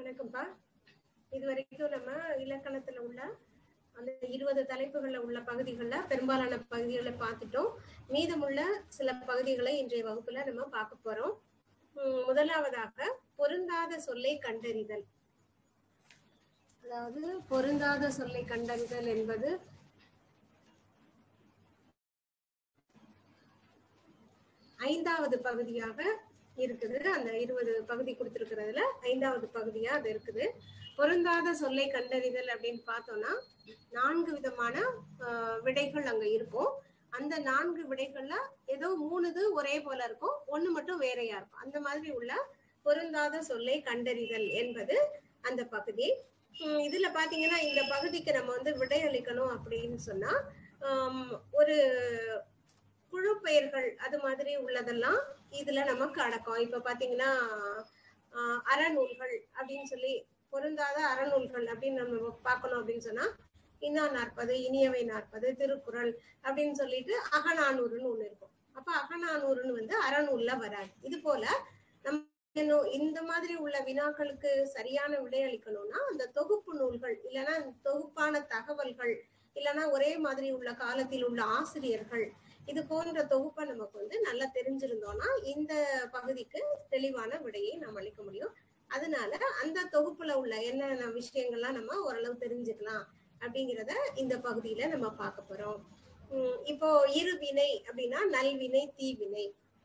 வணக்கம்ப்பா இது வரைக்கும் நம்ம இலக்கணத்துல உள்ள அந்த இருபது தலைப்புகள்ல உள்ள பகுதிகள்ல பெரும்பாலான பகுதிகளை பார்த்துட்டோம் மீதமுள்ள சில பகுதிகளை இன்றைய வகுப்புல நம்ம பார்க்க போறோம் உம் முதலாவதாக பொருந்தாத சொல்லை கண்டறிதல் அதாவது பொருந்தாத சொல்லை கண்டறிதல் என்பது ஐந்தாவது பகுதியாக இருக்குது அந்த இருபது பகுதி கொடுத்திருக்கிறதுல ஐந்தாவது பகுதியா அது இருக்குது பொருந்தாத சொல்லை கண்டறிதல் அப்படின்னு பார்த்தோம்னா நான்கு விதமான ஆஹ், விடைகள் அங்க இருக்கும் அந்த நான்கு விடைகள்ல ஏதோ மூணுது ஒரே போல இருக்கும் ஒண்ணு மட்டும் வேறையா இருக்கும் அந்த மாதிரி உள்ள பொருந்தாத சொல்லை கண்டறிதல் என்பது அந்த பகுதி உம், இதுல பாத்தீங்கன்னா இந்த பகுதிக்கு நம்ம வந்து விடையளிக்கணும் அப்படின்னு சொன்னா ஆம், ஒரு குழு பெயர்கள் அது மாதிரி உள்ளதெல்லாம் இதுல நமக்கு அடக்கம் இப்ப பாத்தீங்கன்னா ஆஹ், அறநூல்கள் அப்படின்னு சொல்லி பொருந்தாத அறநூல்கள் அப்படின்னு நம்ம பார்க்கணும் அப்படின்னு சொன்னா இன்னா நாற்பது இனியவை நாற்பது திருக்குறள் அப்படின்னு சொல்லிட்டு அகநானூறுன்னு ஒண்ணு இருக்கும் அப்ப அகநானூறுன்னு வந்து அறநூல்ல வராது இது போல நம்ம இன்னும் இந்த மாதிரி உள்ள வினாக்களுக்கு சரியான விடை அளிக்கணும்னா அந்த தொகுப்பு நூல்கள் இல்லைன்னா தொகுப்பான தகவல்கள் இல்லைன்னா ஒரே மாதிரி உள்ள காலத்தில் உள்ள ஆசிரியர்கள் இது போன்ற தொகுப்பை நமக்கு வந்து நல்லா தெரிஞ்சிருந்தோம்னா இந்த பகுதிக்கு தெளிவான விடையை நாம் அளிக்க முடியும் அதனால அந்த தொகுப்புல உள்ள என்னென்ன விஷயங்கள்லாம் நம்ம ஓரளவு தெரிஞ்சுக்கலாம் அப்படிங்கிறத இந்த பகுதியில நம்ம பார்க்க போறோம் உம் இப்போ இருவினை அப்படின்னா நல்வினை தீவினை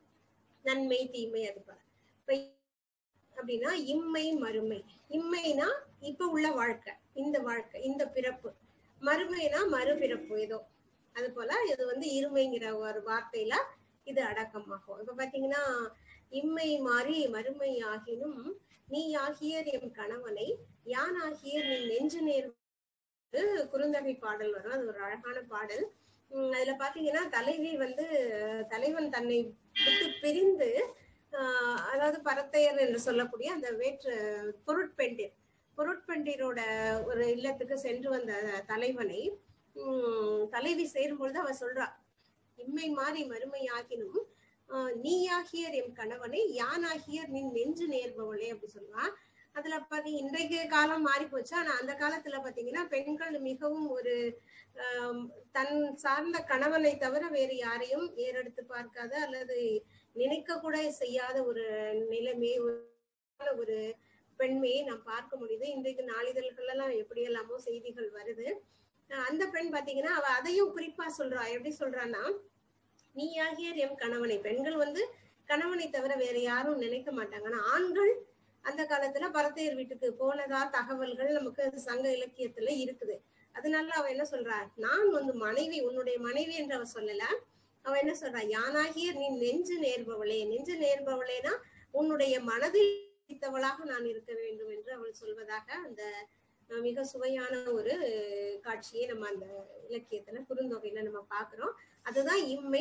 நன்மை தீமை அது போல இப்ப அப்படின்னா இம்மை மறுமை இம்மைனா இப்ப உள்ள வாழ்க்கை இந்த வாழ்க்கை இந்த பிறப்பு மறுமைனா மறுபிறப்பு ஏதோ அது போல இது வந்து இருமைங்கிற ஒரு வார்த்தையில இது அடக்கமாகும் இப்ப பாத்தீங்கன்னா இம்மை மாறி மறுமை ஆகினும் நீ ஆகியர் எம் கணவனை யான் ஆகியர் நின் நெஞ்சு நேர் குறுந்தகை பாடல் வரும் அது ஒரு அழகான பாடல் உம் அதுல பாத்தீங்கன்னா தலைவி வந்து தலைவன் தன்னை விட்டு பிரிந்து ஆஹ் அதாவது பரத்தையர் என்று சொல்லக்கூடிய அந்த வேற்று பொருட்பெண்டிர் பொருட்பெண்டிரோட ஒரு இல்லத்துக்கு சென்று வந்த தலைவனை உம் தலைவி சேரும் பொழுது அவ சொல்றா இம்மை மாறி மறுமை ஆகினும் ஆஹ் நீயாகியர் எம் கணவனை யானாகியர் நின் நெஞ்சு நேர்பவளே அப்படி சொல்லுவா அதுல பாத்தி இன்றைக்கு காலம் மாறி போச்சு ஆனா அந்த காலத்துல பாத்தீங்கன்னா பெண்கள் மிகவும் ஒரு ஆம், தன் சார்ந்த கணவனை தவிர வேறு யாரையும் ஏறெடுத்து பார்க்காத அல்லது நினைக்க கூட செய்யாத ஒரு நிலைமை ஒரு ஒரு பெண்மையை நாம் பார்க்க முடியுது இன்றைக்கு நாளிதழ்கள் எல்லாம் எப்படி எல்லாமோ செய்திகள் வருது அஹ் அந்த பெண் பாத்தீங்கன்னா அவ அதையும் குறிப்பா சொல்றா எப்படி சொல்றான்னா நீ ஆகியர் எம் கணவனை பெண்கள் வந்து கணவனை தவிர வேற யாரும் நினைக்க மாட்டாங்க ஆனா ஆண்கள் அந்த காலத்துல பரத்தையர் வீட்டுக்கு போனதா தகவல்கள் நமக்கு சங்க இலக்கியத்துல இருக்குது அதனால அவ என்ன சொல்றா நான் வந்து மனைவி உன்னுடைய மனைவி என்று அவ சொல்லல அவ என்ன சொல்றா யானாகிய நீ நெஞ்சு நேர்பவளே நெஞ்சு நேர்பவளேனா உன்னுடைய மனதில் பிடித்தவளாக நான் இருக்க வேண்டும் என்று அவள் சொல்வதாக அந்த அஹ், மிக சுவையான ஒரு காட்சியை நம்ம அந்த இலக்கியத்துல குறுந்தொகையில நம்ம பாக்குறோம் அதுதான் இம்மை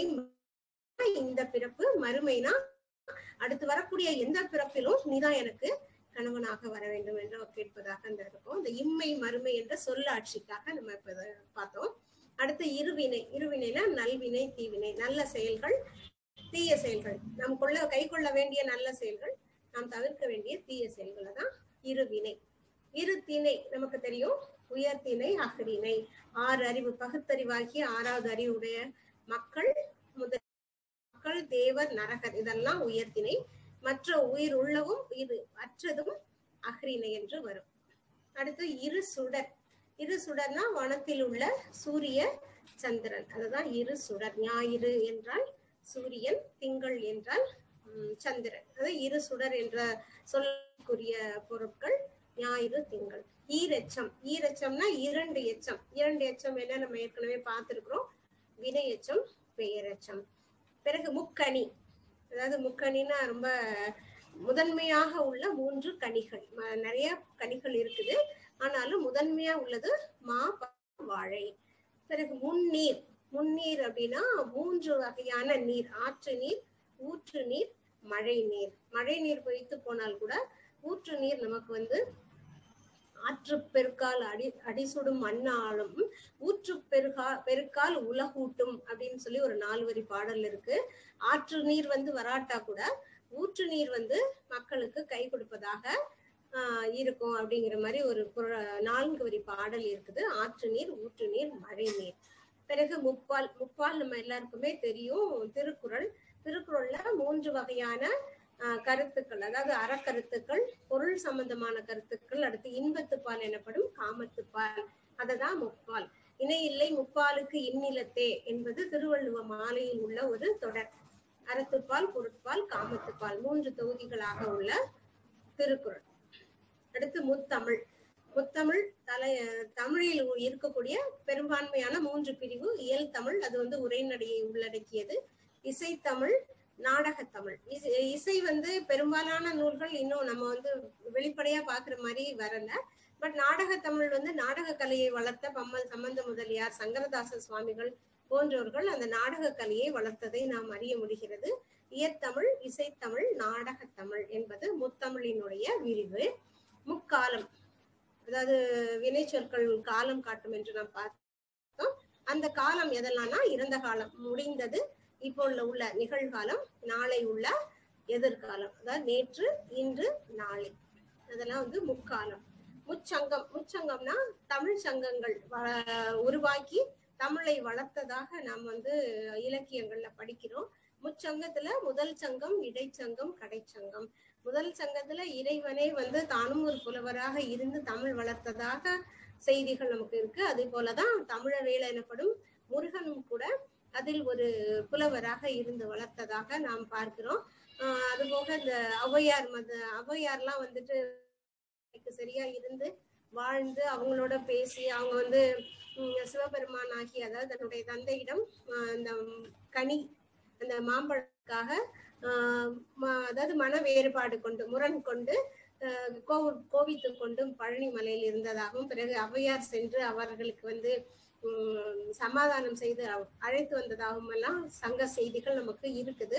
இந்த பிறப்பு மறுமைனா அடுத்து வரக்கூடிய எந்த பிறப்பிலும் நீதான் எனக்கு கணவனாக வர வேண்டும் என்று அவர் கேட்பதாக அந்த இருக்கும் இந்த இம்மை மறுமை என்ற சொல்லாட்சிக்காக நம்ம இப்ப இத பார்த்தோம் அடுத்து இருவினை இருவினைனா நல்வினை தீவினை நல்ல செயல்கள் தீய செயல்கள் நாம் கொள்ள கை கொள்ள வேண்டிய நல்ல செயல்கள் நாம் தவிர்க்க வேண்டிய தீய செயல்களை தான் இருவினை இரு திணை நமக்கு தெரியும் உயர்திணை அகரிணை ஆறு அறிவு பகுத்தறிவாகிய ஆறாவது அறிவுடைய மக்கள் முதல் மக்கள் தேவர் நரகர் இதெல்லாம் உயர்திணை மற்ற உயிர் உள்ளவும் இது அற்றதும் அஹ்ரிணை என்று வரும் அடுத்து இரு சுடர் இரு சுடர்னா வனத்தில் உள்ள சூரிய சந்திரன் அதுதான் இரு சுடர் ஞாயிறு என்றால் சூரியன் திங்கள் என்றால் உம், சந்திரன் அது இரு சுடர் என்ற சொல்லக்கூடிய பொருட்கள் ஞாயிறு திங்கள் ஈரெச்சம் ஈரெச்சம்னா இரண்டு எச்சம் இரண்டு எச்சம் என்ன நம்ம ஏற்கனவே பார்த்திருக்கிறோம் வினை எச்சம் பெயரெச்சம் பிறகு முக்கணி அதாவது முக்கணின்னா ரொம்ப முதன்மையாக உள்ள மூன்று கனிகள் ம- நிறைய கனிகள் இருக்குது ஆனாலும் முதன்மையா உள்ளது மா ப- வாழை பிறகு முன்னீர் முன்னீர் அப்படின்னா மூன்று வகையான நீர் ஆற்று நீர் ஊற்று நீர் மழை நீர் மழை நீர் பொய்த்து போனால் கூட ஊற்று நீர் நமக்கு வந்து ஆற்று பெருக்கால் அடி அடிசுடும் மண்ணாலும் ஊற்று பெருகா பெருக்கால் உலகூட்டும் அப்படின்னு சொல்லி ஒரு நாலு வரி பாடல் இருக்கு ஆற்று நீர் வந்து வராட்டா கூட ஊற்று நீர் வந்து மக்களுக்கு கை கொடுப்பதாக ஆஹ் இருக்கும் அப்படிங்கிற மாதிரி ஒரு குற- நான்கு வரி பாடல் இருக்குது ஆற்று நீர் ஊற்று நீர் மழை நீர் பிறகு முப்பால் முப்பால் நம்ம எல்லாருக்குமே தெரியும் திருக்குறள் திருக்குறள்ல மூன்று வகையான ஆஹ், கருத்துக்கள் அதாவது அறக்கருத்துக்கள் பொருள் சம்பந்தமான கருத்துக்கள் அடுத்து இன்பத்துப்பால் எனப்படும் காமத்துப்பால் அததான் முப்பால் இணை இல்லை முப்பாலுக்கு இன்னிலத்தே என்பது திருவள்ளுவ மாலையில் உள்ள ஒரு தொடர் அறத்துப்பால் பொருட்பால் காமத்துப்பால் மூன்று தொகுதிகளாக உள்ள திருக்குறள் அடுத்து முத்தமிழ் முத்தமிழ் தலை தமிழில் இருக்கக்கூடிய பெரும்பான்மையான மூன்று பிரிவு இயல் தமிழ் அது வந்து உரைநடையை உள்ளடக்கியது இசைத்தமிழ் நாடகத்தமிழ் இசை இசை வந்து பெரும்பாலான நூல்கள் இன்னும் நம்ம வந்து வெளிப்படையா பாக்குற மாதிரி வரல பட் நாடகத்தமிழ் வந்து நாடக கலையை வளர்த்த பம்மல் சம்பந்த முதலியார் சங்கரதாச சுவாமிகள் போன்றவர்கள் அந்த நாடக கலையை வளர்த்ததை நாம் அறிய முடிகிறது இயத்தமிழ் இசைத்தமிழ் நாடகத்தமிழ் என்பது முத்தமிழினுடைய விரிவு முக்காலம் அதாவது வினை சொற்கள் காலம் காட்டும் என்று நாம் பார்த்தோம் அந்த காலம் எதெல்லாம்னா இறந்த காலம் முடிந்தது இப்போ உள்ள உள்ள நிகழ்காலம் நாளை உள்ள எதிர்காலம் அதாவது நேற்று இன்று நாளை அதெல்லாம் வந்து முக்காலம் முச்சங்கம் முச்சங்கம்னா தமிழ் சங்கங்கள் வ- உருவாக்கி தமிழை வளர்த்ததாக நாம் வந்து இலக்கியங்கள்ல படிக்கிறோம் முச்சங்கத்துல முதல் சங்கம் இடைச்சங்கம் கடைச்சங்கம் முதல் சங்கத்துல இறைவனே வந்து தானும் ஒரு புலவராக இருந்து தமிழ் வளர்த்ததாக செய்திகள் நமக்கு இருக்கு அதே போலதான் தமிழவேல எனப்படும் முருகனும் கூட அதில் ஒரு புலவராக இருந்து வளர்த்ததாக நாம் பார்க்கிறோம் ஆஹ் அதுபோக இந்த ஔவையார் மத ஔவையார்லாம் வந்துட்டு எனக்கு சரியா இருந்து வாழ்ந்து அவங்களோட பேசி அவங்க வந்து உம், சிவபெருமான் ஆகி அதாவது தன்னுடைய தந்தையிடம் ஆஹ் அந்த கனி அந்த மாம்பழத்துக்காக ஆஹ் ம- அதாவது மன வேறுபாடு கொண்டு முரண் கொண்டு ஆஹ் கோவு கோவித்து கொண்டும் பழனி மலையில் இருந்ததாகவும் பிறகு ஔவையார் சென்று அவர்களுக்கு வந்து உம், சமாதானம் செய்து அவ- அழைத்து வந்ததாகவும் எல்லாம் சங்க செய்திகள் நமக்கு இருக்குது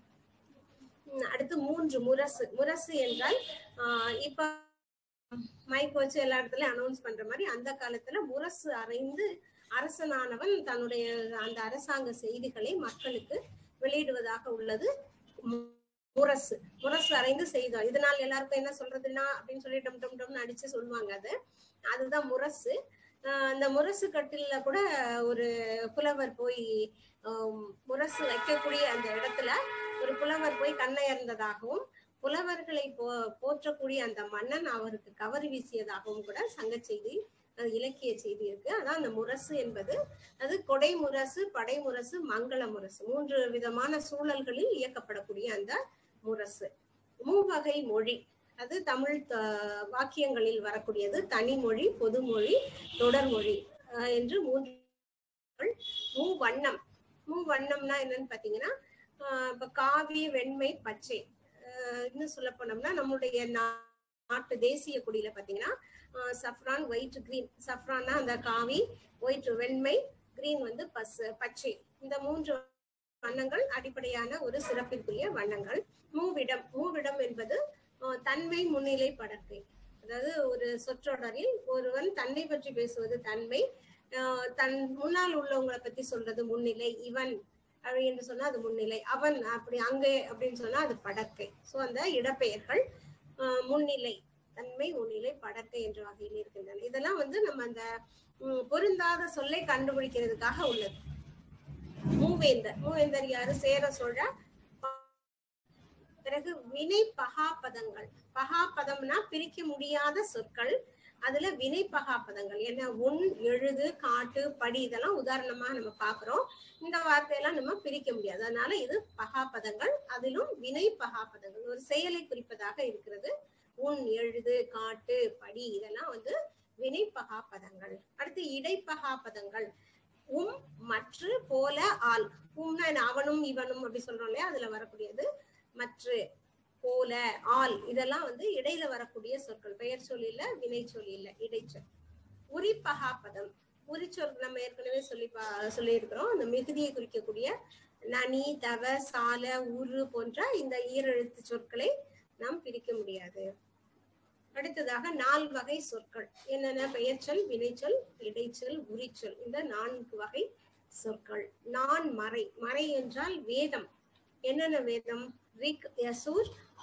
உம், அடுத்து மூன்று முரசு முரசு என்றால் ஆஹ் இப்ப மைக் வச்சு எல்லா இடத்துலயும் அனௌன்ஸ் பண்ற மாதிரி அந்த காலத்துல முரசு அறைந்து அரசனானவன் தன்னுடைய அந்த அரசாங்க செய்திகளை மக்களுக்கு வெளியிடுவதாக உள்ளது மு- முரசு முரசு அறைந்து செய்தோம் இதனால் எல்லாருக்கும் என்ன சொல்றதுன்னா அப்படின்னு சொல்லி டம் டம் டம்னு அடிச்சு சொல்லுவாங்க அது அதுதான் முரசு ஆஹ் அந்த முரசு கட்டில கூட ஒரு புலவர் போய் ஆம், முரசு வைக்கக்கூடிய அந்த இடத்துல ஒரு புலவர் போய் கண்ணையர்ந்ததாகவும் புலவர்களை போ போற்றக்கூடிய அந்த மன்னன் அவருக்கு கவரி வீசியதாகவும் கூட சங்க செய்தி அஹ், இலக்கிய செய்தி இருக்கு அதான் அந்த முரசு என்பது அது கொடை முரசு படை முரசு மங்கள முரசு மூன்று விதமான சூழல்களில் இயக்கப்படக்கூடிய அந்த முரசு மூவகை மொழி அது தமிழ் த- வாக்கியங்களில் வரக்கூடியது தனிமொழி பொதுமொழி தொடர்மொழி அஹ், என்று மூன்று மூவண்ணம் மூவண்ணம்னா என்னன்னு பாத்தீங்கன்னா ஆஹ் இப்ப காவி வெண்மை பச்சை ஆஹ் இன்னும் சொல்ல போனோம்னா நம்மளுடைய நா- நாட்டு தேசிய கொடியில பாத்தீங்கன்னா சஃப்ரான் ஒயிட் கிரீன் சஃப்ரான்னா அந்த காவி ஒயிட் வெண்மை கிரீன் வந்து பஸ் பச்சை இந்த மூன்று வண்ணங்கள் அடிப்படையான ஒரு சிறப்பிற்குரிய வண்ணங்கள் மூவிடம் மூவிடம் என்பது ஆஹ் தன்மை முன்னிலை படர்க்கை அதாவது ஒரு சொற்றொடரில் ஒருவன் தன்னை பற்றி பேசுவது தன்மை ஆஹ் தன் முன்னால் உள்ளவங்களை பத்தி சொல்றது முன்னிலை இவன் அப்படி என்று சொன்னா அது முன்னிலை அவன் அப்படி அங்கே அப்படின்னு சொன்னா அது படக்கை சோ அந்த இடப்பெயர்கள் ஆஹ் முன்னிலை தன்மை முன்னிலை படக்கை என்ற வகையில் இருக்கின்றன இதெல்லாம் வந்து நம்ம அந்த உம், பொருந்தாத சொல்லை கண்டுபிடிக்கிறதுக்காக உள்ளது மூவேந்தர் மூவேந்தர் யாரு சேர சோழ பிறகு வினை பகாபதங்கள் பகாபதம்னா பிரிக்க முடியாத சொற்கள் அதுல வினை பகாபதங்கள் என்ன உன் எழுது காட்டு படி இதெல்லாம் உதாரணமா நம்ம பாக்குறோம் இந்த வார்த்தையெல்லாம் நம்ம பிரிக்க முடியாது அதனால இது பகாபதங்கள் அதிலும் வினை பகாபதங்கள் ஒரு செயலை குறிப்பதாக இருக்கிறது உன் எழுது காட்டு படி இதெல்லாம் வந்து வினை பகாபதங்கள் அடுத்து இடைப்பகாபதங்கள் உம் மற்று போல ஆள் உம்னா என்ன அவனும் இவனும் அப்படி சொல்றோம் இல்லையா அதுல வரக்கூடியது மற்று போல ஆள் இதெல்லாம் வந்து இடையில வரக்கூடிய சொற்கள் பெயர் சொல் இல்ல வினை சொல் இல்ல இடைச்சொல் உரிப்பகாபதம் உரிச்சொல் நம்ம ஏற்கனவே சொல்லி பா- சொல்லியிருக்கிறோம் அந்த மிகுதியை குறிக்கக்கூடிய நனி தவ சால உரு போன்ற இந்த ஈரெழுத்து சொற்களை நாம் பிரிக்க முடியாது அடுத்ததாக நால் வகை சொற்கள் என்னென்ன பெயர்ச்சொல் வினைச்சொல் இடைச்சொல் உரிச்சொல் இந்த நான்கு வகை சொற்கள் நான் மறை மறை என்றால் வேதம் என்னென்ன வேதம் ரிக் யசூர்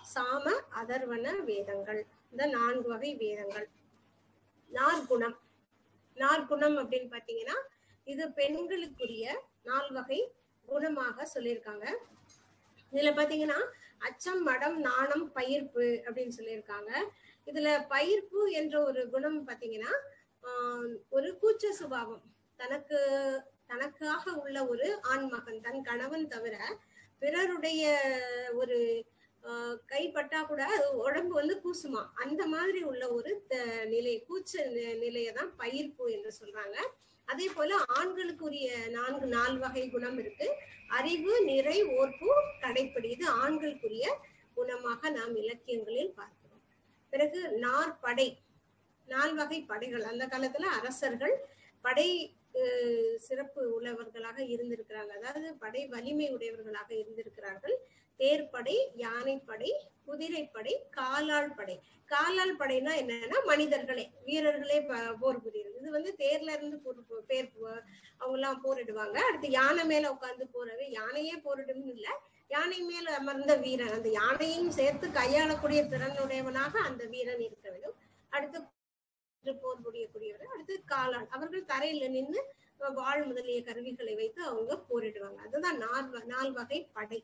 சாம அதர்வன வேதங்கள் இந்த நான்கு வகை வேதங்கள் நாற்குணம் நாற்குணம் அப்படின்னு பாத்தீங்கன்னா இது பெண்களுக்குரிய நால் வகை குணமாக சொல்லியிருக்காங்க இதுல பாத்தீங்கன்னா அச்சம் மடம் நாணம் பயிர்ப்பு அப்படின்னு சொல்லியிருக்காங்க இதுல பயிர்ப்பு என்ற ஒரு குணம் பாத்தீங்கன்னா ஆஹ் ஒரு கூச்ச சுபாவம் தனக்கு தனக்காக உள்ள ஒரு ஆண்மகன் தன் கணவன் தவிர பிறருடைய ஒரு ஆஹ் கைப்பட்டா கூட அது உடம்பு வந்து கூசுமா அந்த மாதிரி உள்ள ஒரு த- நிலை கூச்ச நி- நிலையை தான் பயிர்ப்பு என்று சொல்றாங்க அதே போல ஆண்களுக்குரிய நான்கு நால் வகை குணம் இருக்கு அறிவு நிறை ஓர்ப்பு கடைப்பிடி இது ஆண்களுக்குரிய குணமாக நாம் இலக்கியங்களில் பார்க்கிறோம் பிறகு நாற்படை நால் வகை படைகள் அந்த காலத்துல அரசர்கள் படை அஹ், சிறப்பு உள்ளவர்களாக இருந்திருக்கிறாங்க அதாவது படை வலிமை உடையவர்களாக இருந்திருக்கிறார்கள் தேர்ப்படை யானைப்படை குதிரைப்படை காலாள் படை காலாள் படைனா என்னன்னா மனிதர்களே வீரர்களே ப- போர் புரியுறது இது வந்து தேர்ல இருந்து போர் பு- பேர் பு- அவங்க எல்லாம் போரிடுவாங்க அடுத்து யானை மேல உட்கார்ந்து போறது யானையே போரிடும் இல்ல யானை மேல அமர்ந்த வீரன் அந்த யானையும் சேர்த்து கையாளக்கூடிய திறனுடையவனாக அந்த வீரன் இருக்க வேண்டும் அடுத்து போர் புரியக்கூடியவர் அடுத்து காலாள் அவர்கள் தரையில நின்று வாழ் முதலிய கருவிகளை வைத்து அவங்க போரிடுவாங்க அதுதான் நால் வ- நால் வகை படை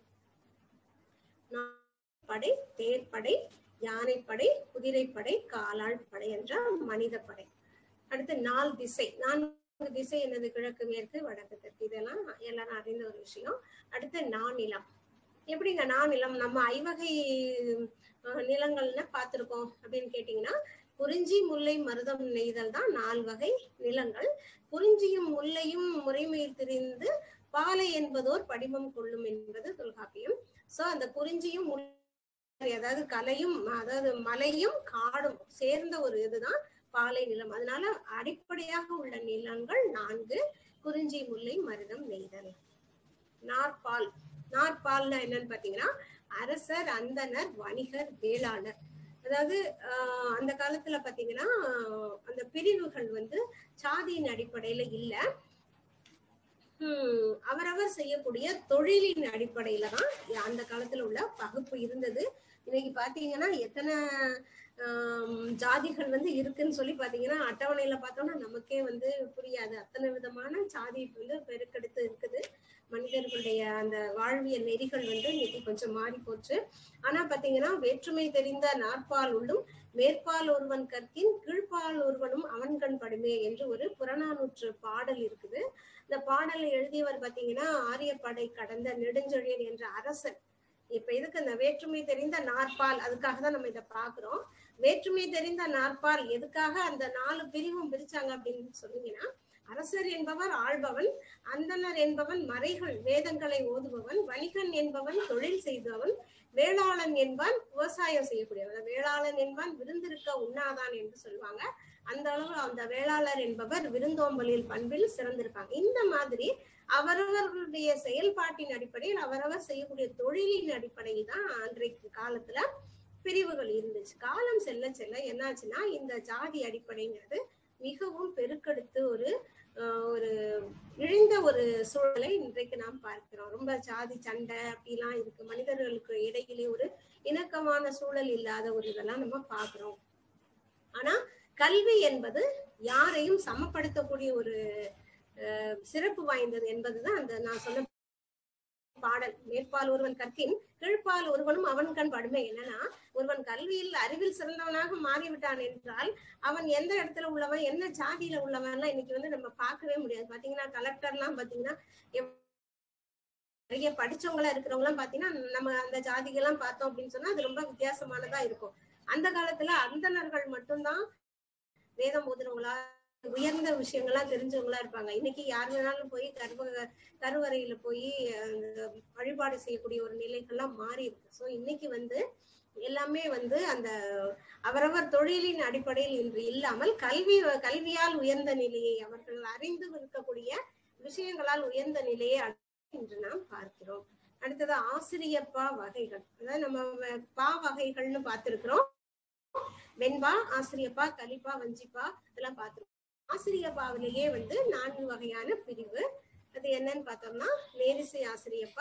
நால் படை தேர்ப்படை யானைப்படை குதிரைப்படை காலாள் படை என்ற மனித படை அடுத்து நால் திசை நான்கு திசை என்னது கிழக்கு மேற்கு வடக்கு தெற்கு இதெல்லாம் எல்லாரும் அறிந்த ஒரு விஷயம் அடுத்து நானிலம் எப்படிங்க நானிலம் நம்ம ஐவகை அஹ், நிலங்கள்னு பார்த்திருக்கோம் அப்படின்னு கேட்டீங்கன்னா குறிஞ்சி முல்லை மருதம் நெய்தல் தான் நால் வகை நிலங்கள் குறிஞ்சியும் முல்லையும் முறைமையில் திரிந்து பாலை என்பதோர் படிமம் கொள்ளும் என்பது தொல்காப்பியம் சோ அந்த குறிஞ்சியும் முல்லை அதாவது கலையும் அதாவது மலையும் காடும் சேர்ந்த ஒரு இதுதான் பாலை நிலம் அதனால அடிப்படையாக உள்ள நிலங்கள் நான்கு குறிஞ்சி முல்லை மருதம் நெய்தல் நாற்பால் நாற்பால்னா என்னன்னு பாத்தீங்கன்னா அரசர் அந்தனர் வணிகர் வேளாளர் அதாவது ஆஹ் அந்த காலத்துல பாத்தீங்கன்னா ஆஹ் அந்த பிரிவுகள் வந்து சாதியின் அடிப்படையில இல்ல ஹம், அவரவர் செய்யக்கூடிய தொழிலின் அடிப்படையில தான் அந்த காலத்துல உள்ள பகுப்பு இருந்தது இன்னைக்கு பாத்தீங்கன்னா எத்தனை ஆம், ஜாதிகள் வந்து இருக்குன்னு சொல்லி பாத்தீங்கன்னா அட்டவணையில பார்த்தோம்னா நமக்கே வந்து புரியாது அத்தனை விதமான ஜாதி வந்து பெருக்கெடுத்து இருக்குது மனிதர்களுடைய அந்த வாழ்வியல் நெறிகள் வந்து இன்னைக்கு கொஞ்சம் மாறி போச்சு ஆனா பாத்தீங்கன்னா வேற்றுமை தெரிந்த நாற்பால் உள்ளும் மேற்பால் ஒருவன் கற்கின் கீழ்ப்பால் ஒருவனும் அவன் கண் படுமே என்று ஒரு புறநானூற்று பாடல் இருக்குது இந்த பாடலை எழுதியவர் பாத்தீங்கன்னா ஆரியப்படை கடந்த நெடுஞ்செழியன் என்ற அரசன் இப்ப இதுக்கு இந்த வேற்றுமை தெரிந்த நாற்பால் அதுக்காக தான் நம்ம இதை பாக்குறோம் வேற்றுமை தெரிந்த நாற்பால் எதுக்காக அந்த நாலு பிரிவும் பிரிச்சாங்க அப்படின்னு சொன்னீங்கன்னா அரசர் என்பவர் ஆள்பவன் அந்தணர் என்பவன் மறைகள் வேதங்களை ஓதுபவன் வணிகன் என்பவன் தொழில் செய்தவன் வேளாளன் என்பான் விவசாயம் செய்யக்கூடியவன் வேளாளன் என்பான் விருந்திருக்க உண்ணாதான் என்று சொல்லுவாங்க அந்த அளவு அந்த வேளாளர் என்பவர் விருந்தோம்பலில் பண்பில் சிறந்திருப்பாங்க இந்த மாதிரி அவரவர்களுடைய செயல்பாட்டின் அடிப்படையில் அவரவர் செய்யக்கூடிய தொழிலின் அடிப்படையில் தான் அன்றைக்கு காலத்துல பிரிவுகள் இருந்துச்சு காலம் செல்ல செல்ல என்னாச்சுன்னா இந்த ஜாதி அடிப்படைங்கிறது மிகவும் பெருக்கெடுத்து ஒரு ஆஹ், ஒரு இழிந்த ஒரு சூழலை இன்றைக்கு நாம் பார்க்கிறோம் ரொம்ப ஜாதி சண்டை அப்படிலாம் இருக்கு மனிதர்களுக்கு இடையிலே ஒரு இணக்கமான சூழல் இல்லாத ஒரு இதெல்லாம் நம்ம பார்க்கிறோம் ஆனா கல்வி என்பது யாரையும் சமப்படுத்தக்கூடிய ஒரு அஹ், சிறப்பு வாய்ந்தது என்பதுதான் அந்த நான் சொன்ன பாடல் மேற்பால் ஒருவன் கற்கின் கீழ்ப்பால் ஒருவனும் அவன் கண் படுமை என்னன்னா ஒருவன் கல்வியில் அறிவில் சிறந்தவனாக மாறிவிட்டான் என்றால் அவன் எந்த இடத்துல உள்ளவன் என்ன ஜாதியில உள்ளவன் எல்லாம் இன்னைக்கு வந்து நம்ம பார்க்கவே முடியாது பாத்தீங்கன்னா கலெக்டர்லாம் பாத்தீங்கன்னா எவ்- நிறைய படிச்சவங்களா இருக்கிறவங்க எல்லாம் பாத்தீங்கன்னா நம்ம அந்த ஜாதிகள்லாம் பார்த்தோம் அப்படின்னு சொன்னா அது ரொம்ப வித்தியாசமானதா இருக்கும் அந்த காலத்துல அந்தணர்கள் மட்டும்தான் வேதம் ஓதுறவங்களா உயர்ந்த விஷயங்கள்லாம் தெரிஞ்சவங்களா இருப்பாங்க இன்னைக்கு யார் வேணாலும் போய் கருவ கருவறையில போய் அந்த வழிபாடு செய்யக்கூடிய ஒரு நிலைகள்லாம் மாறி இருக்கு ஸோ இன்னைக்கு வந்து எல்லாமே வந்து அந்த அவரவர் தொழிலின் அடிப்படையில் இன்று இல்லாமல் கல்வி கல்வியால் உயர்ந்த நிலையை அவர்கள் அறிந்து இருக்கக்கூடிய விஷயங்களால் உயர்ந்த நிலையை அடைந்து இன்று நாம் பார்க்கிறோம் அடுத்தது ஆசிரியப்பா வகைகள் அதாவது நம்ம வ- பா வகைகள்னு பார்த்திருக்கிறோம் வெண்பா ஆசிரியப்பா கலிப்பா வஞ்சிப்பா இதெல்லாம் பார்த்திருக்கோம் ஆசிரியப்பாவிலேயே வந்து நான்கு வகையான பிரிவு அது என்னன்னு பார்த்தோம்னா நேரிசை ஆசிரியப்பா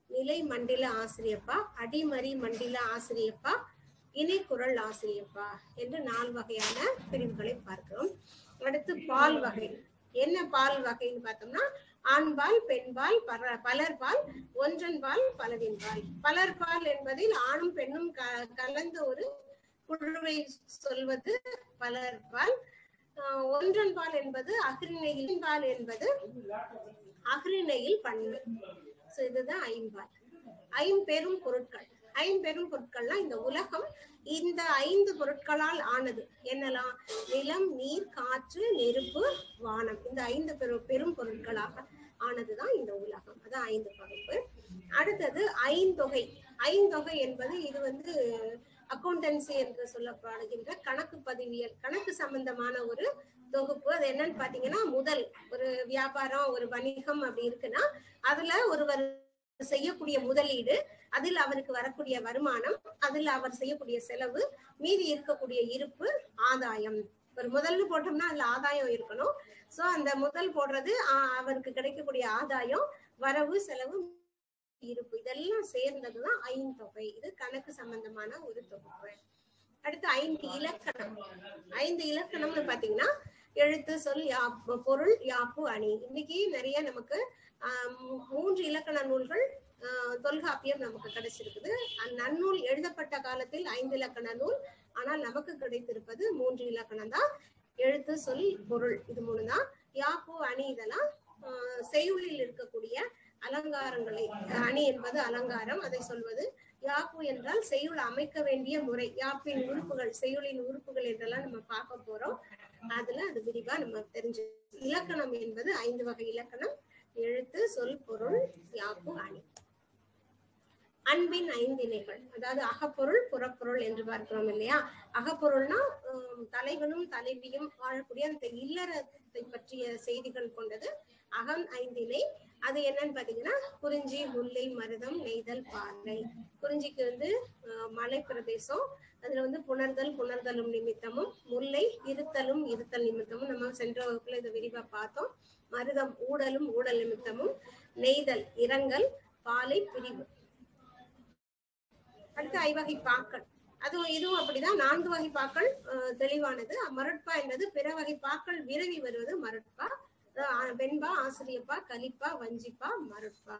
நிலை மண்டில ஆசிரியப்பா அடிமறி மண்டில ஆசிரியப்பா இணைக்குரல் ஆசிரியப்பா என்று நாலு வகையான பிரிவுகளை பார்க்கிறோம் அடுத்து பால் வகை என்ன பால் வகைன்னு பார்த்தோம்னா ஆண்பால் பெண்பால் பர- பலர்பால் ஒன்றன்பால் பலவின்பால் பலர்பால் என்பதில் ஆணும் பெண்ணும் க- கலந்த ஒரு குழுவை சொல்வது பலர்பால் ஆஹ் ஒன்றன்பால் என்பது அகிரிணையில் பால் என்பது அகிரிணையில் பண்பு So இதுதான் ஐம்பால் ஐம்பெரும் பொருட்கள் ஐம்பெரும் பொருட்கள்னா இந்த உலகம் இந்த ஐந்து பொருட்களால் ஆனது என்னலாம் நிலம் நீர் காற்று நெருப்பு வானம் இந்த ஐந்து பெரும் பெரும் பொருட்களாக ஆனதுதான் இந்த உலகம் அதான் ஐந்து பகுப்பு அடுத்தது ஐந்தொகை ஐந்தொகை என்பது இது வந்து அக்கௌண்டன்சி என்று சொல்லப்படுகின்ற கணக்கு பதிவியல் கணக்கு சம்பந்தமான ஒரு தொகுப்பு அது என்னன்னு பாத்தீங்கன்னா முதல் ஒரு வியாபாரம் ஒரு வணிகம் அப்படி இருக்குன்னா அதுல ஒருவர் செய்யக்கூடிய முதலீடு அதில் அவருக்கு வரக்கூடிய வருமானம் அதில் அவர் செய்யக்கூடிய செலவு மீதி இருக்கக்கூடிய இருப்பு ஆதாயம் ஒரு முதல்னு போட்டோம்னா அதுல ஆதாயம் இருக்கணும் சோ அந்த முதல் போடுறது ஆஹ், அவருக்கு கிடைக்கக்கூடிய ஆதாயம் வரவு செலவு இருப்பு இதெல்லாம் சேர்ந்ததுதான் ஐந்தொகை இது கணக்கு சம்பந்தமான ஒரு தொகுப்பு அடுத்து ஐந்து இலக்கணம் ஐந்து இலக்கணம்னு பாத்தீங்கன்னா எழுத்து சொல் யாப்பு பொருள் யாப்பு அணி இன்னைக்கு நிறைய நமக்கு ஆஹ், மூ- மூன்று இலக்கண நூல்கள் ஆஹ், தொல்காப்பியம் நமக்கு கிடைச்சிருக்குது அந்த நன்னூல் எழுதப்பட்ட காலத்தில் ஐந்து இலக்கண நூல் ஆனால் நமக்கு கிடைத்திருப்பது மூன்று இலக்கணம் தான் எழுத்து சொல் பொருள் இது மூணு தான் யாப்பு அணி இதெல்லாம் ஆஹ், செய்யுளில் இருக்கக்கூடிய அலங்காரங்களை அணி என்பது அலங்காரம் அதை சொல்வது யாப்பு என்றால் செய்யுள் அமைக்க வேண்டிய முறை யாப்பின் உறுப்புகள் செய்யுளின் உறுப்புகள் என்றெல்லாம் நம்ம பார்க்க போறோம் அதுல அது விரிவா நம்ம தெரிஞ்சு இலக்கணம் என்பது ஐந்து வகை இலக்கணம் எழுத்து சொல் பொருள் யாப்பு அணி அன்பின் ஐந்திணைகள் அதாவது அகப்பொருள் புறப்பொருள் என்று பார்க்கிறோம் இல்லையா அகப்பொருள்னா ஹம், தலைவனும் தலைவியும் வாழக்கூடிய அந்த இல்லறத்தை பற்றிய செய்திகள் கொண்டது அகம் ஐந்திணை அது என்னன்னு பாத்தீங்கன்னா குறிஞ்சி முல்லை மருதம் நெய்தல் பாறை குறிஞ்சிக்கு வந்து அஹ், மலை பிரதேசம் அதுல வந்து புணர்தல் புணர்தலும் நிமித்தமும் முல்லை இருத்தலும் இருத்தல் நிமித்தமும் நம்ம சென்ற வகுப்புல இதை விரிவா பார்த்தோம் மருதம் ஊடலும் ஊடல் நிமித்தமும் நெய்தல் இரங்கல் பாலை பிரிவு அடுத்து ஐவகை பாக்கள் அதுவும் இதுவும் அப்படிதான் நான்கு வகை பாக்கள் அஹ், தெளிவானது மருட்பா என்பது பிற வகை பாக்கள் விரவி வருவது மருட்பா அஹ், வெண்பா ஆசிரியப்பா கலிப்பா வஞ்சிப்பா மருட்பா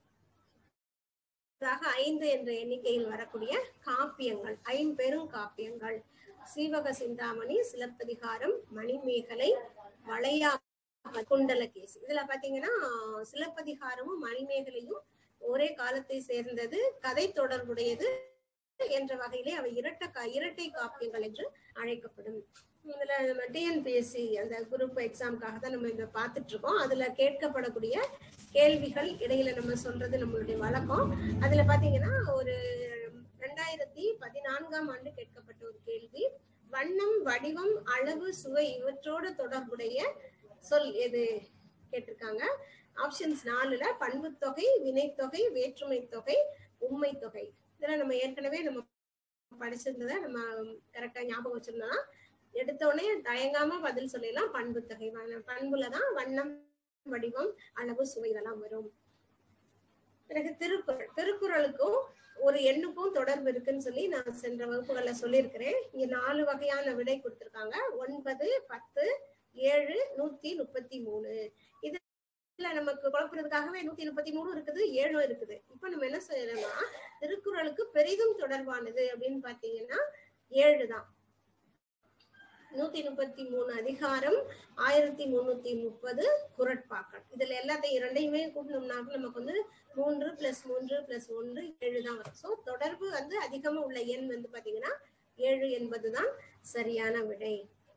ஆக ஐந்து என்ற எண்ணிக்கையில் வரக்கூடிய காப்பியங்கள் ஐம்பெரும் காப்பியங்கள் சீவக சிந்தாமணி சிலப்பதிகாரம் மணிமேகலை வளையா குண்டலகேசி இதுல பாத்தீங்கன்னா சிலப்பதிகாரமும் மணிமேகலையும் ஒரே காலத்தை சேர்ந்தது கதை தொடர்புடையது என்ற வகையிலே அவை இரட்ட கா- இரட்டை காப்பியங்கள் என்று அழைக்கப்படும் இதுல நம்ம டிஎன்பிஎஸ்சி அந்த குரூப் எக்ஸாமுக்காக தான் நம்ம இதை பார்த்துட்டு இருக்கோம் அதுல கேட்கப்படக்கூடிய கேள்விகள் இடையில நம்ம சொல்றது நம்மளுடைய வழக்கம் அதுல பாத்தீங்கன்னா ஒரு ரெண்டாயிரத்தி பதினான்காம் ஆண்டு கேட்கப்பட்ட ஒரு கேள்வி வண்ணம் வடிவம் அளவு சுவை இவற்றோடு தொடர்புடைய சொல் எது கேட்டிருக்காங்க ஆப்ஷன்ஸ் நாலுல பண்புத்தொகை வினைத்தொகை வேற்றுமை தொகை உண்மை தொகை இதுல நம்ம ஏற்கனவே நம்ம படிச்சிருந்ததை நம்ம கரெக்டா ஞாபகம் வச்சிருந்தோம்னா எடுத்த உடனே தயங்காம பதில் சொல்லிடலாம் பண்பு தொகை பண்புலதான் வண்ணம் வடிவம் அளவு சுவை இதெல்லாம் வரும் பிறகு திருக்குறள் திருக்குறளுக்கும் ஒரு எண்ணுக்கும் தொடர்பு இருக்குன்னு சொல்லி நான் சென்ற வகுப்புகள்ல சொல்லியிருக்கிறேன் இங்க நாலு வகையான விடை கொடுத்திருக்காங்க ஒன்பது பத்து ஏழு நூத்தி முப்பத்தி மூணு இதுல நமக்கு குழப்பறதுக்காகவே நூத்தி முப்பத்தி மூணு இருக்குது ஏழும் இருக்குது இப்ப நம்ம என்ன செய்யறோம்னா திருக்குறளுக்கு பெரிதும் தொடர்பானது அப்படின்னு பாத்தீங்கன்னா ஏழு தான் நூத்தி முப்பத்தி மூணு அதிகாரம் ஆயிரத்தி முன்னூத்தி முப்பது குரட்பாக்கள் இதுல எல்லாத்தையும் இரண்டையுமே கூட்டணும்னாக்க நமக்கு வந்து மூன்று பிளஸ் மூன்று பிளஸ் ஒன்று ஏழு தான் வரும் ஸோ தொடர்பு வந்து அதிகமா உள்ள எண் வந்து பாத்தீங்கன்னா ஏழு என்பதுதான் சரியான விடை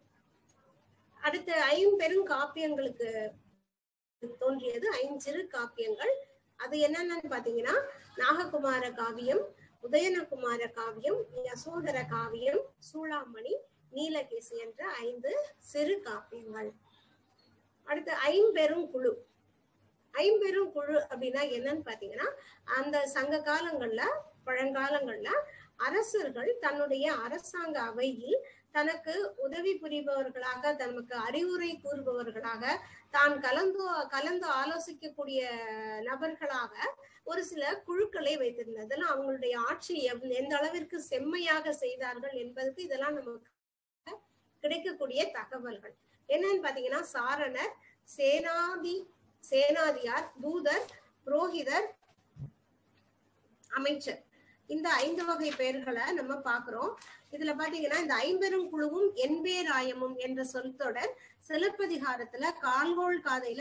அடுத்து ஐம்பெரும் காப்பியங்களுக்கு தோன்றியது ஐஞ்சிறு காப்பியங்கள் அது என்னென்னு பாத்தீங்கன்னா நாககுமார காவியம் உதயனகுமார காவியம் யசோதர காவியம் சூளாமணி நீலகேசி என்ற ஐந்து சிறு காப்பியங்கள் அடுத்து ஐம்பெரும் குழு ஐம்பெரும் குழு அப்படின்னா என்னன்னு பாத்தீங்கன்னா அந்த சங்க காலங்கள்ல பழங்காலங்கள்ல அரசர்கள் தன்னுடைய அரசாங்க அவையில் தனக்கு உதவி புரிபவர்களாக தனக்கு அறிவுரை கூறுபவர்களாக தான் கலந்து கலந்து ஆலோசிக்கக்கூடிய நபர்களாக ஒரு சில குழுக்களை வைத்திருந்தது இதெல்லாம் அவங்களுடைய ஆட்சி எவ்- எந்த அளவிற்கு செம்மையாக செய்தார்கள் என்பதற்கு இதெல்லாம் நமக்கு கிடைக்கக்கூடிய தகவல்கள் என்னன்னு பாத்தீங்கன்னா சாரணர் சேனாதி சேனாதியார் தூதர் புரோகிதர் அமைச்சர் இந்த ஐந்து வகை பெயர்களை நம்ம பாக்குறோம் இதுல பாத்தீங்கன்னா இந்த ஐம்பெரும் குழுவும் என்பேராயமும் என்ற சொல் சிலப்பதிகாரத்துல கால்கோள் காதையில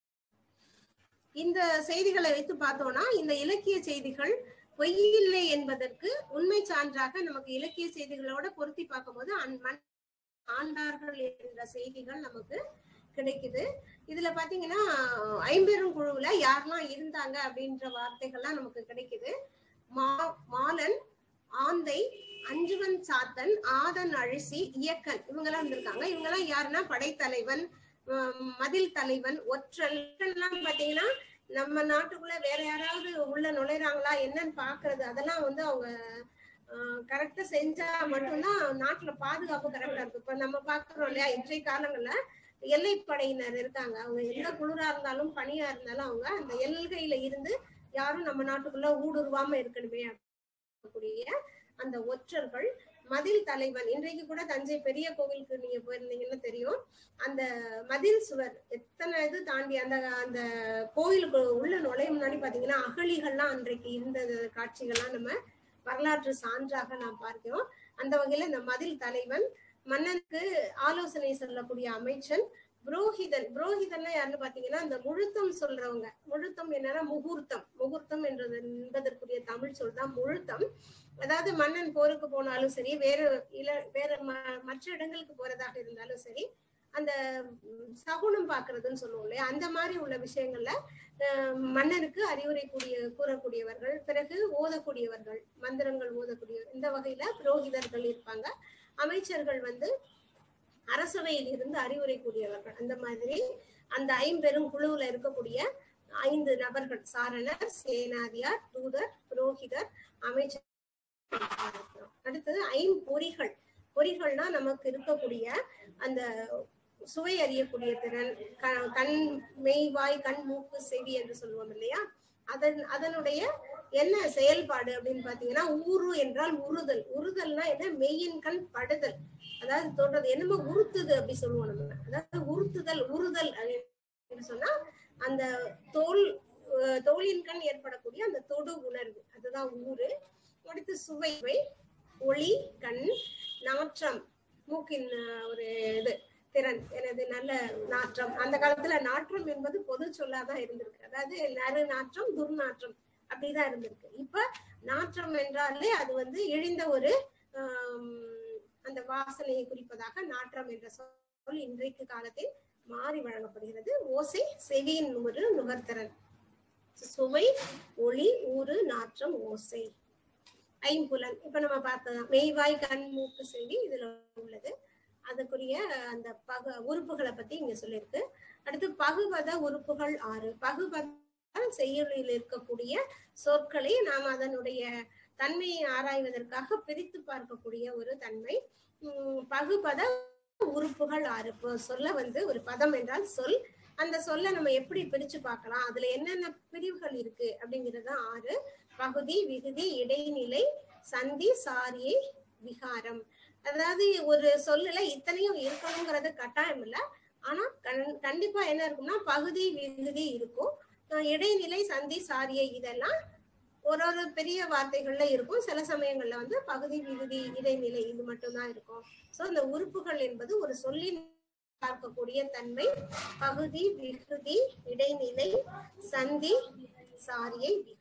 இந்த செய்திகளை வைத்து பார்த்தோம்னா இந்த இலக்கிய செய்திகள் பொய்யில்லை என்பதற்கு உண்மை சான்றாக நமக்கு இலக்கிய செய்திகளோட பொருத்தி பார்க்கும்போது அன்- மன் ஆண்டார்கள் என்ற செய்திகள் நமக்கு கிடைக்குது இதுல பாத்தீங்கன்னா ஐம்பெரும் குழுவுல யாரெல்லாம் இருந்தாங்க அப்படின்ற வார்த்தைகள்லாம் நமக்கு கிடைக்குது மா மாலன் ஆந்தை அஞ்சுவன் சாத்தன் ஆதன் அழிசி இயக்கன் இவங்கெல்லாம் இருந்திருக்காங்க இவங்கெல்லாம் யாருன்னா படைத்தலைவன் ஹம், மதில் தலைவன் ஒற்றல் எல்லாம் பாத்தீங்கன்னா நம்ம நாட்டுக்குள்ள வேற யாராவது உள்ள நுழைறாங்களா என்னன்னு பாக்குறது அதெல்லாம் வந்து அவங்க கரெக்டா செஞ்சா மட்டும்தான் நாட்டுல பாதுகாப்பு கரெக்டா இருக்கு இப்ப நம்ம பாக்குறோம் இல்லையா இன்றைய காலங்கள்ல எல்லைப்படையினர் இருக்காங்க அவங்க எந்த குளிரா இருந்தாலும் பனியா இருந்தாலும் அவங்க அந்த எல்கையில இருந்து யாரும் நம்ம நாட்டுக்குள்ள ஊடுருவாம இருக்கணுமே கூடிய அந்த ஒற்றர்கள் மதில் தலைவன் இன்றைக்கு கூட தஞ்சை பெரிய கோவிலுக்கு நீங்க போயிருந்தீங்கன்னா தெரியும் அந்த மதில் சுவர் எத்தனை இது தாண்டி அந்த அந்த கோயிலுக்கு உள்ள நுழைய முன்னாடி பாத்தீங்கன்னா அகழிகள்லாம் அன்றைக்கு இருந்த காட்சிகள்லாம் நம்ம வரலாற்று சான்றாக நாம் பார்க்கிறோம் அந்த வகையில இந்த மதில் தலைவன் மன்னனுக்கு ஆலோசனை சொல்லக்கூடிய அமைச்சன் புரோஹிதன் புரோஹிதன்னா யாருன்னு பாத்தீங்கன்னா இந்த முழுத்தம் சொல்றவங்க முழுத்தம் என்னன்னா முகூர்த்தம் முகூர்த்தம் என்றது என்பதற்குரிய தமிழ் சொல் தான் முழுத்தம் அதாவது மன்னன் போருக்கு போனாலும் சரி வேற இல வேற ம- மற்ற இடங்களுக்கு போறதாக இருந்தாலும் சரி அந்த ம், சகுனம் பாக்குறதுன்னு சொல்லுவோம் இல்லையா அந்த மாதிரி உள்ள விஷயங்கள்ல அஹ், மன்னனுக்கு அறிவுரை கூடிய கூறக்கூடியவர்கள் பிறகு ஓதக்கூடியவர்கள் மந்திரங்கள் ஓதக்கூடிய இந்த வகையில புரோகிதர்கள் இருப்பாங்க அமைச்சர்கள் வந்து அரசவையில் இருந்து அறிவுரை கூடியவர்கள் அந்த மாதிரி அந்த ஐம்பெரும் குழுவுல இருக்கக்கூடிய ஐந்து நபர்கள் சாரணர் சேனாதியார் தூதர் புரோகிதர் அமைச்சர் அடுத்தது ஐம்பொறிகள் பொறிகள்னா நமக்கு இருக்கக்கூடிய அந்த சுவை அறியக்கூடிய திறன் க- கண் மெய்வாய் கண் மூக்கு செவி என்று சொல்லுவோம் இல்லையா அதன் அதனுடைய என்ன செயல்பாடு அப்படின்னு பாத்தீங்கன்னா ஊறு என்றால் உறுதல் உறுதல்னா என்ன மெய்யின் கண் படுதல் அதாவது தோன்றது என்னமோ உறுத்துது அப்படி சொல்லுவோம் நம்ம அதாவது உறுத்துதல் உறுதல் அப்படின்னு சொன்னா அந்த தோல் அஹ் தோலின் கண் ஏற்படக்கூடிய அந்த தொடு உணர்வு அதுதான் ஊறு அடுத்து சுவை ஒளி கண் நாற்றம் மூக்கின் அஹ், ஒரு இது திறன் எனது நல்ல நாற்றம் அந்த காலத்துல நாற்றம் என்பது பொது சொல்லாதான் இருந்திருக்கு அதாவது நறு நாற்றம் துர்நாற்றம் அப்படிதான் இருந்திருக்கு இப்ப நாற்றம் என்றாலே அது வந்து இழிந்த ஒரு ஆம், அந்த வாசனையை குறிப்பதாக நாற்றம் என்ற சொல் இன்றைக்கு காலத்தில் மாறி வழங்கப்படுகிறது ஓசை செவியின் ஒரு நுகர்திறன் சுவை ஒளி ஊறு நாற்றம் ஓசை ஐம்புலன் இப்ப நம்ம பார்த்ததான் மெய்வாய் கண் மூக்கு செவி இதுல உள்ளது அதுக்குரிய அந்த பக உறுப்புகளை பத்தி இங்க சொல்லியிருக்கு அடுத்து பகுபத உறுப்புகள் ஆறு பகுபத செய்யுளில் இருக்கக்கூடிய சொற்களை நாம் அதனுடைய தன்மையை ஆராய்வதற்காக பிரித்து பார்க்கக்கூடிய ஒரு தன்மை உம் பகுபத உறுப்புகள் ஆறு இப்போ சொல்ல வந்து ஒரு பதம் என்றால் சொல் அந்த சொல்ல நம்ம எப்படி பிரிச்சு பார்க்கலாம் அதுல என்னென்ன பிரிவுகள் இருக்கு அப்படிங்கிறது தான் ஆறு பகுதி விகுதி இடைநிலை சந்தி சாரியை விகாரம் அதாவது ஒரு சொல்லல இத்தனையும் இருக்கணுங்கிறது கட்டாயம் இல்ல ஆனா கண்- கண்டிப்பா என்ன இருக்கும்னா பகுதி விகுதி இருக்கும் அஹ் இடைநிலை சந்தி சாரியை இதெல்லாம் ஒரு ஒரு பெரிய வார்த்தைகள்ல இருக்கும் சில சமயங்கள்ல வந்து பகுதி விகுதி இடைநிலை இது மட்டும்தான் இருக்கும் சோ இந்த உறுப்புகள் என்பது ஒரு சொல்லின் பார்க்கக்கூடிய தன்மை பகுதி விகுதி இடைநிலை சந்தி சாரியை விகாரம்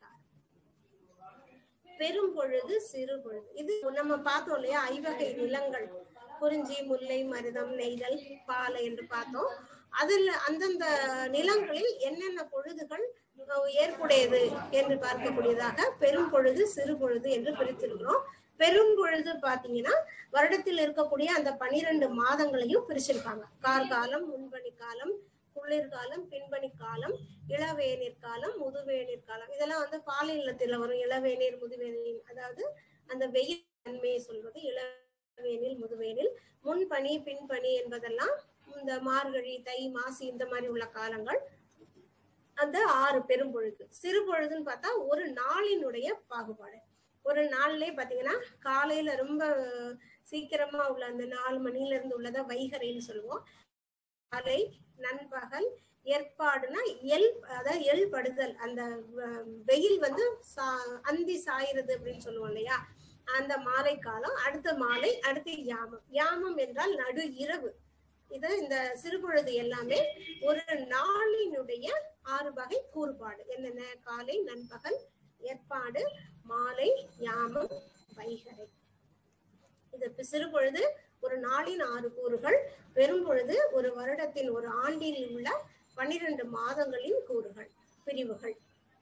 பெரும் பொழுது சிறு பொழுது இது நம்ம பார்த்தோம் இல்லையா ஐவகை நிலங்கள் குறிஞ்சி முல்லை மருதம் நெய்தல் பாலை என்று பார்த்தோம் அதில் அந்தந்த நிலங்களில் என்னென்ன பொழுதுகள் அஹ், ஏற்புடையது என்று பார்க்கக்கூடியதாக பெரும் பொழுது சிறு பொழுது என்று பிரித்திருக்கிறோம் பெரும் பொழுது பாத்தீங்கன்னா வருடத்தில் இருக்கக்கூடிய அந்த பனிரெண்டு மாதங்களையும் பிரிச்சிருக்காங்க கார்காலம் முன்பனி காலம் குளிர்காலம் பின்பனி காலம் இளவேநீர் காலம் முதுவேநீர் காலம் இதெல்லாம் வந்து பாலை நிலத்துல வரும் இளவேநீர் முதுவேநீர் அதாவது அந்த வெயில் தன்மையை சொல்வது இள வேனில் முதுவேனில் முன்பனி பின்பனி என்பதெல்லாம் இந்த மார்கழி தை மாசி இந்த மாதிரி உள்ள காலங்கள் அந்த ஆறு பெரும்பொழுது சிறு பொழுதுன்னு பார்த்தா ஒரு நாளினுடைய பாகுபாடு ஒரு நாள்லயே பாத்தீங்கன்னா காலையில ரொம்ப சீக்கிரமா உள்ள அந்த நாலு மணில இருந்து உள்ளத வைகரைன்னு சொல்லுவோம் காலை நண்பகல் ஏற்பாடுனா எல் அதாவது எல் படுதல் அந்த வ- வெயில் வந்து சா- அந்தி சாயிறது அப்படின்னு சொல்லுவோம் இல்லையா அந்த மாலை காலம் அடுத்த மாலை அடுத்து யாமம் யாமம் என்றால் நடு இரவு இது இந்த சிறுபொழுது எல்லாமே ஒரு நாளினுடைய ஆறு வகை கூறுபாடு என்னென்ன காலை நண்பகல் ஏற்பாடு மாலை யாமம் வைகரை இது இப்ப சிறுபொழுது ஒரு நாளின் ஆறு கூறுகள் பெரும்பொழுது ஒரு வருடத்தின் ஒரு ஆண்டில் உள்ள பன்னிரண்டு மாதங்களின் கூறுகள் பிரிவுகள்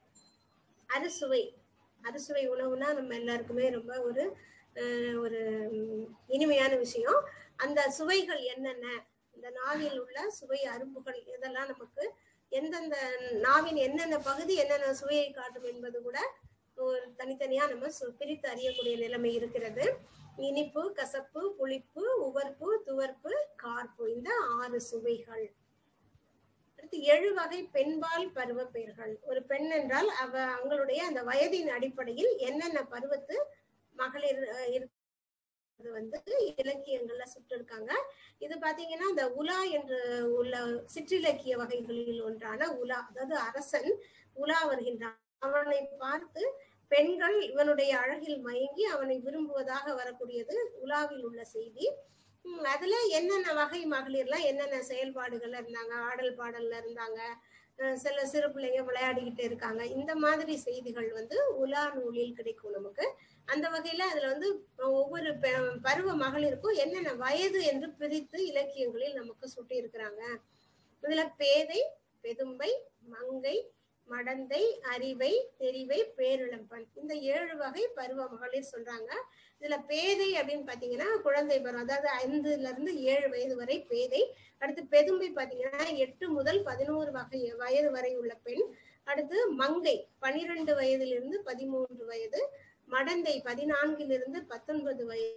அறுசுவை அறுசுவை உணவுனா நம்ம எல்லாருக்குமே ரொம்ப ஒரு அஹ், ஒரு உம், இனிமையான விஷயம் அந்த சுவைகள் என்னென்ன இந்த நாவில் உள்ள சுவை அரும்புகள் இதெல்லாம் நமக்கு எந்தெந்த நாவின் என்னென்ன பகுதி என்னென்ன சுவையை காட்டும் என்பது கூட ஒரு தனித்தனியா நம்ம சு- பிரித்து அறியக்கூடிய நிலைமை இருக்கிறது இனிப்பு கசப்பு புளிப்பு உவர்ப்பு துவர்ப்பு கார்ப்பு இந்த ஆறு சுவைகள் அடுத்து ஏழு வகை பெண்பால் பருவ பெயர்கள் ஒரு பெண் என்றால் அவ அவங்களுடைய அந்த வயதின் அடிப்படையில் என்னென்ன பருவத்து மகளிர் அஹ், இருக்கிறது வந்து இலக்கியங்கள்ல சுட்டிருக்காங்க இது பாத்தீங்கன்னா இந்த உலா என்று உள்ள சிற்றிலக்கிய வகைகளில் ஒன்றான உலா அதாவது அரசன் உலா வருகின்றான் அவனை பார்த்து பெண்கள் இவனுடைய அழகில் மயங்கி அவனை விரும்புவதாக வரக்கூடியது உலாவில் உள்ள செய்தி உம் அதுல என்னென்ன வகை மகளிர்லாம் என்னென்ன செயல்பாடுகள்ல இருந்தாங்க ஆடல் பாடல்ல இருந்தாங்க அஹ் சில சிறு பிள்ளைங்க விளையாடிக்கிட்டு இருக்காங்க இந்த மாதிரி செய்திகள் வந்து உலா நூலில் கிடைக்கும் நமக்கு அந்த வகையில அதுல வந்து ஒவ்வொரு பெ- பருவ மகளிருக்கும் என்னென்ன வயது என்று பிரித்து இலக்கியங்களில் நமக்கு சுட்டி இருக்கிறாங்க இதுல பேதை பெதும்பை மங்கை மடந்தை அறிவை தெரிவை பேரிழம்பன் இந்த ஏழு வகை பருவ மகளிர் சொல்றாங்க இதுல பேதை அப்படின்னு பாத்தீங்கன்னா குழந்தை பருவம் அதாவது ஐந்துல இருந்து ஏழு வயது வரை பேதை அடுத்து பெதும்பை பாத்தீங்கன்னா எட்டு முதல் பதினோரு வகை வயது வரை உள்ள பெண் அடுத்து மங்கை பனிரெண்டு வயதிலிருந்து பதிமூன்று வயது மடந்தை பதினான்கிலிருந்து பத்தொன்பது வயது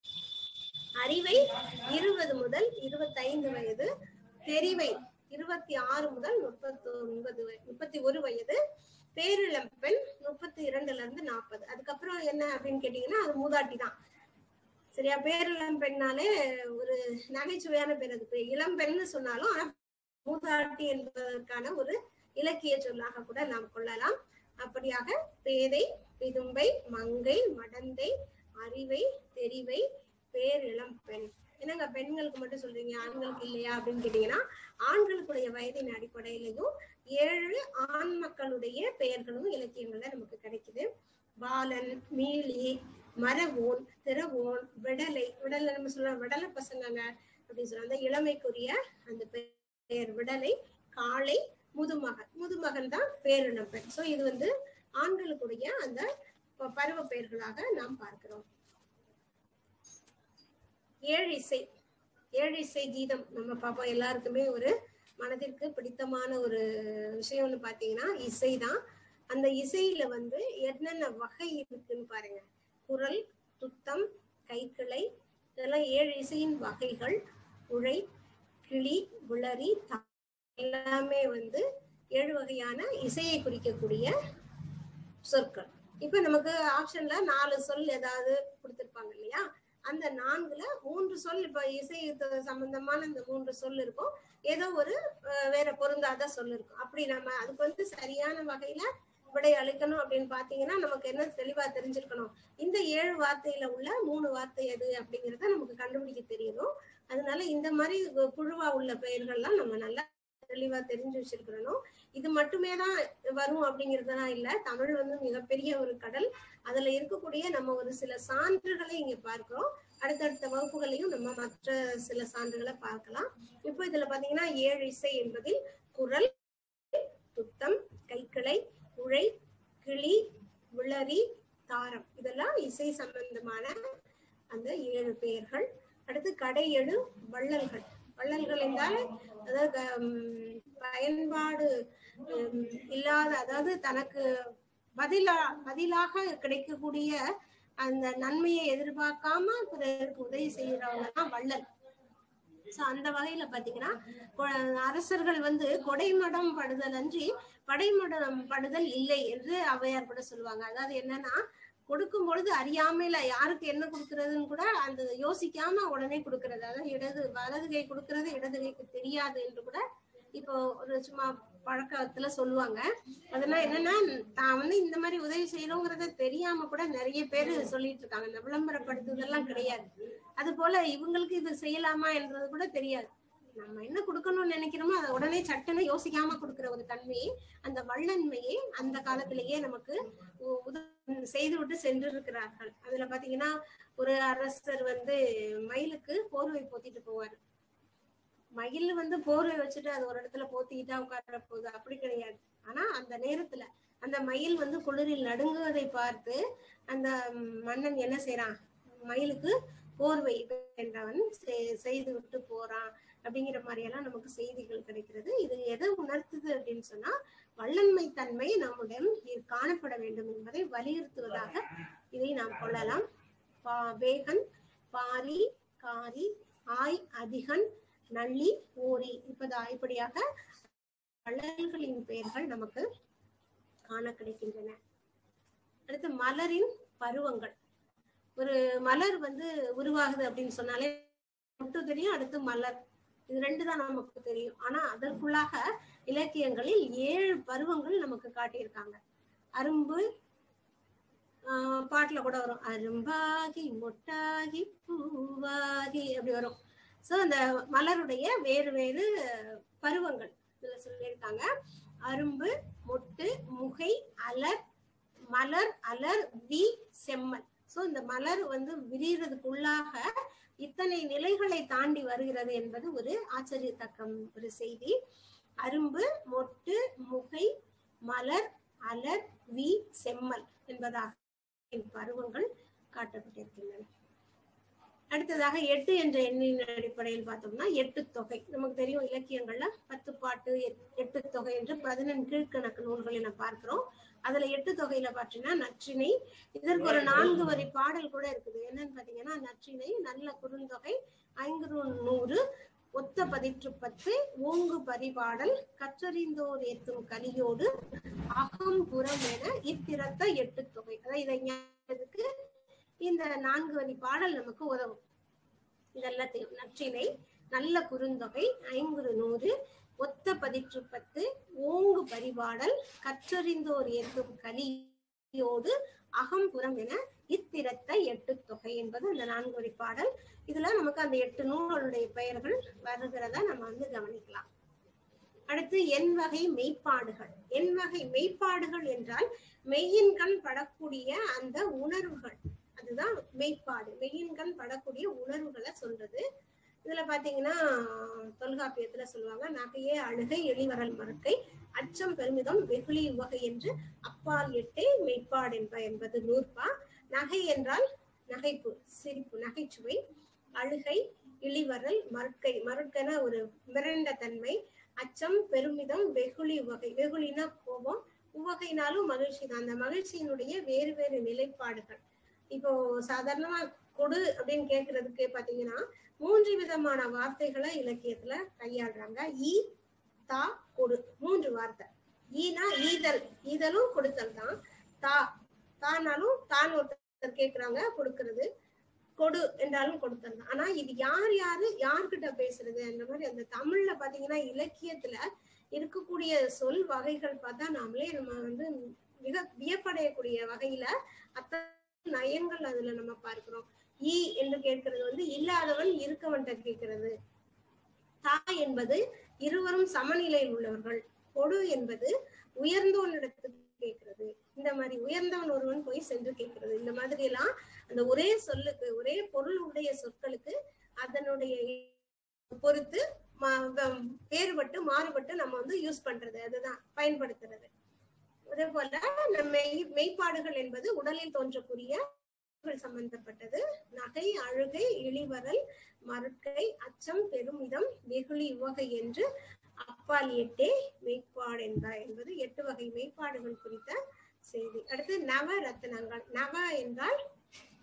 அறிவை இருபது முதல் இருபத்தைந்து வயது தெரிவை இருபத்தி ஆறு முதல் முப்பத்தி ஒன்பது முப்பத்தி ஒரு வயது பேரிளம் பெண் முப்பத்தி இரண்டுல இருந்து நாற்பது அதுக்கப்புறம் என்ன அப்படின்னு கேட்டீங்கன்னா அது மூதாட்டி தான் சரியா பேரிளம் பெண்ணாலே ஒரு நகைச்சுவையான பேர் அது பே- இளம் பெண்ணு சொன்னாலும் ஆனா மூதாட்டி என்பதற்கான ஒரு இலக்கிய சொல்லாக கூட நாம் கொள்ளலாம் அப்படியாக பேதை பிதும்பை மங்கை மடந்தை அறிவை தெரிவை பேரிளம் பெண் என்னங்க பெண்களுக்கு மட்டும் சொல்றீங்க ஆண்களுக்கு இல்லையா அப்படின்னு கேட்டீங்கன்னா ஆண்களுக்குடைய வயதின் அடிப்படையிலையும் ஏழு ஆண் மக்களுடைய பெயர்களும் இலக்கியங்கள்ல நமக்கு கிடைக்குது பாலன் மீளி மரவோன் திரவோன் விடலை விடலை நம்ம சொல்றோம் விடலை பசங்கங்க அப்படின்னு சொல்றோம் அந்த இளமைக்குரிய அந்த பெயர் விடலை காளை முதுமகன் முதுமகன் தான் பேரினம் பெண் சோ இது வந்து ஆண்களுக்குடைய அந்த ப- பருவ பெயர்களாக நாம் பார்க்கிறோம் ஏழு இசை ஏழு இசை கீதம் நம்ம பார்ப்போம் எல்லாருக்குமே ஒரு மனதிற்கு பிடித்தமான ஒரு விஷயம்னு பாத்தீங்கன்னா இசைதான் அந்த இசையில வந்து என்னென்ன வகை இருக்குன்னு பாருங்க குரல் துத்தம் கைக்கிளை இதெல்லாம் ஏழு இசையின் வகைகள் உழை கிளி விளரி தா- எல்லாமே வந்து ஏழு வகையான இசையை குறிக்கக்கூடிய சொற்கள் இப்ப நமக்கு ஆப்ஷன்ல நாலு சொல் ஏதாவது கொடுத்திருப்பாங்க இல்லையா அந்த நான்குல மூன்று சொல் இப்ப இசை த- சம்பந்தமான இந்த மூன்று சொல் இருக்கும் ஏதோ ஒரு அஹ், வேற பொருந்தாத சொல் இருக்கும் அப்படி நம்ம அதுக்கு வந்து சரியான வகையில விடை அளிக்கணும் அப்படின்னு பாத்தீங்கன்னா நமக்கு என்ன தெளிவா தெரிஞ்சிருக்கணும் இந்த ஏழு வார்த்தையில உள்ள மூணு வார்த்தை எது அப்படிங்கறத நமக்கு கண்டுபிடிக்க தெரியணும் அதனால இந்த மாதிரி கு- குழுவா உள்ள பெயர்கள்லாம் நம்ம நல்லா தெளிவா தெரிஞ்சு வச்சிருக்கணும் இது மட்டுமே தான் வரும் அப்படிங்கறதெல்லாம் இல்ல தமிழ் வந்து மிகப்பெரிய ஒரு கடல் அதுல இருக்கக்கூடிய நம்ம ஒரு சில சான்றுகளை இங்க பார்க்கிறோம் அடுத்தடுத்த வகுப்புகளையும் நம்ம மற்ற சில சான்றுகளை பார்க்கலாம் இப்போ இதுல பாத்தீங்கன்னா ஏழு இசை என்பதில் குரல் துத்தம் கைக்கிளை உழை கிளி விளரி தாரம் இதெல்லாம் இசை சம்பந்தமான அந்த ஏழு பெயர்கள் அடுத்து கடையெழு வள்ளல்கள் வள்ளல்கள் என்றால் அதாவது ஹம், பயன்பாடு ஹம், இல்லாத அதாவது தனக்கு பதிலா பதிலாக கிடைக்கக்கூடிய அந்த நன்மையை எதிர்பார்க்காம பிறருக்கு உதவி செய்யறவங்க தான் வள்ளல் சோ அந்த வகையில பாத்தீங்கன்னா கொ- அரசர்கள் வந்து கொடைமடம் படுதல் அன்றி படைமடம் படுதல் இல்லை என்று ஔவையார் கூட சொல்லுவாங்க அதாவது என்னன்னா கொடுக்கும் பொழுது அறியாமையில யாருக்கு என்ன கொடுக்கறதுன்னு கூட அந்த யோசிக்காம உடனே கொடுக்கறது அதாவது இடது வலது கை கொடுக்கறது இடது கைக்கு தெரியாது என்று கூட இப்போ ஒரு சும்மா பழக்கத்துல சொல்லுவாங்க அதெல்லாம் என்னன்னா தான் வந்து இந்த மாதிரி உதவி செய்யறோங்கிறத தெரியாம கூட நிறைய பேர் சொல்லிட்டு இருக்காங்க இந்த விளம்பரப்படுத்துதெல்லாம் கிடையாது அது போல இவங்களுக்கு இது செய்யலாமா என்றது கூட தெரியாது நம்ம என்ன கொடுக்கணும்னு நினைக்கிறோமோ அதை உடனே சட்டுன்னு யோசிக்காம கொடுக்கிற ஒரு தன்மையை அந்த வள்ளன்மையை அந்த காலத்திலேயே நமக்கு உ- உதவி செய்து விட்டு சென்று இருக்கிறார்கள் அதுல பாத்தீங்கன்னா ஒரு அரசர் வந்து மயிலுக்கு போர்வை போத்திட்டு போவாரு மயில் வந்து போர்வை வச்சுட்டு அது ஒரு இடத்துல போத்திக்கிட்டா உட்கார போகுது அப்படி கிடையாது ஆனா அந்த நேரத்துல அந்த மயில் வந்து குளிரில் நடுங்குவதை பார்த்து அந்த மன்னன் என்ன செய்யறான் மயிலுக்கு போர்வை என்றவன் செ- செய்து விட்டு போறான் அப்படிங்கிற மாதிரி எல்லாம் நமக்கு செய்திகள் கிடைக்கிறது இது எதை உணர்த்துது அப்படின்னு சொன்னா வல்லன்மை தன்மை நம்முடன் இ- காணப்பட வேண்டும் என்பதை வலியுறுத்துவதாக இதை நாம் கொள்ளலாம் பா வேகன் பாரி காரி ஆய் அதிகன் நள்ளி ஓரி இப்பதா இப்படியாக வள்ளல்களின் பெயர்கள் நமக்கு காண கிடைக்கின்றன அடுத்து மலரின் பருவங்கள் ஒரு மலர் வந்து உருவாகுது அப்படின்னு சொன்னாலே மொட்டு தெரியும் அடுத்து மலர் இது ரெண்டு தான் நமக்கு தெரியும் ஆனா அதற்குள்ளாக இலக்கியங்களில் ஏழு பருவங்கள் நமக்கு காட்டியிருக்காங்க அரும்பு ஆஹ் பாட்டுல கூட வரும் அரும்பாகி மொட்டாகி பூவாகி அப்படி வரும் சோ அந்த மலருடைய வேறு வேறு பருவங்கள் இதுல சொல்லியிருக்காங்க அரும்பு மொட்டு முகை அலர் மலர் அலர் வி செம்மல் சோ இந்த மலர் வந்து விரியறதுக்குள்ளாக இத்தனை நிலைகளை தாண்டி வருகிறது என்பது ஒரு ஆச்சரியத்தக்க ஒரு செய்தி அரும்பு மொட்டு முகை மலர் அலர் வி செம்மல் என்பதாக பருவங்கள் காட்டப்பட்டிருக்கின்றன அடுத்ததாக எட்டு என்ற எண்ணின் அடிப்படையில் பார்த்தோம்னா எட்டு தொகை நமக்கு தெரியும் இலக்கியங்கள்ல பத்து பாட்டு எட்- எட்டு தொகை என்று பதினெண் கீழ்கணக்கு நூல்களை நம்ம பார்க்கிறோம் அதுல எட்டு தொகையில பார்த்தீங்கன்னா நற்றிணை இதற்கு ஒரு நான்கு வரி பாடல் கூட இருக்குது என்னன்னு பாத்தீங்கன்னா நற்றிணை நல்ல குறுந்தொகை ஐங்குறு நூறு ஒத்த பதிற்று பத்து ஓங்கு பரிபாடல் கற்றறிந்தோர் ஏத்தும் கலியோடு அகம் புறம் என இத்திரத்த எட்டு தொகை அதாவது இதை ஞாபகத்துக்கு இந்த நான்கு வரி பாடல் நமக்கு உதவும் இதெல்லாத்தையும் நற்றினை நல்ல குறுந்தொகை ஐங்குறு நூறு ஒத்த பதிற்று பத்து ஓங்கு பரிபாடல் கற்றறிந்தோர் ஏற்கும் கலியோடு அகம்புறம் என இத்திரத்த எட்டு தொகை என்பது அந்த நான்கு வரி பாடல் இதுல நமக்கு அந்த எட்டு நூல்களுடைய பெயர்கள் வருகிறத நம்ம வந்து கவனிக்கலாம் அடுத்து என் வகை மெய்ப்பாடுகள் என் வகை மெய்ப்பாடுகள் என்றால் மெய்யின் கண் படக்கூடிய அந்த உணர்வுகள் அதுதான் மெய்ப்பாடு மெய்யின் கண் படக்கூடிய உணர்வுகளை சொல்றது இதுல பாத்தீங்கன்னா தொல்காப்பியத்துல சொல்லுவாங்க நகையே அழுகை எளிவரல் மறுக்கை அச்சம் பெருமிதம் வெகுளி உவகை என்று அப்பால் எட்டே மெய்ப்பாடு என்ப என்பது நூற்பா நகை என்றால் நகைப்பு சிரிப்பு நகைச்சுவை அழுகை இழிவரல் மறுக்கை மறுக்கென ஒரு மிரண்ட தன்மை அச்சம் பெருமிதம் வெகுளி உவகை வெகுளினா கோபம் உவகைனாலும் மகிழ்ச்சி தான் அந்த மகிழ்ச்சியினுடைய வேறு வேறு நிலைப்பாடுகள் இப்போ சாதாரணமா கொடு அப்படின்னு கேக்குறதுக்கு பாத்தீங்கன்னா மூன்று விதமான வார்த்தைகளை இலக்கியத்துல கையாளுறாங்க ஈ தா கொடு மூன்று வார்த்தை ஈனா ஈதல் ஈதலும் கொடுத்தல் தான் தா தானாலும் தான் ஒருத்தர் கேக்குறாங்க கொடுக்கறது கொடு என்றாலும் கொடுத்தல் தான் ஆனா இது யார் யாரு யார்கிட்ட பேசுறது அந்த மாதிரி அந்த தமிழ்ல பாத்தீங்கன்னா இலக்கியத்துல இருக்கக்கூடிய சொல் வகைகள் பார்த்தா நாமளே நம்ம வந்து மிக வியப்படையக்கூடிய வகையில அத்தனை நயங்கள் அதுல நம்ம பார்க்கிறோம் ஈ என்று கேட்கிறது வந்து இல்லாதவன் இருக்கவன்கிட்ட கேட்கிறது தா என்பது இருவரும் சமநிலையில் உள்ளவர்கள் கொடு என்பது உயர்ந்தவனிடத்துக்கு கேட்கிறது இந்த மாதிரி உயர்ந்தவன் ஒருவன் போய் சென்று கேட்கிறது இந்த மாதிரி எல்லாம் அந்த ஒரே சொல்லுக்கு ஒரே பொருள் உடைய சொற்களுக்கு அதனுடைய பொறுத்து மா- வ- வேறுபட்டு மாறுபட்டு நம்ம வந்து யூஸ் பண்றது அதுதான் பயன்படுத்துறது அதே போல நம்ம மெய்- மெய்ப்பாடுகள் என்பது உடலில் தோன்றக்கூடிய உணர்வுகள் சம்பந்தப்பட்டது நகை அழுகை இழிவரல் மறுக்கை அச்சம் பெருமிதம் வெகுளி உவகை என்று அப்பால் எட்டே மெய்ப்பாடு என்பார் என்பது எட்டு வகை மெய்ப்பாடுகள் குறித்த செய்தி அடுத்து நவ ரத்தினங்கள் நவ என்றால்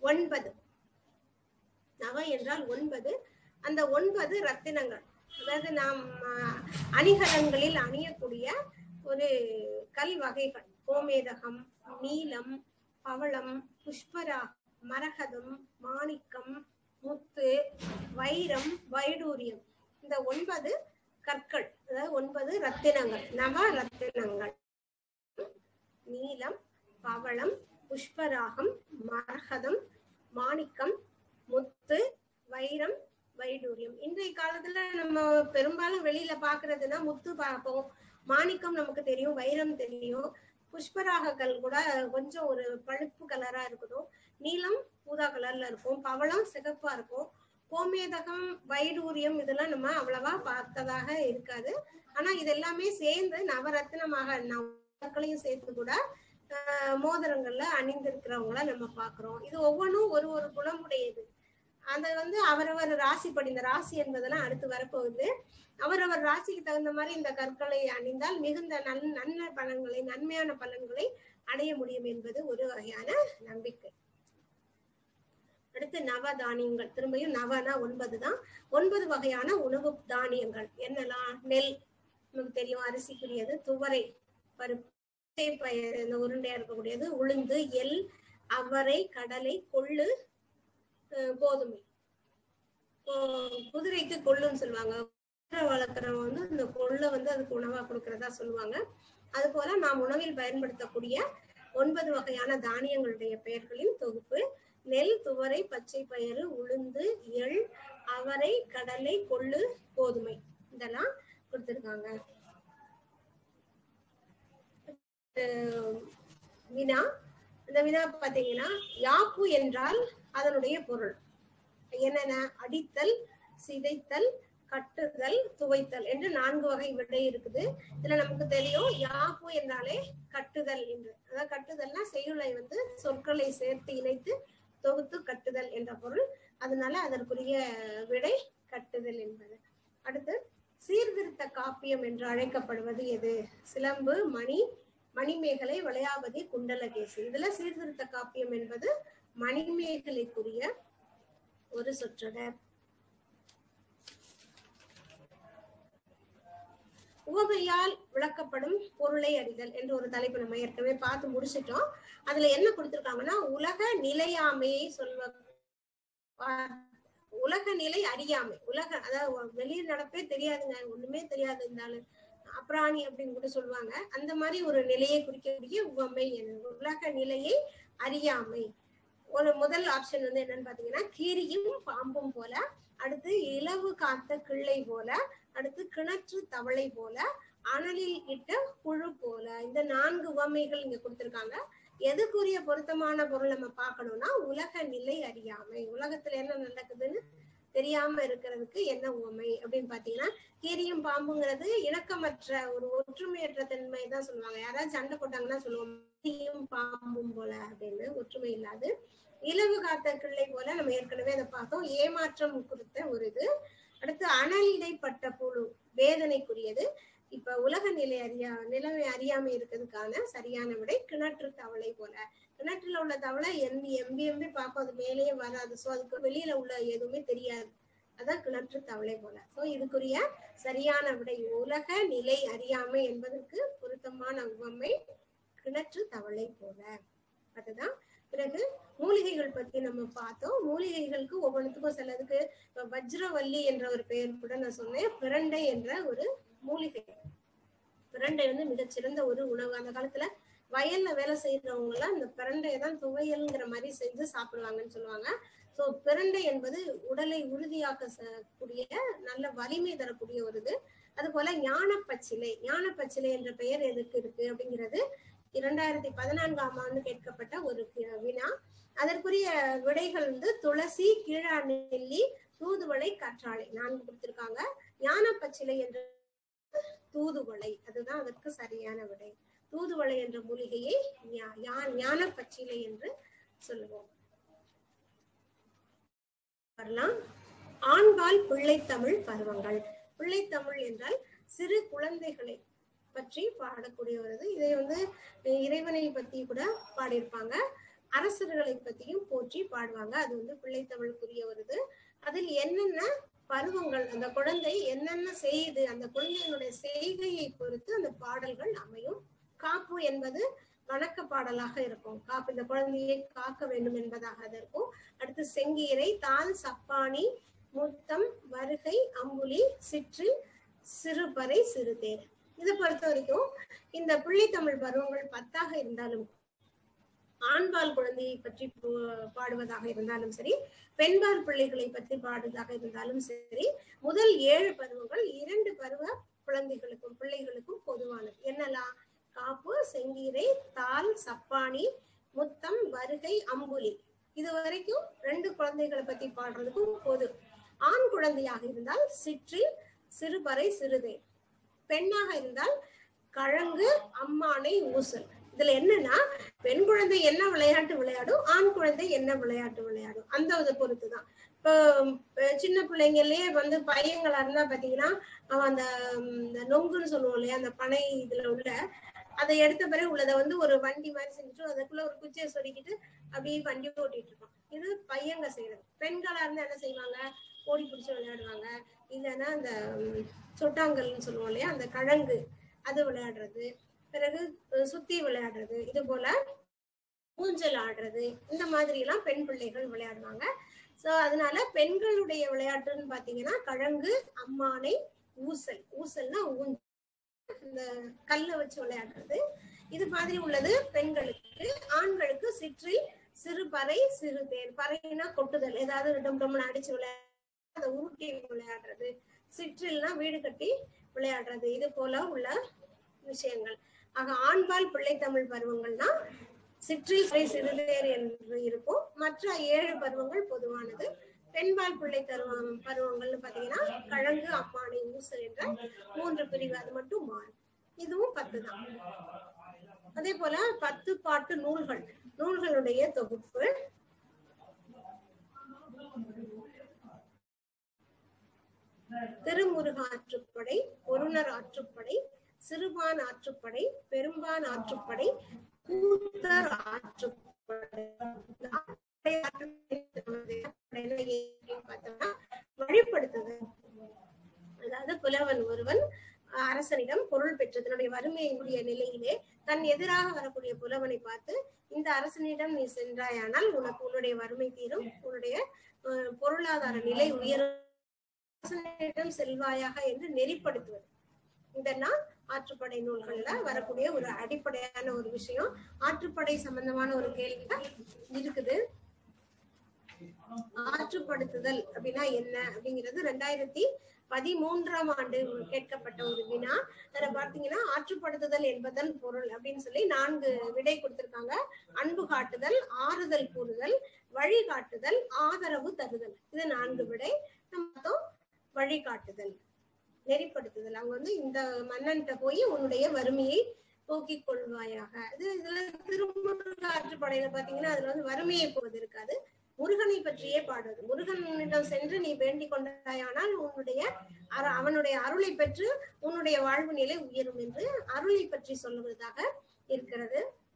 ஒன்பது நவ என்றால் ஒன்பது அந்த ஒன்பது ரத்தினங்கள் அதாவது நாம் ஆஹ், அணிகலன்களில் அணியக்கூடிய ஒரு கல் வகைகள் கோமேதகம் நீலம் பவளம் புஷ்பரா மரகதம் மாணிக்கம் முத்து வைரம் வைடூரியம் இந்த ஒன்பது கற்கள் அதாவது ஒன்பது ரத்தினங்கள் நவ ரத்தினங்கள் நீலம் பவளம் புஷ்பராகம் மரகதம் மாணிக்கம் முத்து வைரம் வைடூரியம் இன்றைய காலத்துல நம்ம பெரும்பாலும் வெளியில பாக்குறதுன்னா முத்து பார்ப்போம் மாணிக்கம் நமக்கு தெரியும் வைரம் தெரியும் புஷ்பராக கல் கூட கொஞ்சம் ஒரு பழுப்பு கலரா இருக்கணும் நீலம் ஊதா கலர்ல இருக்கும் பவளம் சிகப்பா இருக்கும் கோமேதகம் வைடூரியம் இதெல்லாம் நம்ம அவ்வளவா பார்த்ததாக இருக்காது ஆனா இது எல்லாமே சேர்ந்து நவரத்தினமாக நவக்களையும் சேர்த்து கூட ஆஹ், மோதிரங்கள்ல அணிந்திருக்கிறவங்கள நம்ம பாக்குறோம் இது ஒவ்வொன்றும் ஒரு ஒரு குணமுடையது அது வந்து அவரவர் ராசிப்படி இந்த ராசி என்பதெல்லாம் அடுத்து வரப்போகுது அவரவர் ராசிக்கு தகுந்த மாதிரி இந்த கற்களை அணிந்தால் மிகுந்த நல் நல்ல பலன்களை நன்மையான பலன்களை அடைய முடியும் என்பது ஒரு வகையான நம்பிக்கை அடுத்து நவ தானியங்கள் திரும்பியும் நவனா ஒன்பது தான் ஒன்பது வகையான உணவு தானியங்கள் என்னெல்லாம் நெல் நமக்கு தெரியும் அரிசிக்குரியது துவரை பருப்பு பயிர் இந்த உருண்டையா இருக்கக்கூடியது உளுந்து எள் அவரை கடலை கொள்ளு அஹ் கோதுமை கோ- குதிரைக்கு கொள்ளுன்னு சொல்லுவாங்க குதிரை வளர்க்குறவங்க வந்து இந்த கொள்ளை வந்து அதுக்கு உணவா கொடுக்கறதா சொல்லுவாங்க அது போல நாம் உணவில் பயன்படுத்தக்கூடிய ஒன்பது வகையான தானியங்களுடைய பெயர்களின் தொகுப்பு நெல் துவரை பச்சை பயிறு உளுந்து எள் அவரை கடலை கொள்ளு கோதுமை இதெல்லாம் கொடுத்திருக்காங்க அஹ் வினா இந்த வினா பாத்தீங்கன்னா யாப்பு என்றால் அதனுடைய பொருள் என்னென்ன அடித்தல் சிதைத்தல் கட்டுதல் துவைத்தல் என்று நான்கு வகை விடை இருக்குது இதுல நமக்கு தெரியும் யாப்பு என்றாலே கட்டுதல் என்று அதாவது கட்டுதல்னா செய்யுளை வந்து சொற்களை சேர்த்து இணைத்து தொகுத்து கட்டுதல் என்ற பொருள் அதனால அதற்குரிய விடை கட்டுதல் என்பது அடுத்து சீர்திருத்த காப்பியம் என்று அழைக்கப்படுவது எது சிலம்பு மணி மணிமேகலை வளையாபதி குண்டலகேசி இதுல சீர்திருத்த காப்பியம் என்பது மணிமேகலைக்குரிய ஒரு சொற்றொடர் உவமையால் விளக்கப்படும் பொருளை அறிதல் என்ற ஒரு தலைப்பு நம்ம ஏற்கனவே பார்த்து முடிச்சிட்டோம் அதுல என்ன கொடுத்திருக்காங்கன்னா உலக நிலையாமையை சொல்வ பா- உலக நிலை அறியாமை உலக அதாவது வெளியே நடப்பே தெரியாதுங்க ஒண்ணுமே தெரியாது இருந்தாலும் அப்ராணி அப்படின்னு கூட சொல்லுவாங்க அந்த மாதிரி ஒரு நிலையை குறிக்கக்கூடிய உவமை என உலக நிலையை அறியாமை ஒரு முதல் ஆப்ஷன் வந்து என்னன்னு பாத்தீங்கன்னா கீரியும் பாம்பும் போல அடுத்து இலவு காத்த கிள்ளை போல அடுத்து கிணற்று தவளை போல அனலில் இட்ட புழு போல இந்த நான்கு உவமைகள் இங்க கொடுத்திருக்காங்க எதுக்குரிய பொருத்தமான பொருள் நம்ம பார்க்கணும்னா உலக நிலை அறியாமை உலகத்துல என்ன நடக்குதுன்னு தெரியாம இருக்கிறதுக்கு என்ன உவமை அப்படின்னு பாத்தீங்கன்னா கீரியும் பாம்புங்கிறது இணக்கமற்ற ஒரு ஒற்றுமையற்ற தன்மை தான் சொல்லுவாங்க யாராவது சண்டை போட்டாங்கன்னா சொல்லுவோம் கீரியும் பாம்பும் போல அப்படின்னு ஒற்றுமை இல்லாது இலவு காத்த கிள்ளை போல நம்ம ஏற்கனவே அதை பார்த்தோம் ஏமாற்றம் குறித்த ஒரு இது அடுத்து அனலிடைப்பட்ட புழு வேதனைக்குரியது இப்ப உலக நிலை அறியா நிலைமை அறியாம இருக்கிறதுக்கான சரியான விடை கிணற்று தவளை போல கிணற்றுல உள்ள தவளை எம்பி எம்பி எம்பி பார்க்கும் அது மேலேயே வராது சோ அதுக்கு வெளியில உள்ள எதுவுமே தெரியாது அதான் கிணற்று தவளை போல சோ இதுக்குரிய சரியான விடை உலக நிலை அறியாமை என்பதற்கு பொருத்தமான உவமை கிணற்று தவளை போல அதுதான் பிறகு மூலிகைகள் பத்தி நம்ம பார்த்தோம் மூலிகைகளுக்கு ஒவ்வொன்றுத்துக்கும் சிலதுக்கு இப்ப வஜ்ரவல்லி என்ற ஒரு பெயர் கூட நான் சொன்னேன் பிரண்டை என்ற ஒரு மூலிகை பிரண்டை வந்து மிகச்சிறந்த ஒரு உணவு அந்த காலத்துல வயல்ல வேலை செய்யறவங்க எல்லாம் இந்த பிரண்டையை தான் துவையல்ங்கிற மாதிரி செஞ்சு சாப்பிடுவாங்கன்னு சொல்லுவாங்க சோ பிரண்டை என்பது உடலை உறுதியாக்க ச- கூடிய நல்ல வலிமை தரக்கூடிய ஒரு இது அது போல ஞானப்பச்சிலை ஞானப்பச்சிலை என்ற பெயர் எதுக்கு இருக்கு அப்படிங்கிறது இரண்டாயிரத்தி பதினான்காம் ஆண்டு கேட்கப்பட்ட ஒரு வி- வினா அதற்குரிய விடைகள் வந்து துளசி கீழா நெல்லி தூதுவளை கற்றாழை நான்கு கொடுத்திருக்காங்க ஞானப்பச்சிலை என்ற தூதுவளை அதுதான் அதற்கு சரியான விடை தூதுவளை என்ற மூலிகையை ஞா- ஞா- ஞானப்பச்சிலை என்று சொல்லுவோம் வரலாம் ஆண்பால் பிள்ளைத்தமிழ் பருவங்கள் பிள்ளைத்தமிழ் என்றால் சிறு குழந்தைகளை பற்றி பாடக்கூடிய ஒரு இது இதை வந்து அஹ், இறைவனை பத்தி கூட பாடியிருப்பாங்க அரசர்களை பத்தியும் போற்றி பாடுவாங்க அது வந்து பிள்ளைத்தமிழுக்குரிய ஒரு இது அதில் என்னென்ன பருவங்கள் அந்த குழந்தை என்னென்ன செய்யுது அந்த குழந்தையினுடைய செய்கையை பொறுத்து அந்த பாடல்கள் அமையும் காப்பு என்பது வணக்க பாடலாக இருக்கும் காப்பு இந்த குழந்தையை காக்க வேண்டும் என்பதாக அது இருக்கும் அடுத்து செங்கீரை தால் சப்பானி முத்தம் வருகை அம்புலி சிற்று சிறுபறை சிறுதேர் இதை பொறுத்த வரைக்கும் இந்த பிள்ளைத்தமிழ் பருவங்கள் பத்தாக இருந்தாலும் ஆண்பால் குழந்தையை பற்றி பு- பாடுவதாக இருந்தாலும் சரி பெண்பால் பிள்ளைகளை பற்றி பாடுவதாக இருந்தாலும் சரி முதல் ஏழு பருவங்கள் இரண்டு பருவ குழந்தைகளுக்கும் பிள்ளைகளுக்கும் பொதுவானது என்னெல்லாம் காப்பு செங்கீரை தால் சப்பானி முத்தம் வருகை அம்புலி இது வரைக்கும் ரெண்டு குழந்தைகளை பத்தி பாடுறதுக்கும் பொது ஆண் குழந்தையாக இருந்தால் சிற்றில் சிறுபறை சிறுதை பெண்ணாக இருந்தால் கழங்கு அம்மானை ஊசல் இதுல என்னன்னா பெண் குழந்தை என்ன விளையாட்டு விளையாடும் ஆண் குழந்தை என்ன விளையாட்டு விளையாடும் அந்த இதை பொறுத்துதான் இப்போ அஹ் சின்ன பிள்ளைங்கலயே வந்து பையங்களா இருந்தா பாத்தீங்கன்னா அவன் அந்த ம், இந்த நொங்குன்னு சொல்லுவோம் இல்லையா அந்த பனை இதுல உள்ள அதை எடுத்த பிறகு உள்ளதை வந்து ஒரு வண்டி மாதிரி செஞ்சுட்டு அதுக்குள்ள ஒரு குச்சியை சொருக்கிட்டு அப்படியே வண்டி ஓட்டிட்டு இருப்பான் இது பையங்க செய்யறது பெண்களா இருந்தா என்ன செய்வாங்க ஓடி பிடிச்சு விளையாடுவாங்க இல்லைன்னா அந்த ம், சொட்டாங்கல்னு சொல்லுவோம் இல்லையா அந்த கழங்கு அது விளையாடுறது பிறகு அஹ், சுத்தி விளையாடுறது இது போல ஊஞ்சல் ஆடுறது இந்த மாதிரி எல்லாம் பெண் பிள்ளைகள் விளையாடுவாங்க சோ அதனால பெண்களுடைய விளையாட்டுன்னு பாத்தீங்கன்னா கழங்கு அம்மானை ஊசல் ஊசல்னா ஊஞ்சல் இந்த கல்லை வச்சு விளையாடுறது இது மாதிரி உள்ளது பெண்களுக்கு ஆண்களுக்கு சிற்றி சிறு பறை சிறு தேர் பறைனா கொட்டுதல் ஏதாவது டம் டம்னு அடிச்சு விளையாடுறது அதை உருட்டி விளையாடுறது சிற்றில்னா வீடு கட்டி விளையாடுறது இது போல உள்ள விஷயங்கள் ஆக ஆண்பால் பிள்ளை தமிழ் பருவங்கள்னா சிற்றில் சிறை சிறுதேர் என்று இருக்கும் மற்ற ஏழு பருவங்கள் பொதுவானது பெண்பால் பிள்ளை தருவம் பருவங்கள்னு பாத்தீங்கன்னா கழங்கு அம்மானை ஊசல் என்ற மூன்று பிரிவு அது மட்டும் மாறும் இதுவும் பத்து தான் அதே போல பத்து பாட்டு நூல்கள் நூல்களுடைய தொகுப்பு திருமுருக ஆற்றுப்படை பொருணர் ஆற்றுப்படை சிறுபான் ஆற்றுப்படை பெரும்பான் ஆற்றுப்படை கூத்தர் ஆற்றுப்படை இந்த ஆற்றுப்படை, ஆற்றுப்படை அப்படின்னு பார்த்தோம்னா வழிபடுத்துதல் அதாவது புலவன் ஒருவன் அஹ், அரசனிடம் பொருள் பெற்று தன்னுடைய வறுமையுடைய நிலையிலே தன் எதிராக வரக்கூடிய புலவனை பார்த்து இந்த அரசனிடம் நீ சென்றாயானால் உனக்கு உன்னுடைய வறுமை தீரும் உன்னுடைய அஹ், பொருளாதார நிலை உயரும் அரசனிடம் செல்வாயாக என்று நெறிப்படுத்துவது இதெல்லாம் ஆற்றுப்படை நூல்கள்ல வரக்கூடிய ஒரு அடிப்படையான ஒரு விஷயம் ஆற்றுப்படை சம்பந்தமான ஒரு கேள்விதான் இருக்குது ஆற்றுப்படுத்துதல் அப்படின்னா என்ன அப்படிங்கிறது ரெண்டாயிரத்தி பதிமூன்றாம் ஆண்டு கேட்கப்பட்ட ஒரு வினா அதுல பாத்தீங்கன்னா ஆற்றுப்படுத்துதல் என்பதன் பொருள் அப்படின்னு சொல்லி நான்கு விடை கொடுத்திருக்காங்க அன்பு காட்டுதல் ஆறுதல் கூறுதல் வழிகாட்டுதல் ஆதரவு தருதல் இது நான்கு விடை நம்ம பார்த்தோம் வழிகாட்டுதல் நெறிப்படுத்துதல் அவங்க வந்து இந்த மன்னன்கிட்ட போய் உன்னுடைய வறுமையை போக்கிக் கொள்வாயாக இது இதுல திருமுருக ஆற்றுப்படையில பாத்தீங்கன்னா அதுல வந்து வறுமையை போவது இருக்காது முருகனை பற்றியே பாடுவது முருகனிடம் சென்று நீ வேண்டிக் கொண்டாயானால் உன்னுடைய அர- அவனுடைய அருளை பெற்று உன்னுடைய வாழ்வு நிலை உயரும் என்று அருளை பற்றி சொல்லுவதாக இருக்கிறது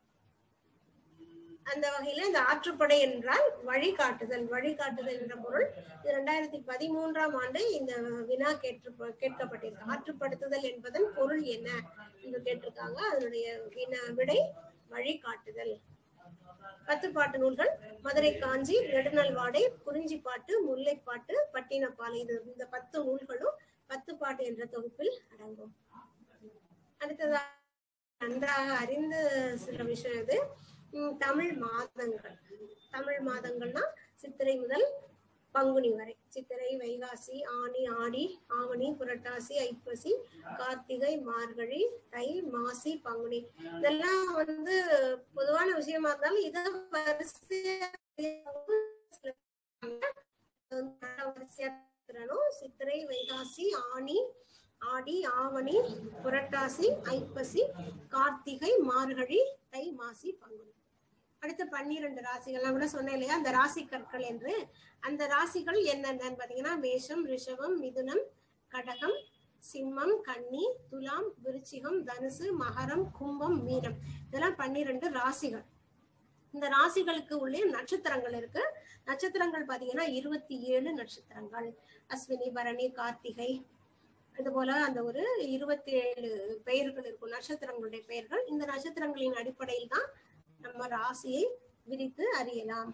அந்த வகையில இந்த ஆற்றுப்படை என்றால் வழிகாட்டுதல் வழிகாட்டுதல் என்ற பொருள் இது ரெண்டாயிரத்தி பதிமூன்றாம் ஆண்டு இந்த வினா கேட்டு கேட்கப்பட்டிருக்கு ஆற்றுப்படுத்துதல் என்பதன் பொருள் என்ன என்று கேட்டிருக்காங்க அதனுடைய வினா விடை வழிகாட்டுதல் பத்து பாட்டு நூல்கள் மதுரை காஞ்சி நெடுநல்வாடை குறிஞ்சிப்பாட்டு முல்லைப்பாட்டு பட்டினப்பாலை இது இந்த பத்து நூல்களும் பத்து பாட்டு என்ற தொகுப்பில் அடங்கும் அடுத்ததாக நன்றாக அறிந்த சில விஷயம் இது உம், தமிழ் மாதங்கள் தமிழ் மாதங்கள்னா சித்திரை முதல் பங்குனி வரை சித்திரை வைகாசி ஆனி ஆடி ஆவணி புரட்டாசி ஐப்பசி கார்த்திகை மார்கழி தை மாசி பங்குனி இதெல்லாம் வந்து பொதுவான விஷயமா இருந்தாலும் இத வரிசையா சில வந்து வரிசையா இருக்கிறனும். சித்திரை வைகாசி ஆனி ஆடி ஆவணி புரட்டாசி ஐப்பசி கார்த்திகை மார்கழி தை மாசி பங்குனி அடுத்த பன்னிரண்டு ராசிகள்லாம் கூட சொன்னேன் இல்லையா அந்த ராசி கற்கள் என்று அந்த ராசிகள் என்னென்னன்னு பாத்தீங்கன்னா மேஷம் ரிஷபம் மிதுனம் கடகம் சிம்மம் கன்னி துலாம் விருச்சிகம் தனுசு மகரம் கும்பம் மீனம் இதெல்லாம் பன்னிரண்டு ராசிகள் இந்த ராசிகளுக்கு உள்ளே நட்சத்திரங்கள் இருக்கு நட்சத்திரங்கள் பாத்தீங்கன்னா இருபத்தி ஏழு நட்சத்திரங்கள் அஸ்வினி பரணி கார்த்திகை இது போல அந்த ஒரு இருபத்தி ஏழு பெயர்கள் இருக்கும் நட்சத்திரங்களுடைய பெயர்கள் இந்த நட்சத்திரங்களின் அடிப்படையில் தான் நம்ம ராசியை விரித்து அறியலாம்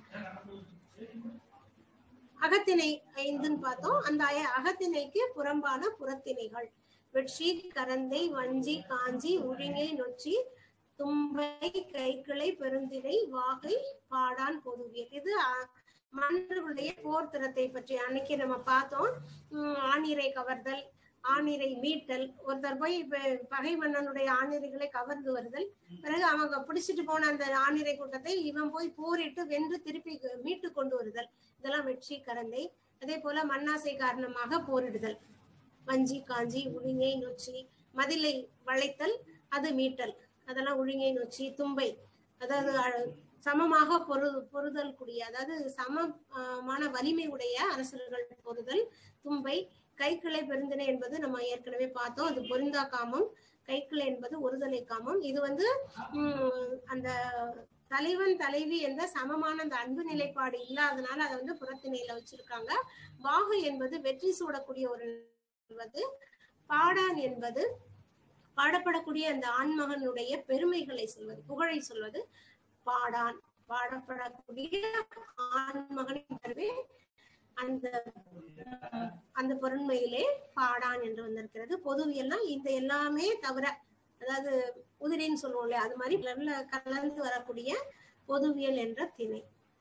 அகத்திணை ஐந்துன்னு பார்த்தோம் அந்த அய- அகத்திணைக்கு புறம்பான புறத்திணைகள் வெட்சி கரந்தை வஞ்சி காஞ்சி உழிஞை நொச்சி தும்பை கைக்கிளை பெருந்திணை வாகை பாடான் பொதுவியல் இது அ- மன்னர்களுடைய போர் திறத்தை பற்றி அன்னைக்கு நம்ம பார்த்தோம் உம் ஆணிரை கவர்தல் ஆணிரை மீட்டல் ஒருத்தர் போய் இப்ப பகை மன்னனுடைய ஆணிரைகளை கவர்ந்து வருதல் பிறகு அவங்க பிடிச்சிட்டு போன அந்த ஆணிரை கூட்டத்தை இவன் போய் போரிட்டு வென்று திருப்பி மீட்டு கொண்டு வருதல் இதெல்லாம் வெற்றி கரந்தை அதே போல மண்ணாசை காரணமாக போரிடுதல் வஞ்சி காஞ்சி உழிஞை நொச்சி மதிலை வளைத்தல் அது மீட்டல் அதெல்லாம் உழிஞை நொச்சி தும்பை அதாவது அ- சமமாக பொரு பொருதல் கூடிய அதாவது சமமான வலிமை உடைய அரசர்கள் பொருதல் தும்பை கைக்கிளை பெருந்திணை என்பது நம்ம ஏற்கனவே பார்த்தோம் அது பொருந்தா காமம் கைக்கிளை என்பது ஒருதலை காமம் இது வந்து உம், அந்த தலைவன் தலைவி என்ற சமமான அந்த அன்பு நிலைப்பாடு இல்லாதனால அதை வந்து புறத்திணையில வச்சிருக்காங்க வாகு என்பது வெற்றி சூடக்கூடிய ஒரு என்பது பாடான் என்பது பாடப்படக்கூடிய அந்த ஆண்மகனுடைய பெருமைகளை சொல்வது புகழை சொல்வது பாடான் பாடப்படக்கூடிய ஆண்மகனின் பெருமை அந்த அந்த பொருண்மையிலே பாடான் என்று வந்திருக்கிறது பொதுவியல்னா இந்த எல்லாமே தவிர அதாவது உதிரின்னு சொல்லுவோம் இல்லையா அது மாதிரி நல்ல கலந்து வரக்கூடிய பொதுவியல் என்ற திணை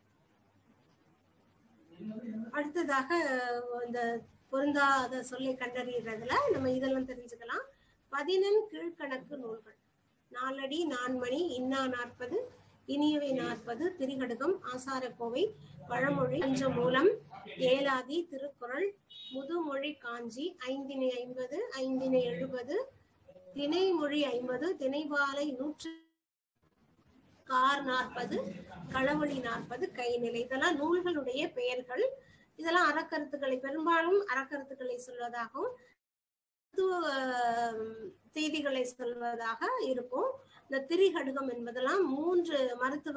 அடுத்ததாக இந்த பொருந்தாத சொல்லை கண்டறியறதுல நம்ம இதெல்லாம் தெரிஞ்சுக்கலாம் பதினெண் கீழ்கணக்கு நூல்கள் நாலடி நான்மணி இன்னா நாற்பது இனியவை நாற்பது திரிகடுகம் ஆசாரக்கோவை பழமொழி பஞ்சமூலம் ஏலாதி திருக்குறள் முதுமொழி காஞ்சி ஐந்தினை ஐம்பது ஐந்தினை எழுபது திணைமொழி ஐம்பது திணைவாலை நூற்று கார் நாற்பது களவழி நாற்பது கைநிலை இதெல்லாம் நூல்களுடைய பெயர்கள் இதெல்லாம் அறக்கருத்துக்களை பெரும்பாலும் அறக்கருத்துக்களை சொல்வதாகவும் தத்துவ, ஆஹ், செய்திகளை சொல்வதாக இருக்கும் இந்த திரிகடுகம் என்பதெல்லாம் மூன்று மருத்துவ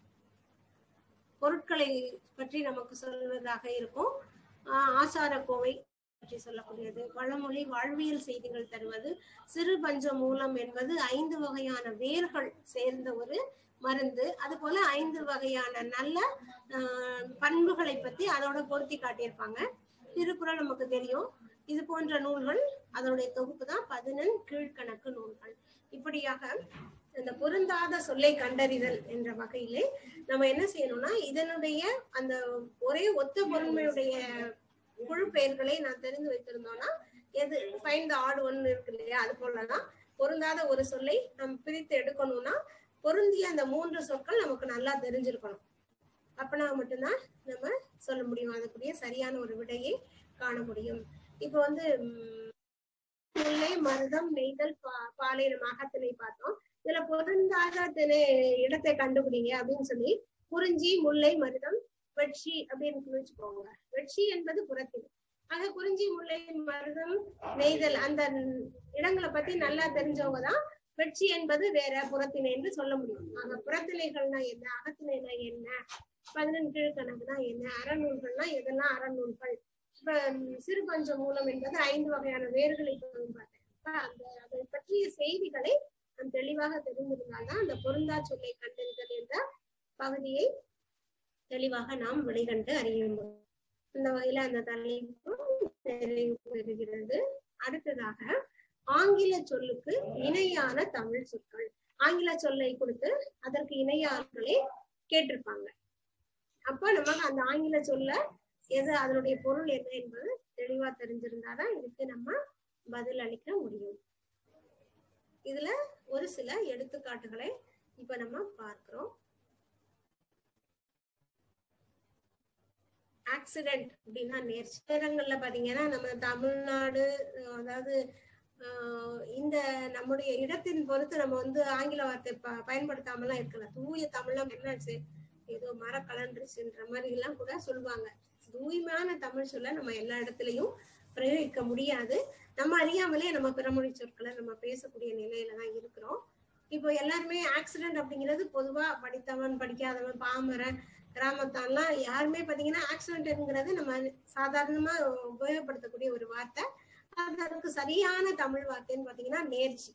பொருட்களை பற்றி நமக்கு சொல்வதாக இருக்கும் ஆஹ், ஆசாரக்கோவை பற்றி சொல்லக்கூடியது பழமொழி வாழ்வியல் செய்திகள் தருவது சிறு பஞ்ச மூலம் என்பது ஐந்து வகையான வேர்கள் சேர்ந்த ஒரு மருந்து அது போல ஐந்து வகையான நல்ல ஆஹ், பண்புகளை பத்தி அதோட பொருத்தி காட்டியிருப்பாங்க திருக்குறள் நமக்கு தெரியும் இது போன்ற நூல்கள் அதனுடைய தொகுப்பு தான் பதினெண் கீழ்கணக்கு நூல்கள் இப்படியாக இந்த பொருந்தாத சொல்லை கண்டறிதல் என்ற வகையிலே நம்ம என்ன செய்யணும்னா இதனுடைய அந்த ஒரே ஒத்த பொருண்மையுடைய குழு பெயர்களை நான் தெரிந்து வைத்திருந்தோம்னா எது ஃபைன் த ஆடு ஒன்னு இருக்கு இல்லையா அது போலதான் பொருந்தாத ஒரு சொல்லை நம்ம பிரித்து எடுக்கணும்னா பொருந்திய அந்த மூன்று சொற்கள் நமக்கு நல்லா தெரிஞ்சிருக்கணும் அப்பனா மட்டும்தான் நம்ம சொல்ல முடியும் அதுக்குரிய சரியான ஒரு விடையை காண முடியும் இப்போ வந்து ம், முல்லை மருதம் நெய்தல் பா- பாலை நம்ம அகத்திணை பார்த்தோம் இதுல பொருந்தாத திணை இடத்தை கண்டுபிடிங்க அப்படின்னு சொல்லி குறிஞ்சி முல்லை மருதம் வெட்சி அப்படின்னு வச்சுக்கோங்க வெட்சி என்பது புறத்திணை ஆக குறிஞ்சி முல்லை மருதம் நெய்தல் அந்த இடங்களை பத்தி நல்லா தெரிஞ்சவங்க தான் வெட்சி என்பது வேற புறத்திணை என்று சொல்ல முடியும் ஆக புறத்திணைகள்னா என்ன அகத்திணைனா என்ன பதினெண் கீழ்கணக்குனா என்ன அறநூல்கள்னா எதெல்லாம் அறநூல்கள் இப்ப ம், சிறு பஞ்ச மூலம் என்பது ஐந்து வகையான வேர்களை சொல்லும் பார்த்தேன் அப்ப அந்த அதை பற்றிய செய்திகளை நாம் தெளிவாக தெரிந்திருந்தால்தான் அந்த பொருந்தா சொல்லை கண்டறிதல் என்ற பகுதியை தெளிவாக நாம் வெளிக்கண்டு அறிய முடியும் இந்த வகையில அந்த தலைப்பு நிறைவு பெறுகிறது அடுத்ததாக ஆங்கில சொல்லுக்கு இணையான தமிழ் சொற்கள் ஆங்கில சொல்லை கொடுத்து அதற்கு இணையாளர்களை கேட்டிருப்பாங்க அப்ப நமக்கு அந்த ஆங்கில சொல்ல எது அதனுடைய பொருள் என்ன என்பது தெளிவா தெரிஞ்சிருந்தாதான் இதுக்கு நம்ம பதில் அளிக்க முடியும் இதுல ஒரு சில எடுத்துக்காட்டுகளை இப்ப நம்ம பார்க்கிறோம் ஆக்சிடென்ட் அப்படின்னா நேர் நேரங்கள்ல பாத்தீங்கன்னா நம்ம தமிழ்நாடு அஹ் அதாவது ஆஹ் இந்த நம்முடைய இடத்தின் பொறுத்து நம்ம வந்து ஆங்கில வார்த்தை ப- பயன்படுத்தாமலாம் இருக்கலாம் தூய தமிழ்ல என்னாச்சு ஏதோ மர கலண்டுருச்சுன்ற மாதிரி எல்லாம் கூட சொல்லுவாங்க தூய்மையான தமிழ் சொல்ல நம்ம எல்லா இடத்துலயும் பிரயோகிக்க முடியாது நம்ம அறியாமலே நம்ம பிறமொழி சொற்களை நம்ம பேசக்கூடிய நிலையில தான் இருக்கிறோம் இப்போ எல்லாருமே ஆக்சிடென்ட் அப்படிங்கிறது பொதுவா படித்தவன் படிக்காதவன் பாமரன் கிராமத்தான்லாம் யாருமே பாத்தீங்கன்னா ஆக்சிடென்ட்ங்கிறது நம்ம சாதாரணமா உபயோகப்படுத்தக்கூடிய ஒரு வார்த்தை அதற்கு சரியான தமிழ் வார்த்தைன்னு பாத்தீங்கன்னா நேர்ச்சி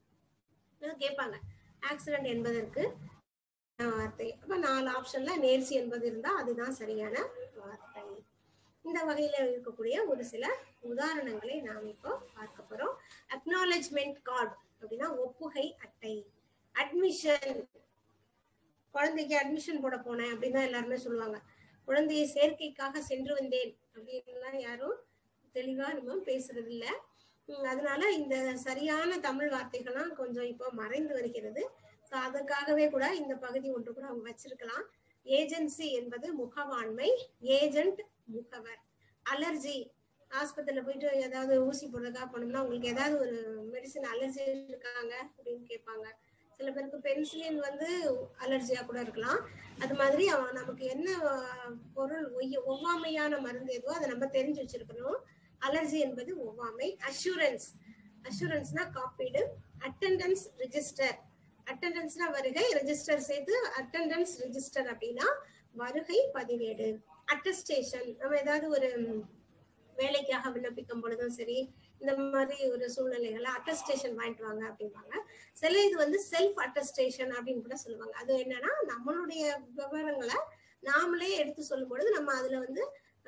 இது கேட்பாங்க ஆக்சிடென்ட் என்பதற்கு என்ன வார்த்தை அப்ப நாலு ஆப்ஷன்ல நேர்ச்சி என்பது இருந்தா அதுதான் சரியான வார்த்தை இந்த வகையில இருக்கக்கூடிய ஒரு சில உதாரணங்களை நாம் இப்போ பார்க்க போறோம் அக்னாலஜ்மெண்ட் கார்டு அப்படின்னா ஒப்புகை அட்டை அட்மிஷன் குழந்தைக்கு அட்மிஷன் போட போனேன் அப்படின்னு தான் எல்லாருமே சொல்லுவாங்க குழந்தையை சேர்க்கைக்காக சென்று வந்தேன் அப்படின்லாம் யாரும் தெளிவா நம்ம பேசுறது இல்ல உம் அதனால இந்த சரியான தமிழ் வார்த்தைகள்லாம் கொஞ்சம் இப்போ மறைந்து வருகிறது ஸோ அதுக்காகவே கூட இந்த பகுதி ஒன்று கூட அவங்க வச்சிருக்கலாம் ஏஜென்சி என்பது முகவாண்மை ஏஜென்ட் முகவர் அலர்ஜி ஆஸ்பத்திரியில போயிட்டு ஏதாவது ஊசி போடுறதுக்காக போனோம்னா உங்களுக்கு ஏதாவது ஒரு மெடிசன் அலர்ஜி இருக்காங்க அப்படின்னு கேட்பாங்க சில பேருக்கு பென்சிலின் வந்து அலர்ஜியா கூட இருக்கலாம் அது மாதிரி அவன் நமக்கு என்ன அஹ், பொருள் ஒய்ய- ஒவ்வாமையான மருந்து எதுவோ அதை நம்ம தெரிஞ்சு வச்சிருக்கணும் அலர்ஜி என்பது ஒவ்வாமை அஷூரன்ஸ் அஷூரன்ஸ்னா காப்பீடு அட்டெண்டன்ஸ் ரிஜிஸ்டர் அட்டெண்டன்ஸ்னா வருகை ரெஜிஸ்டர் சேர்த்து அட்டெண்டன்ஸ் ரிஜிஸ்டர் அப்படின்னா வருகை பதிவேடு அட்டஸ்டேஷன் நம்ம ஏதாவது ஒரு ம், வேலைக்காக விண்ணப்பிக்கும் பொழுதும் சரி இந்த மாதிரி ஒரு சூழ்நிலைகளை அட்டஸ்டேஷன் வாங்கிட்டு வாங்க அப்படிம்பாங்க சில இது வந்து செல்ஃப் அட்டஸ்டேஷன் அப்படின்னு கூட சொல்லுவாங்க அது என்னன்னா நம்மளுடைய விவரங்களை நாமளே எடுத்து சொல்லும் பொழுது நம்ம அதுல வந்து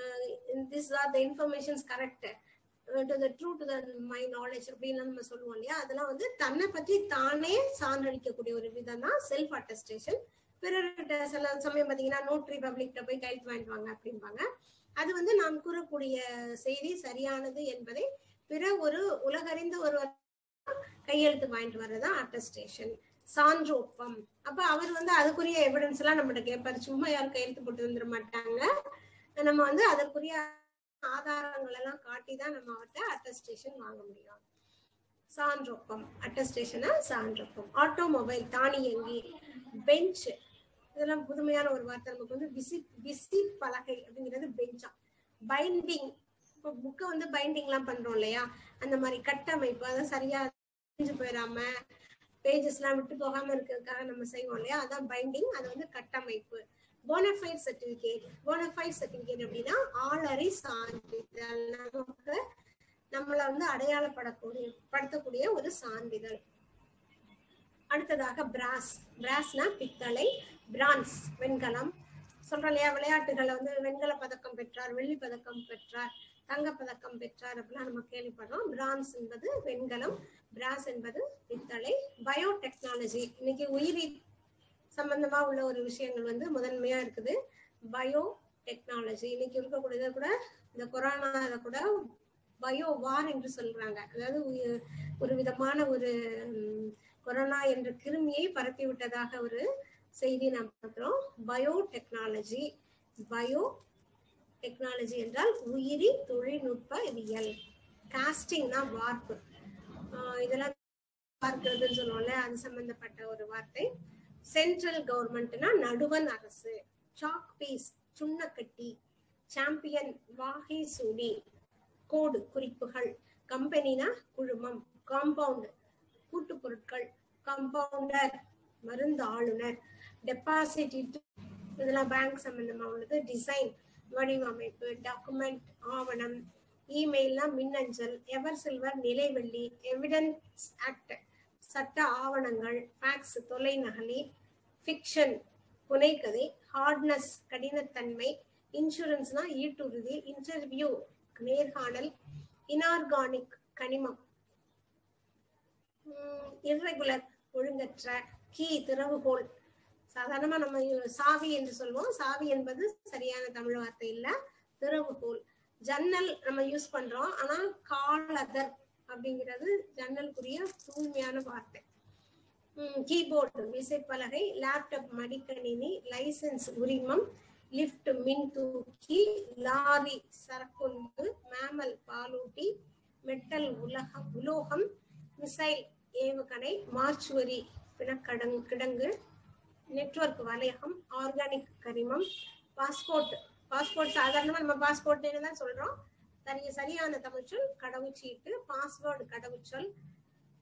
this are the informations correct to the true to the my knowledge அப்படின்னு நம்ம சொல்லுவோம் இல்லையா அதெல்லாம் வந்து தன்னை பற்றி தானே சான்றளிக்கக்கூடிய ஒரு விதம் தான் செல்ஃப் அட்டஸ்டேஷன் பிறர்கிட்ட சில சமயம் பார்த்தீங்கன்னா நோட்ரி பப்ளிக்ட போய் கையெழுத்து வாங்கிட்டு வாங்க அப்படிம்பாங்க அது வந்து நாம் கூறக்கூடிய செய்தி சரியானது என்பதை பிற ஒரு உலகறிந்த ஒருவர் கையெழுத்து வாங்கிட்டு வர்றதுதான் அட்டஸ்டேஷன் சான்றோப்பம் அப்ப அவர் வந்து அதுக்குரிய எவிடன்ஸ் எல்லாம் நம்மகிட்ட கேட்பாரு சும்மா யாரும் கையெழுத்து போட்டு வந்துட மாட்டாங்க நம்ம வந்து அதற்குரிய ஆதாரங்கள் எல்லாம் காட்டி தான் நம்ம அவர்கிட்ட அட்டஸ்டேஷன் வாங்க முடியும் சான்றொப்பம் அட்டஸ்டேஷனா சான்றொப்பம் ஆட்டோமொபைல் தானியங்கி பெஞ்ச் இதெல்லாம் புதுமையான ஒரு வார்த்தை நமக்கு வந்து விசி விசி பலகை அப்படிங்கிறது பெஞ்சா பைண்டிங் இப்போ புக்கை வந்து பைண்டிங் எல்லாம் பண்றோம் இல்லையா அந்த மாதிரி கட்டமைப்பு அதை சரியா பிரிஞ்சு போயிடாம பேஜஸ் எல்லாம் விட்டு போகாம இருக்கிறதுக்காக நம்ம செய்வோம் இல்லையா அதான் பைண்டிங் அது வந்து கட்டமைப்பு போனஃபைட் சர்டிபிகேட் போனஃபைட் சர்டிபிகேட் அப்படின்னா ஆளறி சான்றிதழ் நமக்கு நம்மள வந்து அடையாளப்படக்கூடிய படுத்தக்கூடிய ஒரு சான்றிதழ் அடுத்ததாக பிராஸ் பிராஸ்னா பித்தளை பிரான்ஸ் வெண்கலம் சொல்றோம் இல்லையா விளையாட்டுகளை வந்து வெண்கல பதக்கம் பெற்றார் வெள்ளி பதக்கம் பெற்றார் தங்க பதக்கம் பெற்றார் அப்படிலாம் நம்ம கேள்விப்படுறோம் பிரான்ஸ் என்பது வெண்கலம் பிராஸ் என்பது பித்தளை பயோடெக்னாலஜி இன்னைக்கு உயிரி சம்பந்தமா உள்ள ஒரு விஷயங்கள் வந்து முதன்மையா இருக்குது பயோ டெக்னாலஜி இன்னைக்கு இருக்கக்கூடியதை கூட இந்த கொரோனால கூட பயோ வார் என்று சொல்றாங்க அதாவது உயி- ஒரு விதமான ஒரு ம், கொரோனா என்ற கிருமியை பரப்பி விட்டதாக ஒரு செய்தி நாம் பார்க்கிறோம் பயோ டெக்னாலஜி பயோ டெக்னாலஜி என்றால் உயிரி தொழில்நுட்பவியல் காஸ்டிங்னா வார்ப்பு ஆஹ் இதெல்லாம் பார்க்கிறதுன்னு சொல்லுவோம்ல அது சம்பந்தப்பட்ட ஒரு வார்த்தை சென்ட்ரல் கவர்மெண்ட்னா நடுவன் அரசு சாக் பீஸ் சுண்ணக்கட்டி சாம்பியன் வாகை சூடி கோடு குறிப்புகள் கம்பெனினா குழுமம் காம்பவுண்ட் கூட்டு பொருட்கள் காம்பவுண்டர் மருந்து ஆளுநர் டெபாசிட் இதெல்லாம் பேங்க் சம்பந்தமா உள்ளது டிசைன் வடிவமைப்பு டாக்குமெண்ட் ஆவணம் இமெயில்னா மின்னஞ்சல் எவர் சில்வர் நிலைவெள்ளி எவிடன்ஸ் ஆக்ட் சட்ட ஆவணங்கள் ஃபேக்ஸ் தொலைநகலி ஃபிக்ஷன் புனைக்கதை ஹார்ட்னஸ் கடினத்தன்மை இன்சூரன்ஸ்னா ஈட்டுறுதி இன்டர்வியூ நேர்காணல் இனார்கானிக் கனிமம் இர்ரெகுலர் ஒழுங்கற்ற கீ திறவுகோல் சாதாரணமா நம்ம சாவி என்று சொல்வோம் சாவி என்பது சரியான தமிழ் வார்த்தை இல்ல திறவுகோல் ஜன்னல் நம்ம யூஸ் பண்றோம் ஆனா காலதர் அப்படிங்கிறது ஜன்னலுக்குரிய தூய்மையான வார்த்தை கீபோர்டு விசைப்பலகை லேப்டாப் மடிக்கணினி லைசென்ஸ் உரிமம் லிஃப்ட் மின் தூக்கி லாரி சரக்குந்து மேமல் பாலூட்டி மெட்டல் உலகம் உலோகம் மிசைல் ஏவுகணை மார்ச்சுவரி பிணக்கடங் கிடங்கு நெட்வொர்க் வலையகம் ஆர்கானிக் கரிமம் பாஸ்போர்ட் பாஸ்போர்ட் சாதாரணமா நம்ம பாஸ்போர்ட்னு தான் சொல்றோம் சரி சரியான தமிழ்ச்சொல் கடவுச்சீட்டு பாஸ்வேர்டு கடவுச்சொல்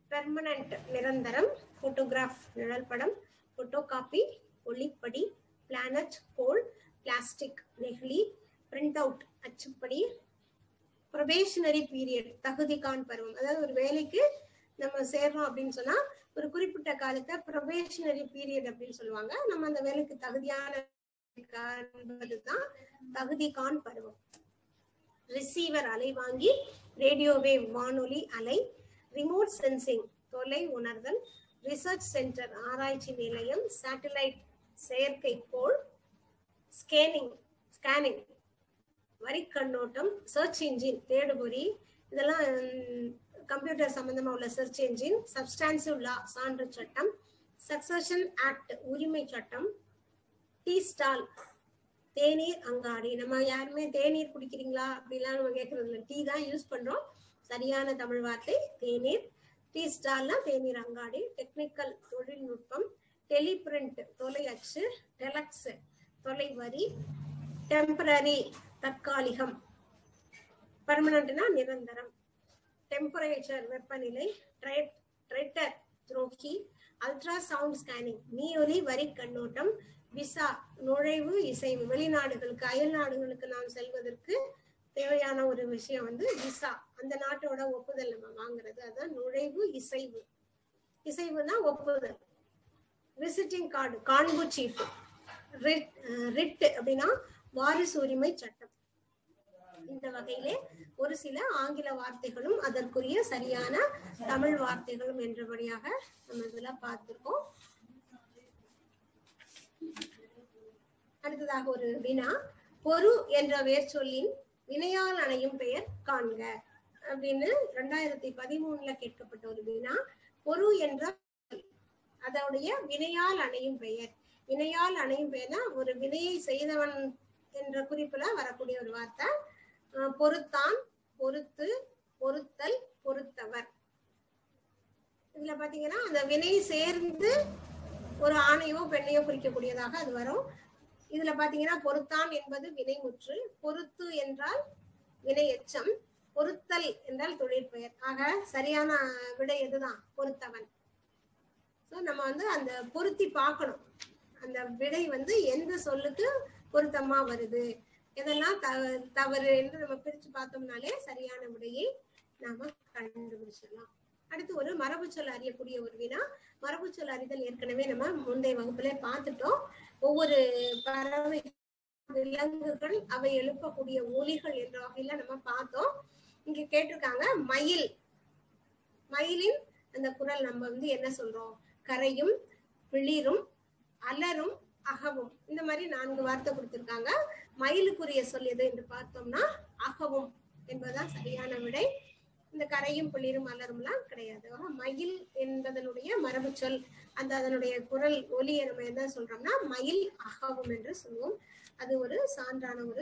பெர்மனன்ட் நிரந்தரம் போட்டோகிராஃப் நிழல் படம் போட்டோ காப்பி ஒளிப்படி பிளானட் கோல் பிளாஸ்டிக் நெகிழி பிரிண்ட் அவுட் அச்சுப்படி ப்ரொபேஷனரி பீரியட் தகுதிகான் பருவம் அதாவது ஒரு வேலைக்கு நம்ம சேர்றோம் அப்படின்னு சொன்னா ஒரு குறிப்பிட்ட காலத்தை ப்ரொபேஷனரி பீரியட் அப்படின்னு சொல்லுவாங்க நம்ம அந்த வேலைக்கு தகுதியான என்பதுதான் தகுதிகான் பருவம் ரிசீவர் அலை வாங்கி ரேடியோ வேவ் வானொலி அலை ரிமோட் சென்சிங் தொலை உணர்தல் ரிசர்ச் சென்டர் ஆராய்ச்சி நிலையம் சேட்டலைட் செயற்கைக்கோள் ஸ்கேனிங் ஸ்கேனிங் வரி கண்ணோட்டம் சர்ச் இன்ஜின் தேடுபொறி இதெல்லாம் கம்ப்யூட்டர் சம்பந்தமா உள்ள சர்ச் இன்ஜின் சப்ஸ்டான்சிவ் லா சான்று சட்டம் சக்சஷன் ஆக்ட் உரிமை சட்டம் டீ ஸ்டால் தேநீர் அங்காடி நம்ம யாருமே தேநீர் குடிக்கிறீங்களா அப்படிலாம் நம்ம கேட்கறது இல்லை டீ தான் யூஸ் பண்றோம் சரியான தமிழ் வார்த்தை தேநீர் டீ ஸ்டால்னா தேநீர் அங்காடி டெக்னிக்கல் தொழில்நுட்பம் டெலிபிரிண்ட் தொலை அச்சு டெலக்ஸ் தொலைவரி டெம்பரரி தற்காலிகம் பர்மனண்ட்னா நிரந்தரம் டெம்பரேச்சர் வெப்பநிலை ட்ரைட்டர் துரோக்கி அல்ட்ரா சவுண்ட் ஸ்கேனிங் மீயொலி வரி கண்ணோட்டம் விசா நுழைவு இசைவு வெளிநாடுகளுக்கு அயல் நாடுகளுக்கு நாம் செல்வதற்கு தேவையான ஒரு விஷயம் வந்து விசா அந்த நாட்டோட ஒப்புதல் நம்ம வாங்குறது அதான் நுழைவு இசைவு இசைவுனா ஒப்புதல் விசிட்டிங் கார்டு காண்பு சீட்டு ரிட் ரிட் அப்படின்னா வாரிசு உரிமை சட்டம் இந்த வகையிலே ஒரு சில ஆங்கில வார்த்தைகளும் அதற்குரிய சரியான தமிழ் வார்த்தைகளும் என்றபடியாக நம்ம இதுல பார்த்திருக்கோம் அடுத்ததாக ஒரு வினா பொரு என்ற வேர் சொல்லின் வினையால் அணையும் பெயர் காண்க அப்படின்னு ரெண்டாயிரத்தி பதிமூணுல கேட்கப்பட்ட ஒரு வினா பொரு என்ற அதோடைய வினையால் அணையும் பெயர் வினையால் அணையும் பெயர்னா ஒரு வினையை செய்தவன் என்ற குறிப்புல வரக்கூடிய ஒரு வார்த்தை பொறுத்தான் பொறுத்து பொறுத்தல் பொறுத்தவர் இதுல பாத்தீங்கன்னா அந்த வினை சேர்ந்து ஒரு ஆணையோ பெண்ணையோ குறிக்கக்கூடியதாக அது வரும் இதுல பாத்தீங்கன்னா பொறுத்தான் என்பது வினைமுற்று பொறுத்து என்றால் வினை எச்சம் பொறுத்தல் என்றால் தொழிற்பெயர் ஆக சரியான விடை எதுதான் பொறுத்தவன் ஸோ நம்ம வந்து அந்த பொருத்தி பார்க்கணும் அந்த விடை வந்து எந்த சொல்லுக்கு பொருத்தமா வருது எதெல்லாம் தவறு என்று நம்ம பிரிச்சு பார்த்தோம்னாலே சரியான விடையை நாம கண்டுபிடிச்சிடலாம் அடுத்து ஒரு மரபு சொல் அறியக்கூடிய ஒரு வினா மரபு சொல் அறிதல் ஏற்கனவே நம்ம முந்தைய வகுப்புல பார்த்துட்டோம் ஒவ்வொரு பறவை விலங்குகள் அவை எழுப்பக்கூடிய ஒலிகள் என்ற வகையில நம்ம பார்த்தோம் இங்க கேட்டிருக்காங்க மயில் மயிலின் அந்த குரல் நம்ம வந்து என்ன சொல்றோம் கரையும் பிளிரும் அலரும் அகவும் இந்த மாதிரி நான்கு வார்த்தை கொடுத்திருக்காங்க மயிலுக்குரிய சொல் எது என்று பார்த்தோம்னா அகவும் என்பதுதான் சரியான விடை இந்த கரையும் பிளிரும் மலரும்லாம் கிடையாது மயில் என்பதனுடைய மரபு சொல் அந்த அதனுடைய குரல் ஒலியை நம்ம என்ன சொல்றோம்னா மயில் அகவும் என்று சொல்லுவோம் அது ஒரு சான்றான ஒரு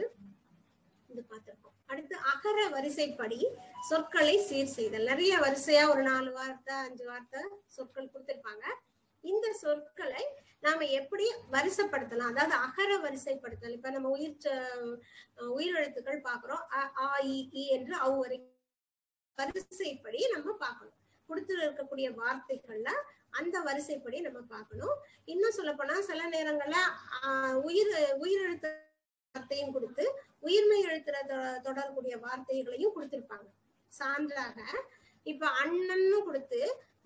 இது பார்த்திருக்கோம் அடுத்து அகர வரிசைப்படி சொற்களை சீர் செய்தல் நிறைய வரிசையா ஒரு நாலு வார்த்தை அஞ்சு வார்த்தை சொற்கள் கொடுத்திருப்பாங்க இந்த சொற்களை நாம எப்படி வரிசைப்படுத்தலாம் அதாவது அகர வரிசைப்படுத்தல் இப்ப நம்ம உயிர் உயிரெழுத்துக்கள் பாக்குறோம் ஆ இ என்று அவ் வரைக்கும் வரிசைப்படி நம்ம பார்க்கணும் கொடுத்து இருக்கக்கூடிய வார்த்தைகள்ல அந்த வரிசைப்படி நம்ம பார்க்கணும் இன்னும் சொல்ல போனா சில நேரங்கள்ல உயிர் உயிரெழுத்து வார்த்தையும் கொடுத்து உயிர்மை எழுத்துல தொடரக்கூடிய வார்த்தைகளையும் கொடுத்திருப்பாங்க சான்றாக இப்ப அண்ணன்னு கொடுத்து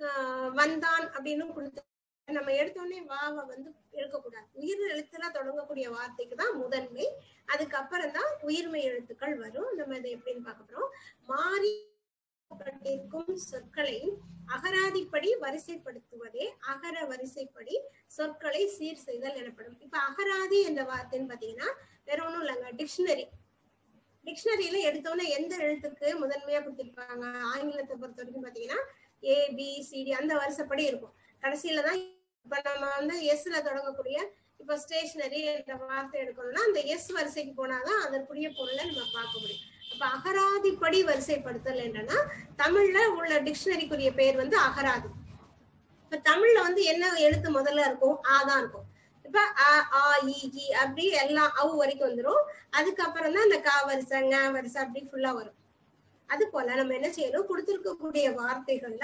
வந்தான் அப்படின்னு கொடுத்து நம்ம எடுத்தோடனே வாவை வந்து எடுக்கக்கூடாது உயிர் எழுத்துல தொடங்கக்கூடிய வார்த்தைக்கு தான் முதன்மை அதுக்கப்புறம் தான் உயிர்மை எழுத்துக்கள் வரும் நம்ம இதை எப்படின்னு பார்க்க போறோம் மாறி பட்டிருக்கும் சொற்களை அகராதிப்படி வரிசைப்படுத்துவதே அகர வரிசைப்படி சொற்களை சீர் செய்தல் எனப்படும் இப்ப அகராதி என்ற வார்த்தைன்னு பாத்தீங்கன்னா வேற ஒண்ணும் இல்லைங்க டிக்ஷனரி டிக்ஷனரியில எடுத்தோன்னே எந்த எழுத்துக்கு முதன்மையா கொடுத்திருப்பாங்க ஆங்கிலத்தை பொறுத்த வரைக்கும் பாத்தீங்கன்னா ஏ பி சிடி அந்த வரிசைப்படி இருக்கும் கடைசியில தான் இப்ப நம்ம வந்து எஸ்ல தொடங்கக்கூடிய இப்ப ஸ்டேஷனரி என்ற வார்த்தை எடுக்கணும்னா அந்த எஸ் வரிசைக்கு போனாதான் அதற்குரிய பொருளை நம்ம பார்க்க முடியும் அப்ப அகராதிப்படி வரிசைப்படுத்தல் என்றனா தமிழ்ல உள்ள டிக்ஷனரிக்குரிய பேர் வந்து அகராதி இப்ப தமிழ்ல வந்து என்ன எழுத்து முதல்ல இருக்கும் ஆ தான் இருக்கும் இப்ப அ ஆ இ இ அப்படி எல்லாம் அவு வரைக்கும் வந்துரும் அதுக்கப்புறம் தான் இந்த கா வரிசை ங வரிசை அப்படி ஃபுல்லா வரும் அது போல நம்ம என்ன செய்யணும் கொடுத்திருக்கக்கூடிய வார்த்தைகள்ல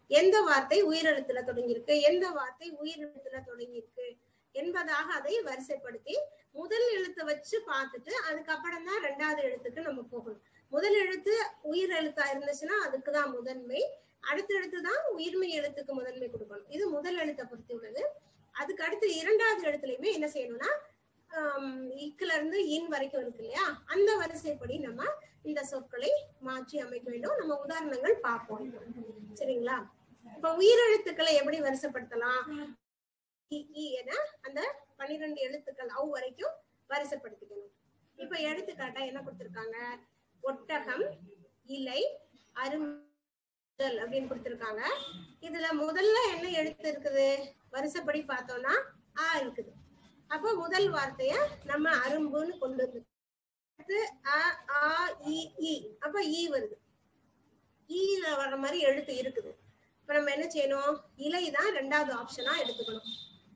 எந்த வார்த்தை உயிரெழுத்துல தொடங்கியிருக்கு எந்த வார்த்தை உயிரெழுத்துல தொடங்கியிருக்கு என்பதாக அதை வரிசைப்படுத்தி முதல் எழுத்தை வச்சு பார்த்துட்டு அதுக்கப்புறம் தான் ரெண்டாவது எழுத்துக்கு நம்ம போகணும் முதல் எழுத்து உயிர் எழுத்தா இருந்துச்சுன்னா அதுக்கு தான் முதன்மை அடுத்த எழுத்து தான் உயிர்மை எழுத்துக்கு முதன்மை கொடுக்கணும் இது முதல் எழுத்தை பொறுத்து உள்ளது அதுக்கு அடுத்து இரண்டாவது எழுத்துலயுமே என்ன செய்யணும்னா ஆம், இக்குல இருந்து இன் வரைக்கும் இருக்கு இல்லையா அந்த வரிசைப்படி நம்ம இந்த சொற்களை மாற்றி அமைக்க வேண்டும் நம்ம உதாரணங்கள் பார்ப்போம் சரிங்களா இப்ப உயிரெழுத்துக்களை எப்படி வரிசைப்படுத்தலாம் இ, ஈ என அந்த பன்னிரண்டு எழுத்துக்கள் அவ் வரைக்கும் வரிசைப்படுத்திக்கணும் இப்ப எடுத்துக்காட்டா என்ன கொடுத்திருக்காங்க ஒட்டகம் இலை அரும்பல் அப்படின்னு கொடுத்திருக்காங்க இதுல முதல்ல என்ன எழுத்து இருக்குது வரிசைப்படி பார்த்தோம்னா ஆ இருக்குது அப்ப முதல் வார்த்தைய நம்ம அரும்புன்னு கொண்டு வந்து அடுத்து அ ஆ இ ஈ அப்ப ஈ வருது ஈல வர்ற மாதிரி எழுத்து இருக்குது இப்ப நம்ம என்ன செய்யணும் இலை தான் ரெண்டாவது ஆப்ஷனா எடுத்துக்கணும்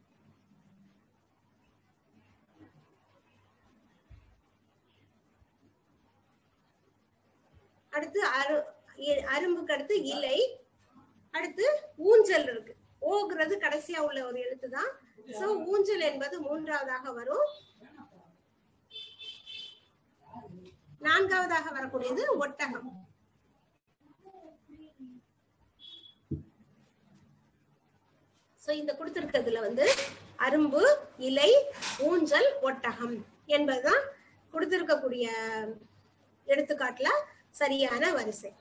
அடுத்து அரு இ- அரும்புக்கு அடுத்து இலை அடுத்து ஊஞ்சல் இருக்கு ஓங்கிறது கடைசியா உள்ள ஒரு எழுத்து தான் சோ ஊஞ்சல் என்பது மூன்றாவதாக வரும் நான்காவதாக வரக்கூடியது ஒட்டகம் சோ இந்த கொடுத்திருக்கிறதுல வந்து அரும்பு இலை ஊஞ்சல் ஒட்டகம் என்பதுதான் கொடுத்திருக்கக்கூடிய எடுத்துக்காட்டுல சரியான வரிசை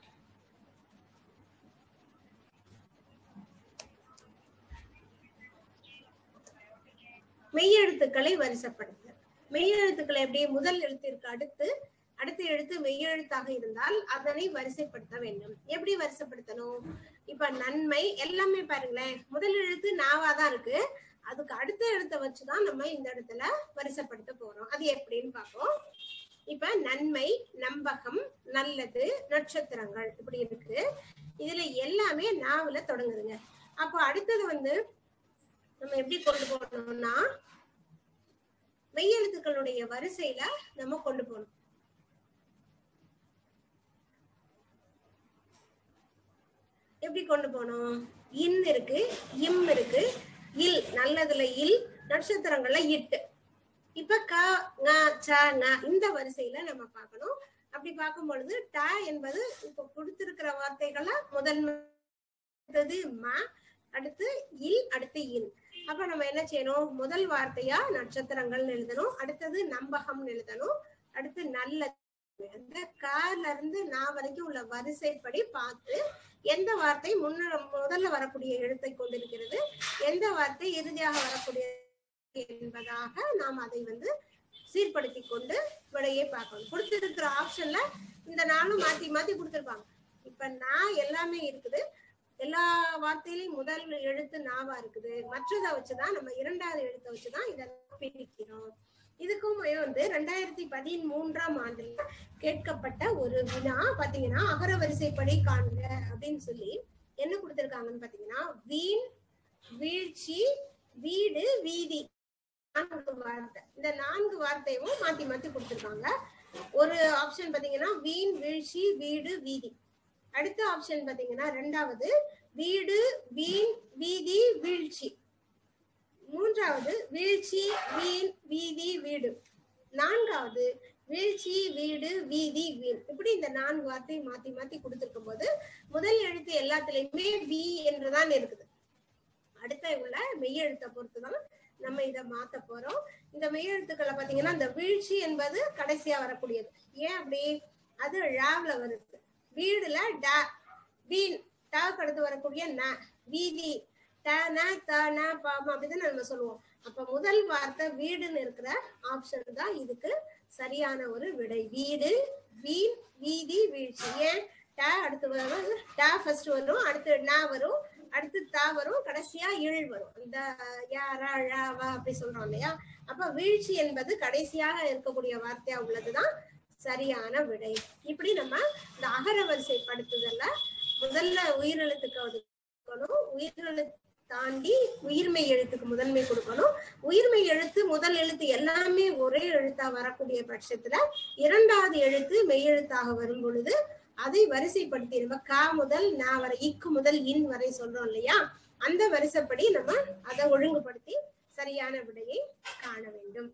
மெய்யெழுத்துக்களை வரிசைப்படுத்த மெய்யெழுத்துக்களை எப்படி முதல் எழுத்திற்கு அடுத்து அடுத்த எழுத்து மெய்யெழுத்தாக இருந்தால் அதனை வரிசைப்படுத்த வேண்டும் எப்படி வரிசைப்படுத்தணும் இப்ப நன்மை எல்லாமே பாருங்களேன் முதல் எழுத்து நாவா தான் இருக்கு அதுக்கு அடுத்த எழுத்தை வச்சுதான் நம்ம இந்த இடத்துல வரிசைப்படுத்த போறோம் அது எப்படின்னு பார்ப்போம் இப்ப நன்மை நம்பகம் நல்லது நட்சத்திரங்கள் இப்படி இருக்கு இதுல எல்லாமே நாவுல தொடங்குதுங்க அப்போ அடுத்தது வந்து நம்ம எப்படி கொண்டு போகணும்னா மெய்யெழுத்துக்களுடைய வரிசையில நம்ம கொண்டு போகணும் எப்படி கொண்டு போனோம் இன் இருக்கு இம் இருக்கு இல் நல்லதுல இல் நட்சத்திரங்கள்ல இட்டு இப்ப க ங ச ங இந்த வரிசையில நம்ம பார்க்கணும் அப்படி பார்க்கும் பொழுது ட என்பது இப்ப கொடுத்திருக்கிற வார்த்தைகள முதன்மை அடுத்தது ம அடுத்து இல் அடுத்து இல் அப்ப நம்ம என்ன செய்யணும் முதல் வார்த்தையா நட்சத்திரங்கள்னு எழுதணும் அடுத்தது நம்பகம்னு எழுதணும் அடுத்து நல்ல அந்த கால இருந்து நான் வரைக்கும் உள்ள வரிசைப்படி பார்த்து எந்த வார்த்தை முன்ன முதல்ல வரக்கூடிய எழுத்தை கொண்டிருக்கிறது எந்த வார்த்தை இறுதியாக வரக்கூடிய என்பதாக நாம் அதை வந்து சீர்படுத்தி கொண்டு விடையை பார்க்கணும் கொடுத்திருக்கிற ஆப்ஷன்ல இந்த நாளும் மாத்தி மாத்தி கொடுத்திருப்பாங்க இப்ப நான் எல்லாமே இருக்குது எல்லா வார்த்தையிலையும் முதல் எழுத்து நாவா இருக்குது மற்றதை வச்சுதான் நம்ம இரண்டாவது எழுத்தை வச்சுதான் இதெல்லாம் பிரிக்கிறோம் இதுக்கும் வந்து ரெண்டாயிரத்தி பதிமூன்றாம் ஆண்டுல கேட்கப்பட்ட ஒரு வினா பாத்தீங்கன்னா அகர வரிசைப்படி காண்க அப்படின்னு சொல்லி என்ன கொடுத்திருக்காங்கன்னு பாத்தீங்கன்னா வீண் வீழ்ச்சி வீடு வீதி நான்கு வார்த்தை இந்த நான்கு வார்த்தையும் மாத்தி மாத்தி கொடுத்திருக்காங்க ஒரு ஆப்ஷன் பாத்தீங்கன்னா வீண் வீழ்ச்சி வீடு வீதி அடுத்த ஆப்ஷன் பாத்தீங்கன்னா ரெண்டாவது வீடு வீண் வீதி வீழ்ச்சி மூன்றாவது வீழ்ச்சி வீண் வீதி வீடு நான்காவது வீழ்ச்சி வீடு வீதி வீண் இப்படி இந்த நான்கு வார்த்தை மாத்தி மாத்தி கொடுத்திருக்கும் போது முதல் எழுத்து எல்லாத்துலயுமே வி என்றுதான் இருக்குது அடுத்த உள்ள மெய்யெழுத்தை பொறுத்துதான் நம்ம இதை மாத்த போறோம் இந்த மெய்யெழுத்துக்களை பாத்தீங்கன்னா இந்த வீழ்ச்சி என்பது கடைசியா வரக்கூடியது ஏன் அப்படி அது ழாவ்ல வருது வீடுல ட வீண் டாக்கு அடுத்து வரக்கூடிய ந வீதி ட ந த ந பாம அப்படிதான் நம்ம சொல்லுவோம் அப்ப முதல் வார்த்தை வீடுன்னு இருக்கிற ஆப்ஷன் தான் இதுக்கு சரியான ஒரு விடை வீடு வீண் வீதி வீழ்ச்சி ஏன் ட அடுத்து வரும் ட ஃபர்ஸ்ட் வரும் அடுத்து ந வரும் அடுத்து தா வரும் கடைசியா இழ் வரும் இந்த யா ரா ழா வா அப்படி சொல்றோம் இல்லையா அப்ப வீழ்ச்சி என்பது கடைசியாக இருக்கக்கூடிய வார்த்தையா உள்ளதுதான் சரியான விடை இப்படி நம்ம இந்த அகர வரிசைப்படுத்துதல்ல முதல்ல உயிரெழுத்துக்கு ஒதுக்கணும் உயிரெழுத்து தாண்டி உயிர்மை எழுத்துக்கு முதன்மை கொடுக்கணும் உயிர்மை எழுத்து முதல் எழுத்து எல்லாமே ஒரே எழுத்தா வரக்கூடிய பட்சத்துல இரண்டாவது எழுத்து மெய்யெழுத்தாக வரும் பொழுது அதை வரிசைப்படுத்தி நம்ம கா முதல் நா வரை இக்கு முதல் இன் வரை சொல்றோம் இல்லையா அந்த வரிசைப்படி நம்ம அதை ஒழுங்குபடுத்தி சரியான விடையை காண வேண்டும்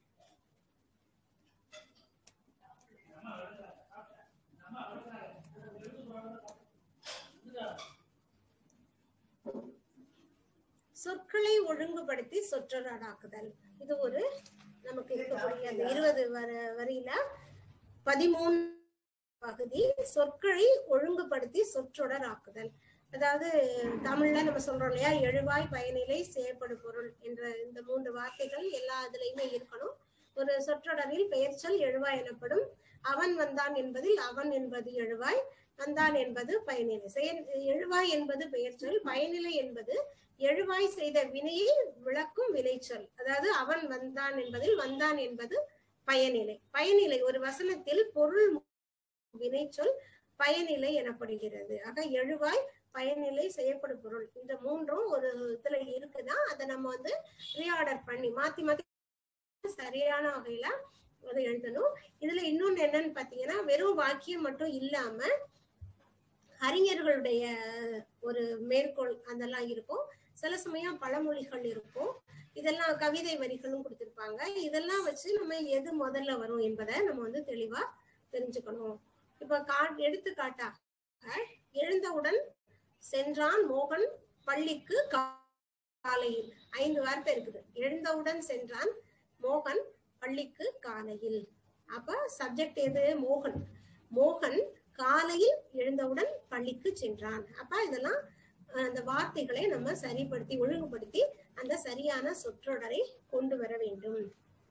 சொற்களை ஒழுங்குபடுத்தி சொற்றொடராக்குதல் இது ஒரு நமக்கு இருக்கக்கூடிய அந்த இருபது வர வரியில பதிமூணு பகுதி சொற்களை ஒழுங்குபடுத்தி சொற்றொடராக்குதல் அதாவது தமிழ்ல நம்ம சொல்றோம் இல்லையா எழுவாய் பயனிலை செயற்படு பொருள் என்ற இந்த மூன்று வார்த்தைகள் எல்லா இதுலயுமே இருக்கணும் ஒரு சொற்றொடரில் பெயர்ச்சொல் எழுவாய் எனப்படும் அவன் வந்தான் என்பதில் அவன் என்பது எழுவாய் வந்தான் என்பது பயனிலை செயல் எழுவாய் என்பது பெயர்ச்சொல் பயனிலை என்பது எழுவாய் செய்த வினையை விளக்கும் வினைச்சொல் அதாவது அவன் வந்தான் என்பதில் வந்தான் என்பது பயனிலை பயனிலை ஒரு வசனத்தில் பொருள் வினைச்சொல் பயனிலை எனப்படுகிறது ஆக எழுவாய் பயனிலை செய்யப்படும் பொருள் இந்த மூன்றும் ஒரு இதுல இருக்குன்னா அதை நம்ம வந்து ரீஆர்டர் பண்ணி மாத்தி மாத்தி சரியான வகையில அதை எழுதணும் இதுல இன்னொன்னு என்னன்னு பாத்தீங்கன்னா வெறும் வாக்கியம் மட்டும் இல்லாம அறிஞர்களுடைய ஒரு மேற்கோள் அதெல்லாம் இருக்கும் சில சமயம் பழமொழிகள் இருக்கும் இதெல்லாம் கவிதை வரிகளும் கொடுத்திருப்பாங்க இதெல்லாம் வச்சு நம்ம எது முதல்ல வரும் என்பதை நம்ம வந்து தெளிவா தெரிஞ்சுக்கணும் இப்ப கா எடுத்துக்காட்டாக எழுந்தவுடன் சென்றான் மோகன் பள்ளிக்கு காலையில் ஐந்து வார்த்தை இருக்குது எழுந்தவுடன் சென்றான் மோகன் பள்ளிக்கு காலையில் அப்ப சப்ஜெக்ட் எது மோகன் மோகன் காலையில் எழுந்தவுடன் பள்ளிக்கு சென்றான் அப்ப இதெல்லாம் அந்த வார்த்தைகளை நம்ம சரிப்படுத்தி ஒழுங்குபடுத்தி அந்த சரியான சொற்றொடரை கொண்டு வர வேண்டும்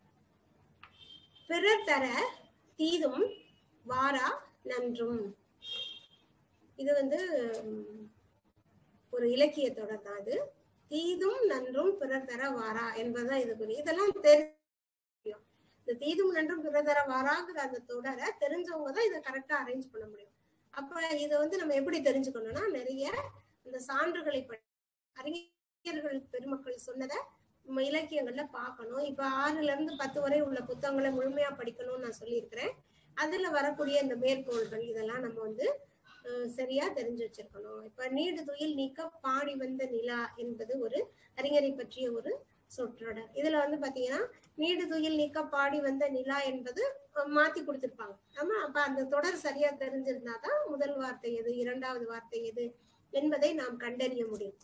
பிறர் தர தீதும் வாரா நன்றும் இது வந்து ஒரு இலக்கிய தொடர் தான் அது தீதும் நன்றும் பிறர் தர வாரா என்பதுதான் இதுக்குரிய இதெல்லாம் தெரியும் இந்த தீதும் நன்றும் பிறர் தர வாராங்கிற அந்த தொடரை தெரிஞ்சவங்க தான் இதை கரெக்டா அரேஞ்ச் பண்ண முடியும் அப்ப இதை வந்து நம்ம எப்படி தெரிஞ்சுக்கணும்னா நிறைய இந்த சான்றுகளை அறிஞர்கள் பெருமக்கள் சொன்னதை நம்ம இலக்கியங்கள்ல பார்க்கணும் இப்ப ஆறுல இருந்து பத்து வரை உள்ள புத்தகங்களை முழுமையா படிக்கணும்னு நான் சொல்லியிருக்கிறேன் அதுல வரக்கூடிய இந்த மேற்கோள்கள் இதெல்லாம் நம்ம வந்து சரியா தெரிஞ்சு வச்சிருக்கணும் இப்ப நீடு துயில் நீக்க பாடி வந்த நிலா என்பது ஒரு அறிஞரை பற்றிய ஒரு சொற்றொடர் இதுல வந்து பாத்தீங்கன்னா நீடு துயில் நீக்க பாடி வந்த நிலா என்பது மாத்தி கொடுத்திருப்பாங்க ஆமா அப்ப அந்த தொடர் சரியா தெரிஞ்சிருந்தாதான் முதல் வார்த்தை எது இரண்டாவது வார்த்தை எது என்பதை நாம் கண்டறிய முடியும்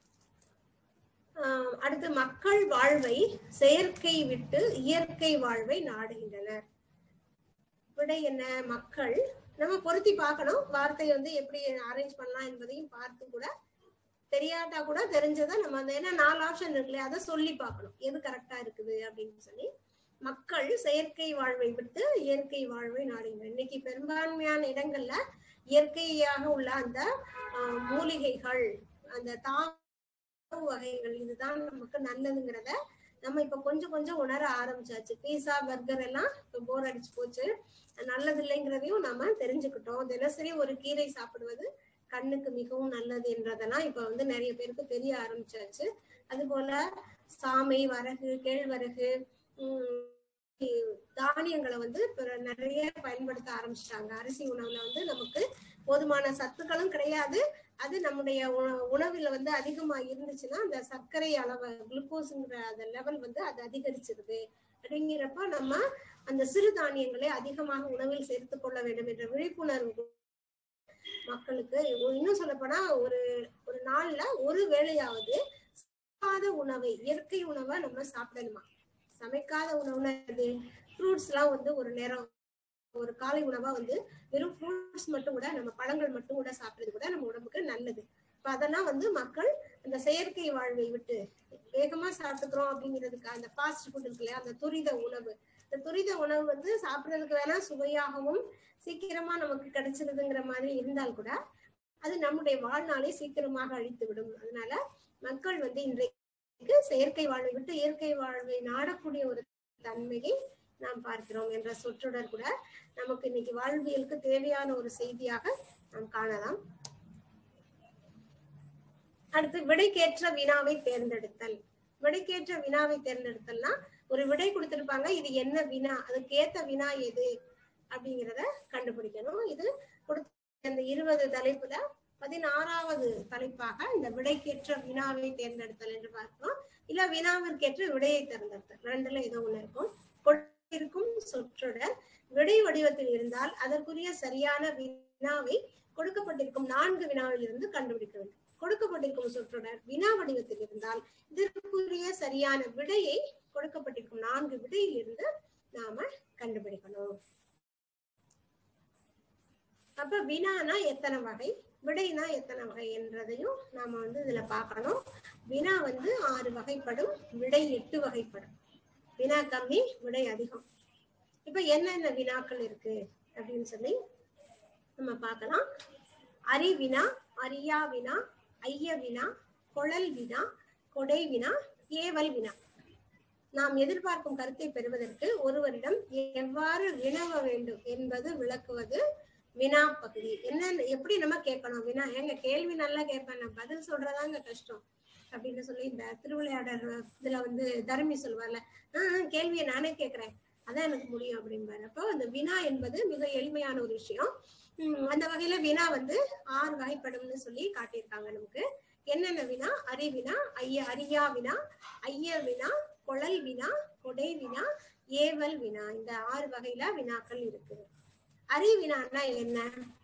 ஆஹ் அடுத்து மக்கள் வாழ்வை செயற்கை விட்டு இயற்கை வாழ்வை நாடுகின்றனர் விடை என்ன மக்கள் நம்ம பொருத்தி பார்க்கணும் வார்த்தையை வந்து எப்படி அரேஞ்ச் பண்ணலாம் என்பதையும் பார்த்து கூட தெரியாட்டா கூட தெரிஞ்சதை நம்ம அந்த ஏன்னா நாலு ஆப்ஷன் இருக்குல்ல அதை சொல்லி பார்க்கணும் எது கரெக்டா இருக்குது அப்படின்னு சொல்லி மக்கள் செயற்கை வாழ்வை விட்டு இயற்கை வாழ்வை நாடுகின்றனர் இன்னைக்கு பெரும்பான்மையான இடங்கள்ல இயற்கையாக உள்ள அந்த மூலிகைகள் அந்த தா வகைகள் இதுதான் நமக்கு நல்லதுங்கிறத நம்ம இப்ப கொஞ்சம் கொஞ்சம் உணர ஆரம்பிச்சாச்சு பீஸா பர்கர் எல்லாம் இப்ப போர் அடிச்சு போச்சு நல்லது இல்லைங்கிறதையும் நாம தெரிஞ்சுக்கிட்டோம் தினசரி ஒரு கீரை சாப்பிடுவது கண்ணுக்கு மிகவும் நல்லது என்றதெல்லாம் இப்ப வந்து நிறைய பேருக்கு தெரிய ஆரம்பிச்சாச்சு அது போல சாமை வரகு கேழ்வரகு உம் தானியங்களை வந்து நிறைய பயன்படுத்த ஆரம்பிச்சிட்டாங்க அரிசி உணவுல வந்து நமக்கு போதுமான சத்துக்களும் கிடையாது அது நம்முடைய உணவுல வந்து அதிகமா இருந்துச்சுன்னா அந்த சர்க்கரை அளவு குளுக்கோஸுங்கிற அந்த லெவல் வந்து அது அதிகரிச்சிருது அப்படிங்கிறப்ப நம்ம அந்த சிறு தானியங்களை அதிகமாக உணவில் சேர்த்து கொள்ள வேண்டும் என்ற விழிப்புணர்வு மக்களுக்கு இன்னும் சொல்ல போனா ஒரு ஒரு நாள்ல ஒரு வேளையாவது சமைக்காத உணவை இயற்கை உணவை நம்ம சாப்பிடணுமா சமைக்காத உணவுனா அது ஃப்ரூட்ஸ் எல்லாம் வந்து ஒரு நேரம் ஒரு காலை உணவா வந்து வெறும் ஃப்ரூட்ஸ் மட்டும் கூட நம்ம பழங்கள் மட்டும் கூட சாப்பிடுறது கூட நம்ம உடம்புக்கு நல்லது இப்ப அதெல்லாம் வந்து மக்கள் அந்த செயற்கை வாழ்வை விட்டு வேகமா சாப்பிட்டுக்கிறோம் அப்படிங்கிறதுக்கு அந்த ஃபாஸ்ட் ஃபுட் இருக்கு இல்லையா அந்த துரித உணவு இந்த துரித உணவு வந்து சாப்பிடுறதுக்கு வேணா சுவையாகவும் சீக்கிரமா நமக்கு கிடைச்சிருதுங்கிற மாதிரி இருந்தால் கூட அது நம்முடைய வாழ்நாளை சீக்கிரமாக அழித்து விடும் அதனால மக்கள் வந்து இன்றைக்கு செயற்கை வாழ்வை விட்டு இயற்கை வாழ்வை நாடக்கூடிய ஒரு தன்மையை நாம் பார்க்கிறோம் என்ற சொற்றொடர் கூட நமக்கு இன்னைக்கு வாழ்வியலுக்கு தேவையான ஒரு செய்தியாக நாம் காணலாம் அடுத்து விடைக்கேற்ற வினாவை தேர்ந்தெடுத்தல் விடைக்கேற்ற வினாவை தேர்ந்தெடுத்தல்னா ஒரு விடை கொடுத்திருப்பாங்க இது என்ன வினா அதுக்கு ஏத்த வினா எது அப்படிங்கிறத கண்டுபிடிக்கணும் இது கொடுத்த இந்த இருபது தலைப்புல பதினாறாவது தலைப்பாக இந்த விடைக்கேற்ற வினாவை தேர்ந்தெடுத்தல் என்று பார்க்கிறோம் இல்ல வினாவிற்கேற்ற விடையை தேர்ந்தெடுத்தல் ரெண்டுல ஏதோ ஒண்ணு இருக்கும் கொடுத்திருக்கும் சொற்றொடர் விடை வடிவத்தில் இருந்தால் அதற்குரிய சரியான வினாவை கொடுக்கப்பட்டிருக்கும் நான்கு வினாவில் இருந்து கண்டுபிடிக்க வேண்டும் கொடுக்கப்பட்டிருக்கும் சொற்றொடர் வினா வடிவத்தில் இருந்தால் இதற்குரிய சரியான விடையை கொடுக்கப்பட்டிருக்கும் நான்கு விடையில் இருந்து நாம கண்டுபிடிக்கணும் அப்ப வினானா எத்தனை வகை விடைனா எத்தனை வகை என்றதையும் நாம வந்து இதுல பார்க்கணும் வினா வந்து ஆறு வகைப்படும் விடை எட்டு வகைப்படும் வினா கம்மி விடை அதிகம் இப்ப என்னென்ன வினாக்கள் இருக்கு அப்படின்னு சொல்லி நம்ம பார்க்கலாம் அறிவினா அறியா வினா ஐய வினா கொழல் வினா கொடை வினா ஏவல் வினா நாம் எதிர்பார்க்கும் கருத்தை பெறுவதற்கு ஒருவரிடம் எவ்வாறு வினவ வேண்டும் என்பது விளக்குவது வினா பகுதி என்ன எப்படி நம்ம கேட்கணும் வினா எங்க கேள்வி நல்லா கேட்பேன் நான் பதில் சொல்றதாங்க கஷ்டம் அப்படின்னு சொல்லி இந்த திருவிளையாடல் இதுல வந்து தர்மி சொல்வார்ல ஆஹ் கேள்வியை நானே கேட்கிறேன் அதான் எனக்கு முடியும் அப்படிம்பாரு அப்போ அந்த வினா என்பது மிக எளிமையான ஒரு விஷயம் உம் அந்த வகையில வினா வந்து ஆறு வகைப்படும்னு சொல்லி காட்டியிருக்காங்க நமக்கு என்னென்ன வினா அறிவினா ஐய அறியா வினா ஐய வினா கொழல் வினா கொடை வினா ஏவல் வினா இந்த ஆறு வகையில வினாக்கள் இருக்குது அறிவினான்னா என்ன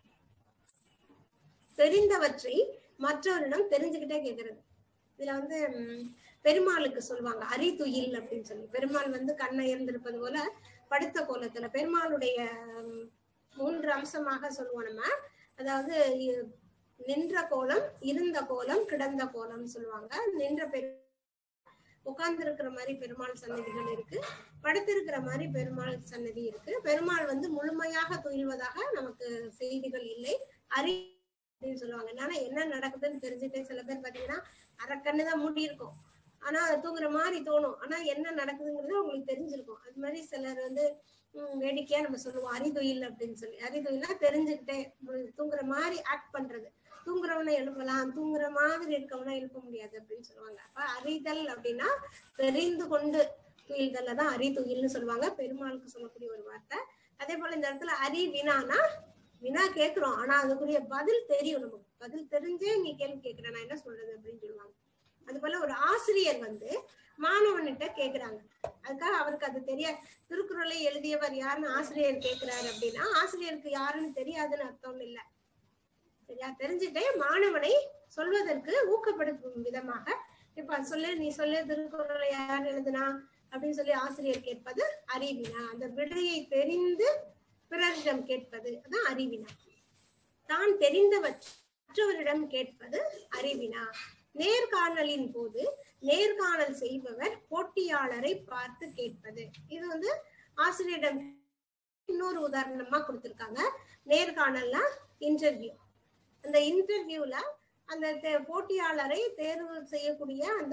தெரிந்தவற்றை மற்றவரிடம் தெரிஞ்சுக்கிட்டே கேக்குறது இதுல வந்து உம், பெருமாளுக்கு சொல்லுவாங்க அறிதுயில் அப்படின்னு சொல்லி பெருமாள் வந்து கண்ணை இருந்திருப்பது போல படுத்த கோலத்துல பெருமாளுடைய உம், மூன்று அம்சமாக சொல்லுவோம் நம்ம அதாவது இ- நின்ற கோலம் இருந்த கோலம் கிடந்த கோலம் சொல்லுவாங்க நின்ற பெரு உட்கார்ந்து இருக்கிற மாதிரி பெருமாள் சன்னதிகள் இருக்கு படுத்திருக்கிற மாதிரி பெருமாள் சன்னதி இருக்கு பெருமாள் வந்து முழுமையாக துயில்வதாக நமக்கு செய்திகள் இல்லை அறி அப்படின்னு சொல்லுவாங்க என்னன்னா என்ன நடக்குதுன்னு தெரிஞ்சுட்டே சில பேர் பாத்தீங்கன்னா அரைக்கண்ணு தான் மூடி இருக்கும் ஆனா தூங்குற மாதிரி தோணும் ஆனா என்ன நடக்குதுங்கிறது உங்களுக்கு தெரிஞ்சிருக்கும் அது மாதிரி சிலர் வந்து உம், வேடிக்கையா நம்ம சொல்லுவோம் அறிதுயில் அப்படின்னு சொல்லி அறிதுயில்னா தெரிஞ்சுக்கிட்டே உம், தூங்குற மாதிரி ஆக்ட் பண்றது தூங்குறவனை எழுப்பலாம் தூங்குற மாதிரி இருக்கவனை எழுப்ப முடியாது அப்படின்னு சொல்லுவாங்க அப்ப அறிதல் அப்படின்னா தெரிந்து கொண்டு துயில்தல்ல தான் அறிதுயில்னு சொல்லுவாங்க பெருமாளுக்கு சொல்லக்கூடிய ஒரு வார்த்தை அதே போல இந்த இடத்துல அறி வினானா வினா கேக்குறோம் ஆனா அதுக்குரிய பதில் தெரியும் நமக்கு பதில் தெரிஞ்சே நீ கேள்வி கேட்கிற நான் என்ன சொல்றது அப்படின்னு சொல்லுவாங்க அது போல ஒரு ஆசிரியர் வந்து மாணவன்கிட்ட கேக்குறாங்க அதுக்காக அவருக்கு அது தெரியாது திருக்குறளை எழுதியவர் யாருன்னு ஆசிரியர் கேக்குறாரு அப்படின்னா ஆசிரியருக்கு யாருன்னு தெரியாதுன்னு அர்த்தம் இல்ல சரியா தெரிஞ்சுட்டே மாணவனை சொல்வதற்கு ஊக்கப்படுத்தும் விதமாக இப்ப சொல்லு நீ சொல்லு திருக்குறளை யார் எழுதுனா அப்படின்னு சொல்லி ஆசிரியர் கேட்பது அறிவினா அந்த விடையை தெரிந்து பிறரிடம் கேட்பது அதான் அறிவினா தான் தெரிந்தவற்றை மற்றவரிடம் கேட்பது அறிவினா நேர்காணலின் போது நேர்காணல் செய்பவர் போட்டியாளரை பார்த்து கேட்பது இது வந்து ஆசிரியரிடம் இன்னொரு உதாரணமா கொடுத்திருக்காங்க நேர்காணல்னா இன்டர்வியூ அந்த இன்டர்வியூல அந்த தே- போட்டியாளரை தேர்வு செய்யக்கூடிய அந்த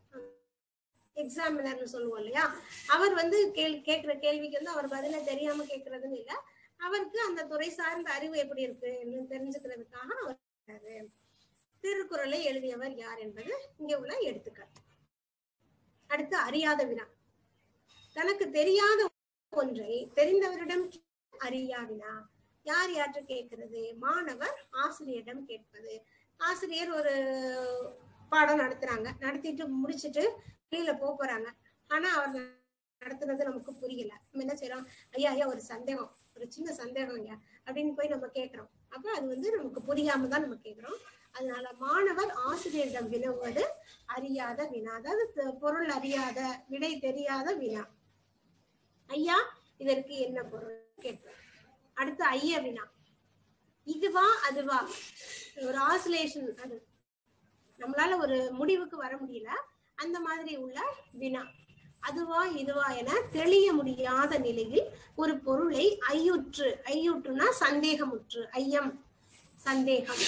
எக்ஸாமினர்னு சொல்லுவோம் இல்லையா அவர் வந்து கேள் கேட்கிற கேள்விக்கு வந்து அவர் பதில தெரியாம கேட்கறதுன்னு இல்ல அவருக்கு அந்த துறை சார்ந்த அறிவு எப்படி இருக்கு தெரிஞ்சுக்கிறதுக்காக அவர் கேட்கிறாரு. திருக்குறளை எழுதியவர் யார் என்பது இங்க உள்ள எடுத்துக்காட்டு அடுத்து அறியாத வினா தனக்கு தெரியாத ஒன்றை தெரிந்தவரிடம் அறியா வினா யார் யார்கிட்ட கேட்கிறது மாணவர் ஆசிரியரிடம் கேட்பது ஆசிரியர் ஒரு பாடம் நடத்துறாங்க நடத்திட்டு முடிச்சிட்டு வெளியில போக போறாங்க ஆனா அவர் நடத்துனது நமக்கு புரியல நம்ம என்ன செய்யறோம் ஐயா ஐயா ஒரு சந்தேகம் ஒரு சின்ன சந்தேகம் ஐயா அப்படின்னு போய் நம்ம கேட்கிறோம் அப்ப அது வந்து நமக்கு புரியாம தான் நம்ம கேட்கிறோம் அதனால மாணவர் ஆசிரியரிடம் வினவுவது அறியாத வினா அதாவது த- பொருள் அறியாத விடை தெரியாத வினா ஐயா இதற்கு என்ன பொருள் கேட்போம் அடுத்து ஐய வினா இதுவா அதுவா ஒரு ஆசிலேஷன் அது நம்மளால ஒரு முடிவுக்கு வர முடியல அந்த மாதிரி உள்ள வினா அதுவா இதுவா என தெளிய முடியாத நிலையில் ஒரு பொருளை ஐயுற்று ஐயுற்றுனா சந்தேகமுற்று ஐயம் சந்தேகம்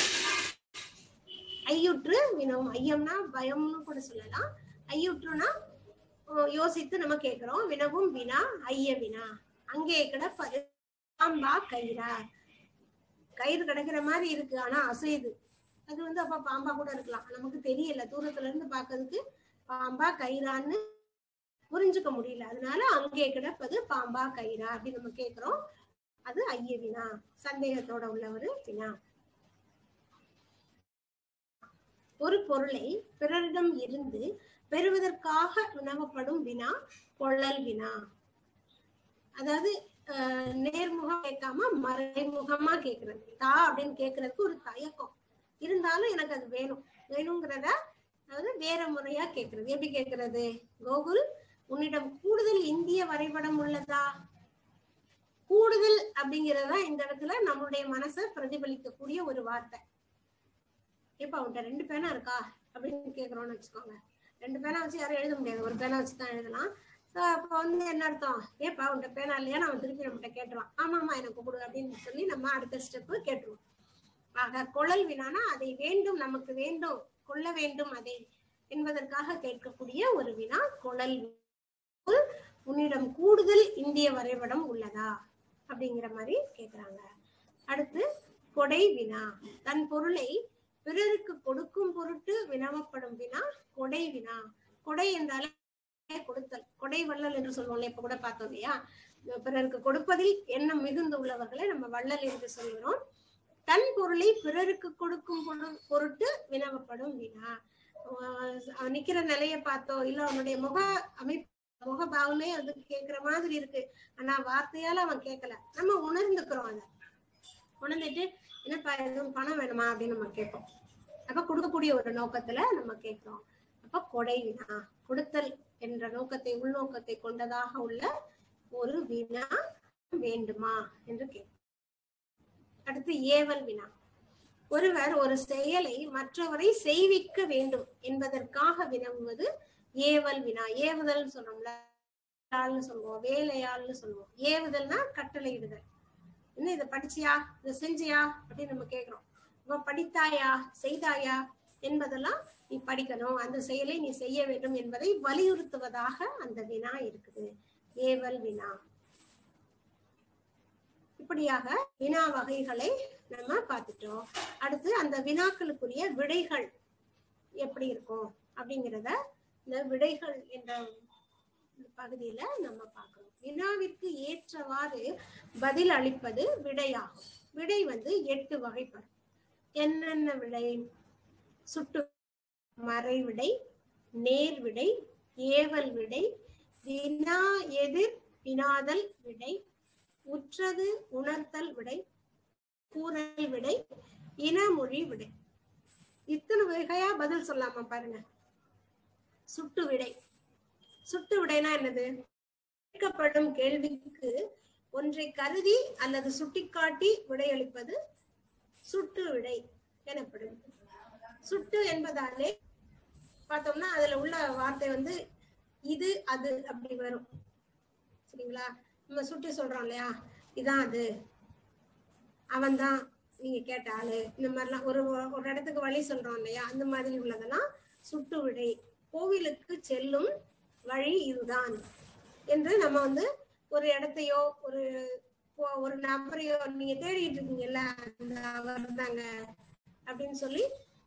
ஐயுற்று வினவும் ஐயம்னா பயம்னு கூட சொல்லலாம் ஐயுற்றுனா அஹ், யோசித்து நம்ம கேக்குறோம் வினவும் வினா ஐய வினா அங்கே கிடப்பது பாம்பா கயிறா கயிறு கிடக்கிற மாதிரி இருக்கு ஆனா அசையுது அது வந்து அப்ப பாம்பா கூட இருக்கலாம் நமக்கு தெரியல தூரத்துல இருந்து பாக்குறதுக்கு பாம்பா கயிறான்னு புரிஞ்சுக்க முடியல அதனால அங்கே கிடப்பது பாம்பா கயிறா அப்படின்னு நம்ம கேக்குறோம் அது ஐய வினா சந்தேகத்தோட உள்ள ஒரு வினா ஒரு பொருளை பிறரிடம் இருந்து பெறுவதற்காக வினவப்படும் வினா கொள்ளல் வினா அதாவது அஹ், நேர்முகம் கேட்காம மறைமுகமா கேக்குறது தா அப்படின்னு கேக்குறதுக்கு ஒரு தயக்கம் இருந்தாலும் எனக்கு அது வேணும் வேணுங்கிறத அதாவது வேற முறையா கேக்குறது எப்படி கேக்குறது கோகுல் உன்னிடம் கூடுதல் இந்திய வரைபடம் உள்ளதா கூடுதல் அப்படிங்கறதா இந்த இடத்துல நம்மளுடைய மனசை பிரதிபலிக்கக்கூடிய ஒரு வார்த்தை இப்ப அவன்கிட்ட ரெண்டு பேனா இருக்கா அப்படின்னு கேக்குறோம்னு வச்சுக்கோங்க ரெண்டு பேனா வச்சு யாரும் எழுத முடியாது ஒரு பேனா வச்சு தான் எழுதலாம் ஸோ அப்போ வந்து என்ன அர்த்தம் ஏப்பா உன்கிட்ட பேனா இல்லையா அவன் திருப்பி நம்மகிட்ட கேட்டுருவான் ஆமா ஆமா எனக்கு கொடு அப்படின்னு சொல்லி நம்ம அடுத்த ஸ்டெப்பு கேட்டுருவோம் ஆக கொள்ளல் வினானா அதை வேண்டும் நமக்கு வேண்டும் கொள்ள வேண்டும் அதை என்பதற்காக கேட்கக்கூடிய ஒரு வினா கொள்ளல் வினா. உன்னிடம் கூடுதல் இந்திய வரைபடம் உள்ளதா அப்படிங்கிற மாதிரி கேக்குறாங்க அடுத்து கொடை வினா தன் பொருளை பிறருக்கு கொடுக்கும் பொருட்டு வினவப்படும் வினா கொடை வினா கொடை என்றாலே கொடுத்தல் கொடை வள்ளல் என்று சொல்லுவோம்ல இப்ப கூட பார்த்தோம் இல்லையா பிறருக்கு கொடுப்பதில் எண்ணம் மிகுந்து உள்ளவர்களை நம்ம வள்ளல் என்று சொல்கிறோம் தன் பொருளை பிறருக்கு கொடுக்கும் பொரு- பொருட்டு வினவப்படும் வினா ஆஹ் அவன் நிக்கிற நிலைய பார்த்தோ இல்ல அவனுடைய முக அமைப்பு முக பாவமே அது கேக்குற மாதிரி இருக்கு ஆனா வார்த்தையால அவன் கேட்கல நம்ம உணர்ந்துக்கிறோம் அதை உணர்ந்துட்டு என்னப்பா எதுவும் பணம் வேணுமா அப்படின்னு நம்ம கேட்போம் அப்ப கொடுக்கக்கூடிய ஒரு நோக்கத்துல நம்ம கேட்கிறோம் அப்ப கொடை வினா கொடுத்தல் என்ற நோக்கத்தை உள்நோக்கத்தை கொண்டதாக உள்ள ஒரு வினா வேண்டுமா என்று கேட்போம் அடுத்து ஏவல் வினா ஒருவர் ஒரு செயலை மற்றவரை செய்விக்க வேண்டும் என்பதற்காக வினவுவது ஏவல் வினா ஏவுதல் சொல்றோம்ல ஆள்னு சொல்லுவோம் வேலையாள்னு சொல்லுவோம் ஏவுதல்னா கட்டளையிடுதல் என்ன இதை படிச்சியா இதை செஞ்சியா அப்படின்னு நம்ம கேக்குறோம் இப்ப படித்தாயா செய்தாயா என்பதெல்லாம் நீ படிக்கணும் அந்த செயலை நீ செய்ய வேண்டும் என்பதை வலியுறுத்துவதாக அந்த வினா இருக்குது ஏவல் வினா இப்படியாக வினா வகைகளை நம்ம பார்த்துட்டோம் அடுத்து அந்த வினாக்களுக்குரிய விடைகள் எப்படி இருக்கும் அப்படிங்கிறத இந்த விடைகள் என்ற பகுதியில நம்ம பார்க்கிறோம் வினாவிற்கு ஏற்றவாறு பதில் அளிப்பது விடையாகும் விடை வந்து எட்டு வகைப்படும் என்னென்ன விடை சுட்டு மறை விடை நேர் விடை ஏவல் விடை வினா எதிர் வினாதல் விடை உற்றது உணர்த்தல் விடை கூறல் விடை இனமொழி விடை இத்தனை வகையா பதில் சொல்லாமா பாருங்க சுட்டு விடை சுட்டு விடைனா என்னது கேட்கப்படும் கேள்விக்கு ஒன்றை கருதி அல்லது சுட்டிக்காட்டி விடையளிப்பது சுட்டு விடை எனப்படும் சுட்டு என்பதாலே பார்த்தோம்னா அதுல உள்ள வார்த்தை வந்து இது அது அப்படி வரும் சரிங்களா நம்ம சுட்டி சொல்றோம் இல்லையா இதான் அது அவன்தான் நீங்க கேட்ட ஆளு இந்த மாதிரிலாம் ஒரு ஒரு இடத்துக்கு வழி சொல்றோம் இல்லையா அந்த மாதிரி உள்ளதெல்லாம் சுட்டு விடை கோவிலுக்கு செல்லும் வழி இதுதான் என்று நம்ம வந்து ஒரு இடத்தையோ ஒரு ஒ- ஒரு நபரையோ நீங்க தேடிட்டு இருக்கீங்கல்ல அந்த அவர் தாங்க அப்படின்னு சொல்லி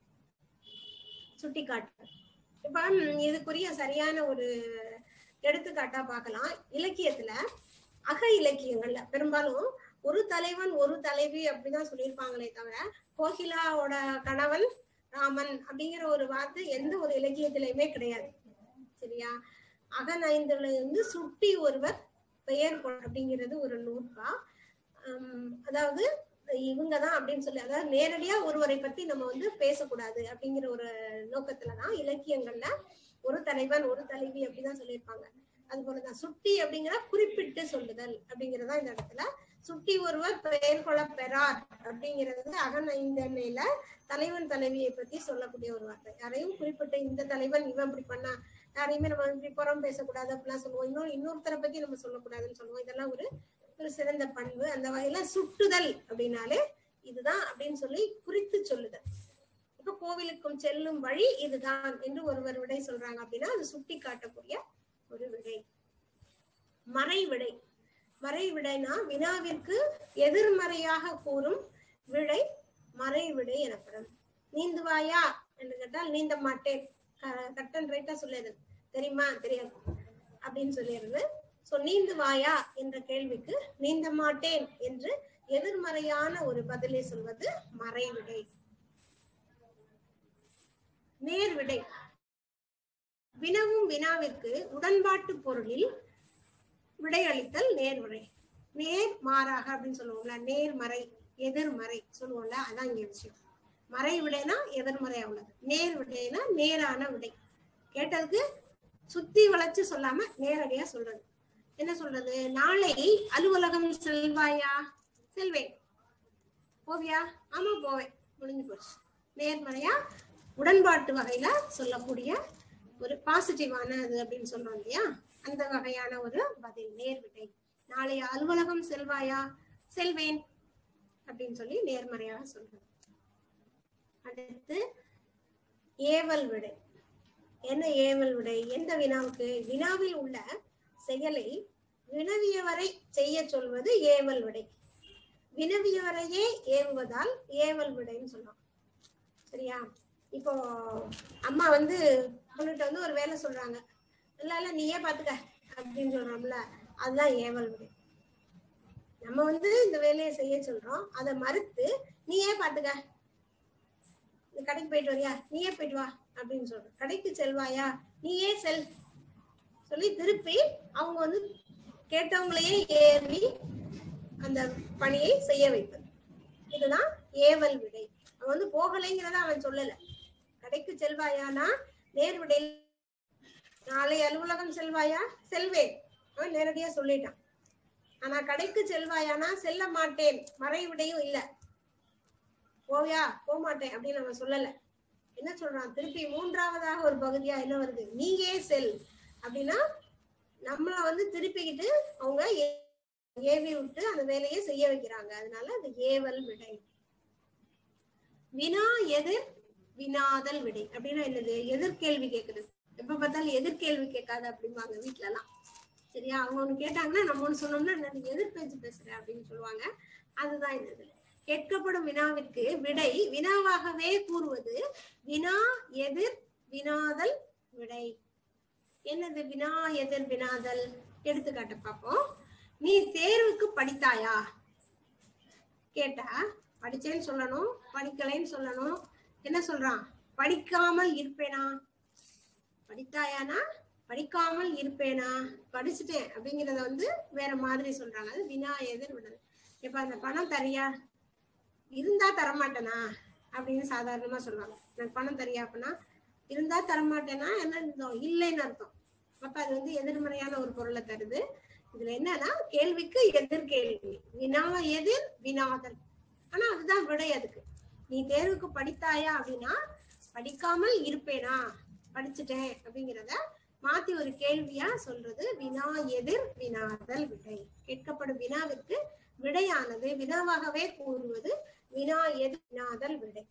சுட்டி காட்டு இப்ப ம், இதுக்குரிய சரியான ஒரு எடுத்துக்காட்டா பார்க்கலாம் இலக்கியத்துல அக இலக்கியங்கள்ல பெரும்பாலும் ஒரு தலைவன் ஒரு தலைவி அப்படிதான் சொல்லியிருப்பாங்களே தவிர கோகிலாவோட கணவன் ராமன் அப்படிங்கிற ஒரு வார்த்தை எந்த ஒரு இலக்கியத்திலயுமே கிடையாது சரியா அகநைந்துல இருந்து சுட்டி ஒருவர் பெயர் கொள் அப்படிங்கிறது ஒரு நூற்பா ஹம், அதாவது இவங்கதான் அப்படின்னு சொல்லி அதாவது நேரடியா ஒருவரை பத்தி நம்ம வந்து பேசக்கூடாது அப்படிங்கிற ஒரு நோக்கத்துலதான் இலக்கியங்கள்ல ஒரு தலைவன் ஒரு தலைவி அப்படிதான் சொல்லியிருப்பாங்க அது போலதான் சுட்டி அப்படிங்கிற குறிப்பிட்டு சொல்லுதல் அப்படிங்கறதா இந்த இடத்துல சுட்டி ஒருவர் பெயர் கொள்ள பெறார் அப்படிங்கிறது அகநைந்தமையில தலைவன் தலைவியை பத்தி சொல்லக்கூடிய ஒரு வார்த்தை யாரையும் குறிப்பிட்டு இந்த தலைவன் இவன் இப்படி பண்ணா யாரையுமே நம்ம இப்படி புறம் பேசக்கூடாது அப்படிலாம் சொல்லுவோம் இன்னொரு இன்னொருத்தரை பத்தி நம்ம சொல்லக்கூடாதுன்னு சொல்லுவோம் இதெல்லாம் ஒரு ஒரு சிறந்த பண்பு அந்த வகையில சுட்டுதல் அப்படின்னாலே இதுதான் அப்படின்னு சொல்லி குறித்து சொல்லுதல் இப்ப கோவிலுக்கும் செல்லும் வழி இதுதான் என்று ஒருவர் விடை சொல்றாங்க அப்படின்னா அது சுட்டி காட்டக்கூடிய ஒரு விடை மறை விடை மறை விடைனா வினாவிற்கு எதிர்மறையாக கூறும் விடை மறை விடை எனப்படும் நீந்துவாயா என்று கேட்டால் நீந்த மாட்டேன் க- கட்டன் ரைட்டா சொல்லிடுது தெரியுமா தெரியாது அப்படின்னு சொல்லிடுறது சோ நீந்து வாயா என்ற கேள்விக்கு நீந்த மாட்டேன் என்று எதிர்மறையான ஒரு பதிலை சொல்வது மறைவிடை நேர்விடை வினவும் வினாவிற்கு உடன்பாட்டு பொருளில் விடையளித்தல் நேர்விடை நேர் மாறாக அப்படின்னு சொல்லுவோம்ல நேர்மறை எதிர்மறை சொல்லுவோம்ல அதான் இங்க விஷயம் மறை விடைனா எதிர்மறையா உள்ளது நேர் விடைனா நேரான விடை கேட்டதுக்கு சுத்தி வளைச்சு சொல்லாம நேரடியா சொல்றது என்ன சொல்றது நாளை அலுவலகம் செல்வாயா செல்வேன் போவியா ஆமா போவேன் முடிஞ்சு போச்சு நேர்மறையா உடன்பாட்டு வகையில சொல்லக்கூடிய ஒரு பாசிட்டிவான இது அப்படின்னு சொல்றோம் இல்லையா அந்த வகையான ஒரு பதில் நேர்விடை நாளை அலுவலகம் செல்வாயா செல்வேன் அப்படின்னு சொல்லி நேர்மறையாக சொல்றது அடுத்து ஏவல் விடை என்ன ஏவல் விடை எந்த வினாவுக்கு வினாவில் உள்ள செயலை வினவியவரை செய்ய சொல்வது ஏவல் விடை வினவியவரையே ஏவுவதால் ஏவல் விடைன்னு சொல்றோம் சரியா இப்போ அம்மா வந்து பொண்ணுகிட்ட வந்து ஒரு வேலை சொல்றாங்க இல்ல இல்ல நீயே பாத்துக்க அப்படின்னு சொல்றோம்ல அதுதான் ஏவல் விடை நம்ம வந்து இந்த வேலையை செய்ய சொல்றோம் அதை மறுத்து நீயே பாத்துக்க இந்த கடைக்கு போயிட்டு வரியா நீயே போயிட்டு வா அப்படின்னு சொல்றோம் கடைக்கு செல்வாயா நீயே செல் சொல்லி திருப்பி அவங்க வந்து கேட்டவங்களையே ஏவி அந்த பணியை செய்ய வைப்பது இதுதான் ஏவல் விடை அவன் வந்து போகலைங்கிறத அவன் சொல்லல கடைக்கு செல்வாயானா நேர் விடை நாளை அலுவலகம் செல்வாயா செல்வேன் அவன் நேரடியா சொல்லிட்டான் ஆனா கடைக்கு செல்வாயானா செல்ல மாட்டேன் மறை விடையும் இல்ல போவியா போக மாட்டேன் அப்படின்னு அவன் சொல்லல என்ன சொல்றான் திருப்பி மூன்றாவதாக ஒரு பகுதியா என்ன வருது நீயே செல் அப்படின்னா நம்மள வந்து திருப்பிக்கிட்டு அவங்க ஏ- ஏவி விட்டு அந்த வேலையை செய்ய வைக்கிறாங்க அதனால அது ஏவல் விடை வினா எதிர் வினாதல் விடை அப்படின்னா என்னது எதிர்கேள்வி கேக்குறது எப்ப பார்த்தாலும் எதிர்கேள்வி கேட்காத அப்படிம்பாங்க வீட்ல எல்லாம் சரியா அவங்க ஒண்ணு கேட்டாங்கன்னா நம்ம ஒண்ணு சொன்னோம்னா நான் எதிர் பேச்சு பேசுறேன் அப்படின்னு சொல்லுவாங்க அதுதான் இந்த இதுல கேட்கப்படும் வினாவிற்கு விடை வினாவாகவே கூறுவது வினா எதிர் வினாதல் விடை என்னது வினா எதிர் வினாதல் எடுத்துக்காட்ட பார்ப்போம் நீ தேர்வுக்கு படித்தாயா கேட்டா படிச்சேன்னு சொல்லணும் படிக்கலைன்னு சொல்லணும் என்ன சொல்றான் படிக்காமல் இருப்பேனா படித்தாயானா படிக்காமல் இருப்பேனா படிச்சுட்டேன் அப்படிங்கறத வந்து வேற மாதிரி சொல்றாங்க அது வினா எதிர் விடல் இப்ப அந்த பணம் தரியா இருந்தா தரமாட்டேனா அப்படின்னு சாதாரணமா சொல்லுவாங்க எனக்கு பணம் தரியா அப்படின்னா இருந்தா தரமாட்டேனா என்ன அர்த்தம் இல்லைன்னு அர்த்தம் அப்ப அது வந்து எதிர்மறையான ஒரு பொருளை தருது இதுல என்னன்னா கேள்விக்கு எதிர்கேள்வி வினா எதிர் வினாதல் ஆனா அதுதான் விடை அதுக்கு நீ தேர்வுக்கு படித்தாயா அப்படின்னா படிக்காமல் இருப்பேனா படிச்சுட்டேன் அப்படிங்கிறத மாத்தி ஒரு கேள்வியா சொல்றது வினா எதிர் வினாதல் விடை கேட்கப்படும் வினாவிற்கு விடையானது வினாவாகவே கூறுவது வினா எதிர் வினாதல் விடை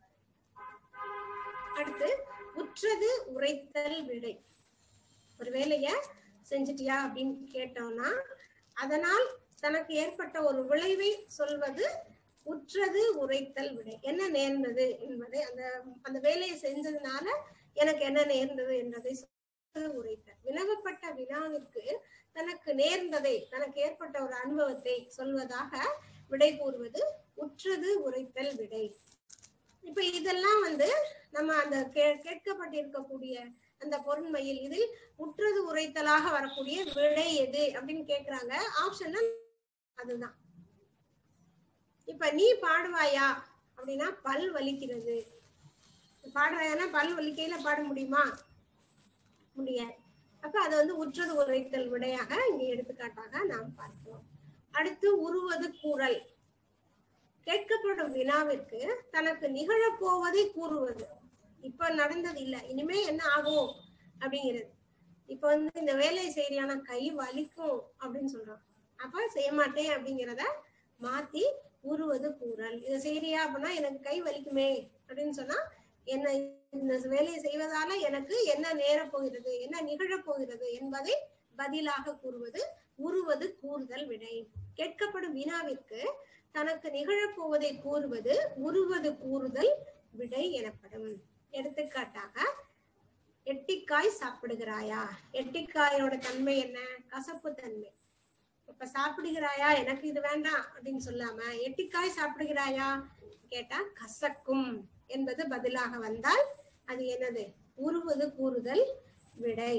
அடுத்து உற்றது உரைத்தல் விடை ஒரு வேலைய செஞ்சிட்டியா அப்படின்னு கேட்டோம்னா அதனால் தனக்கு ஏற்பட்ட ஒரு விளைவை சொல்வது உற்றது உரைத்தல் விடை என்ன நேர்ந்தது என்பதை அந்த அந்த வேலையை செஞ்சதுனால எனக்கு என்ன நேர்ந்தது என்பதை சொல்வது உரைத்தல் வினவப்பட்ட வினாவிற்கு தனக்கு நேர்ந்ததை தனக்கு ஏற்பட்ட ஒரு அனுபவத்தை சொல்வதாக விடை கூறுவது உற்றது உரைத்தல் விடை இப்ப இதெல்லாம் வந்து நம்ம அந்த கே- கேட்கப்பட்டிருக்கக்கூடிய அந்த பொருண்மையில் இதில் உற்றது உரைத்தலாக வரக்கூடிய விடை எது அப்படின்னு கேக்குறாங்க ஆப்ஷன்ல அதுதான் இப்ப நீ பாடுவாயா அப்படின்னா பல் வலிக்கிறது பாடுவாயானா பல் வலிக்கையில பாட முடியுமா முடியாது அப்ப அது வந்து உற்றது உரைத்தல் விடையாக இங்க எடுத்துக்காட்டாக நாம் பார்க்கிறோம் அடுத்து உருவது கூறல் கேட்கப்படும் வினாவிற்கு தனக்கு நிகழப் போவதை கூறுவது இப்ப நடந்தது இல்ல இனிமே என்ன ஆகும் அப்படிங்கிறது இப்ப வந்து இந்த வேலையை செய்யறியான கை வலிக்கும் அப்படின்னு சொல்றான் அப்ப செய்ய மாட்டேன் அப்படிங்கிறத மாத்தி உருவது கூறல் இதை செய்யறியா அப்படின்னா எனக்கு கை வலிக்குமே அப்படின்னு சொன்னா என்ன இந்த வேலையை செய்வதால எனக்கு என்ன நேரப் போகிறது என்ன நிகழப் போகிறது என்பதை பதிலாக கூறுவது உருவது கூறுதல் விடை கேட்கப்படும் வினாவிற்கு தனக்கு நிகழப் போவதை கூறுவது உருவது கூறுதல் விடை எனப்படும் எடுத்துக்காட்டாக எட்டிக்காய் சாப்பிடுகிறாயா எட்டிக்காயோட தன்மை என்ன கசப்பு தன்மை இப்ப சாப்பிடுகிறாயா எனக்கு இது வேண்டாம் அப்படின்னு சொல்லாம எட்டிக்காய் சாப்பிடுகிறாயா கேட்டா கசக்கும் என்பது பதிலாக வந்தால் அது என்னது உருவது கூறுதல் விடை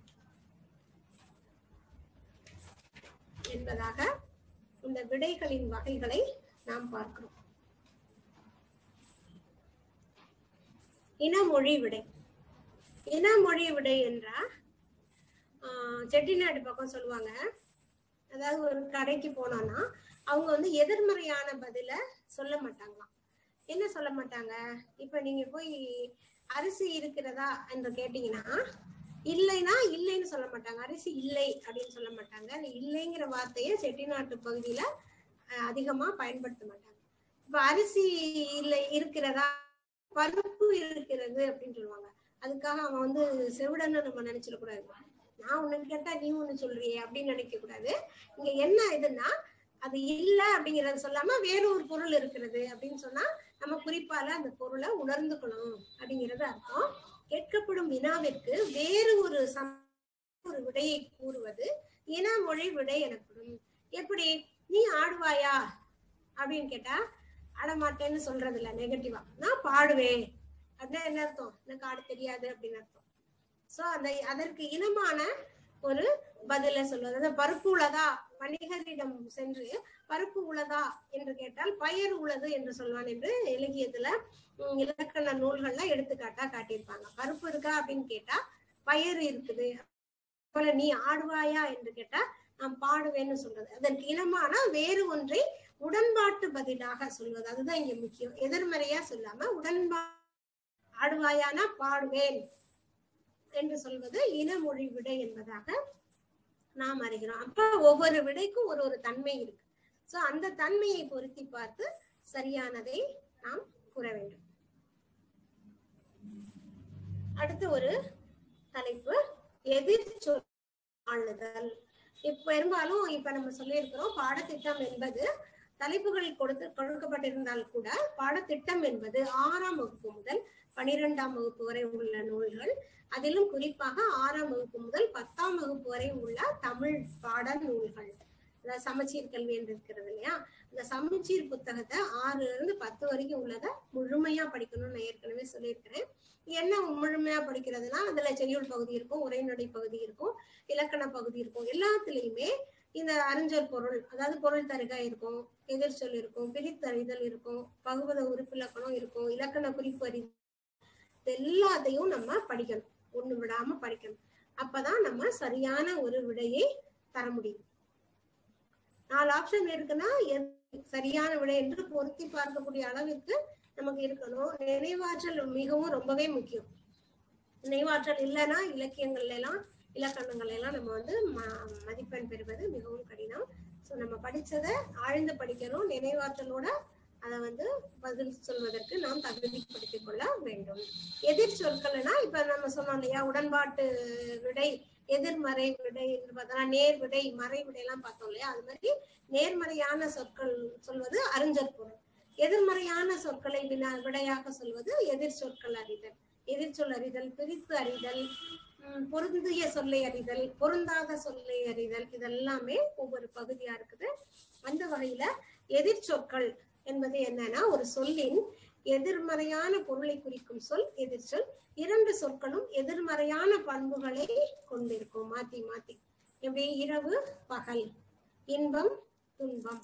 என்பதாக இந்த விடைகளின் வகைகளை நாம் பார்க்கிறோம் இனமொழி விடை இனமொழி விடை என்றா ஆஹ், செட்டிநாடு பக்கம் சொல்லுவாங்க அதாவது ஒரு கடைக்கு போனோம்னா அவங்க வந்து எதிர்மறையான பதில சொல்ல மாட்டாங்களாம் என்ன சொல்ல மாட்டாங்க இப்ப நீங்க போய் அரிசி இருக்கிறதா என்று கேட்டீங்கன்னா இல்லைன்னா இல்லைன்னு சொல்ல மாட்டாங்க அரிசி இல்லை அப்படின்னு சொல்ல மாட்டாங்க அந்த இல்லைங்கிற வார்த்தையை செட்டிநாட்டு பகுதியில அஹ், அதிகமா பயன்படுத்த மாட்டாங்க இப்ப அரிசி இல்லை இருக்கிறதா பருப்பு இருக்கிறது அப்படின்னு சொல்லுவாங்க அதுக்காக அவன் வந்து செவிடன்னு நம்ம நினைச்சிடக்கூடாது நான் ஒண்ணு கேட்டா நீ ஒண்ணு சொல்றியே அப்படின்னு நினைக்க கூடாது இங்க என்ன இதுன்னா அது இல்ல அப்படிங்கறத சொல்லாம வேற ஒரு பொருள் இருக்கிறது அப்படின்னு சொன்னா நம்ம குறிப்பால அந்த பொருளை உணர்ந்துக்கணும் அப்படிங்கிறது அர்த்தம் கேட்கப்படும் வினாவிற்கு வேறு ஒரு சம் ஒரு விடையை கூறுவது இனமொழி விடை எனப்படும் எப்படி நீ ஆடுவாயா அப்படின்னு கேட்டா ஆடமாட்டேன்னு சொல்றது இல்ல நெகட்டிவா நான் பாடுவேன் அப்படின்னா என்ன அர்த்தம் எனக்கு ஆட தெரியாது அப்படின்னு அர்த்தம் சோ அந்த அதற்கு இனமான ஒரு பதில சொல்வது அந்த பருப்பு உளதா வணிகரிடம் சென்று பருப்பு உளதா என்று கேட்டால் பயர் உளது என்று சொல்வான் என்று இலக்கியத்துல உம், இலக்கண நூல்கள்ல எடுத்துக்காட்டா காட்டியிருப்பாங்க பருப்பு இருக்கா அப்படின்னு கேட்டா பயர் இருக்குது போல நீ ஆடுவாயா என்று கேட்டா நான் பாடுவேன்னு சொல்றது அதற்கு இனமான வேறு ஒன்றை உடன்பாட்டு பதிலாக சொல்வது அதுதான் இங்க முக்கியம் எதிர்மறையா சொல்லாம உடன்பா ஆடுவாயானா பாடுவேன் என்று சொல்வது இனமொழி விடை என்பதாக நாம் அறிகிறோம் அப்ப ஒவ்வொரு விடைக்கும் ஒரு ஒரு தன்மை இருக்கு சோ அந்த தன்மையை பொருத்தி பார்த்து சரியானதை நாம் கூற வேண்டும் அடுத்து ஒரு தலைப்பு எதிர் சொல் ஆளுதல் இப்ப பெரும்பாலும் இப்ப நம்ம சொல்லியிருக்கிறோம் பாடத்திட்டம் என்பது தலைப்புகள் கொடுத்து கொடுக்கப்பட்டிருந்தால் கூட பாடத்திட்டம் என்பது ஆறாம் வகுப்பு முதல் பனிரெண்டாம் வகுப்பு வரை உள்ள நூல்கள் அதிலும் குறிப்பாக ஆறாம் வகுப்பு முதல் பத்தாம் வகுப்பு வரை உள்ள தமிழ் பாட நூல்கள் அதாவது சமச்சீர் கல்வி என்று இருக்கிறது இல்லையா இந்த சமச்சீர் புத்தகத்தை ஆறுல இருந்து பத்து வரைக்கும் உள்ளதை முழுமையா படிக்கணும்னு நான் ஏற்கனவே சொல்லியிருக்கிறேன் என்ன முழுமையா படிக்கிறதுனா அதுல செய்யுள் பகுதி இருக்கும் உரைநடை பகுதி இருக்கும் இலக்கண பகுதி இருக்கும் எல்லாத்துலயுமே இந்த அறிஞ்சொல் பொருள் அதாவது பொருள் தருகா இருக்கும் எதிர்ச்சொல் இருக்கும் பிரித்தறிதல் இருக்கும் பகுவத உறுப்பிலக்கணம் இருக்கும் இலக்கண குறிப்பு அறி இது எல்லாத்தையும் நம்ம படிக்கணும் ஒண்ணு விடாம படிக்கணும் அப்பதான் நம்ம சரியான ஒரு விடையை தர முடியும் நாலு ஆப்ஷன் இருக்குன்னா எது சரியான விடை என்று பொருத்தி பார்க்கக்கூடிய அளவிற்கு நமக்கு இருக்கணும் நினைவாற்றல் மிகவும் ரொம்பவே முக்கியம் நினைவாற்றல் இல்லைன்னா இலக்கியங்கள்ல எல்லாம் இலக்கணங்கள் எல்லாம் நம்ம வந்து ம- மதிப்பெண் பெறுவது மிகவும் கடினம் ஸோ நம்ம படிச்சதை ஆழ்ந்து படிக்கணும் நினைவாற்றலோட அதை வந்து பதில் சொல்வதற்கு நாம் தகுதிப்படுத்திக் கொள்ள வேண்டும் எதிர் சொற்கள்னா இப்ப நம்ம சொன்னோம் இல்லையா உடன்பாட்டு விடை எதிர்மறை விடை என்று பார்த்தோம்னா நேர் விடை மறை விடை எல்லாம் பார்த்தோம் இல்லையா அது மாதிரி நேர்மறையான சொற்கள் சொல்வது அறிஞர் பொருள் எதிர்மறையான சொற்களை வினா விடையாக சொல்வது எதிர் சொற்கள் அறிதல் எதிர்ச்சொல் அறிதல் பிரித்து அறிதல் உம், பொருந்திய சொல்லை அறிதல் பொருந்தாத சொல்லை அறிதல் இதெல்லாமே ஒவ்வொரு பகுதியா இருக்குது அந்த வகையில எதிர்ச்சொற்கள் என்பது என்னன்னா ஒரு சொல்லின் எதிர்மறையான பொருளை குறிக்கும் சொல் எதிர்ச்சொல் இரண்டு சொற்களும் எதிர்மறையான பண்புகளை கொண்டிருக்கும் மாத்தி மாத்தி எப்படி இரவு பகல் இன்பம் துன்பம்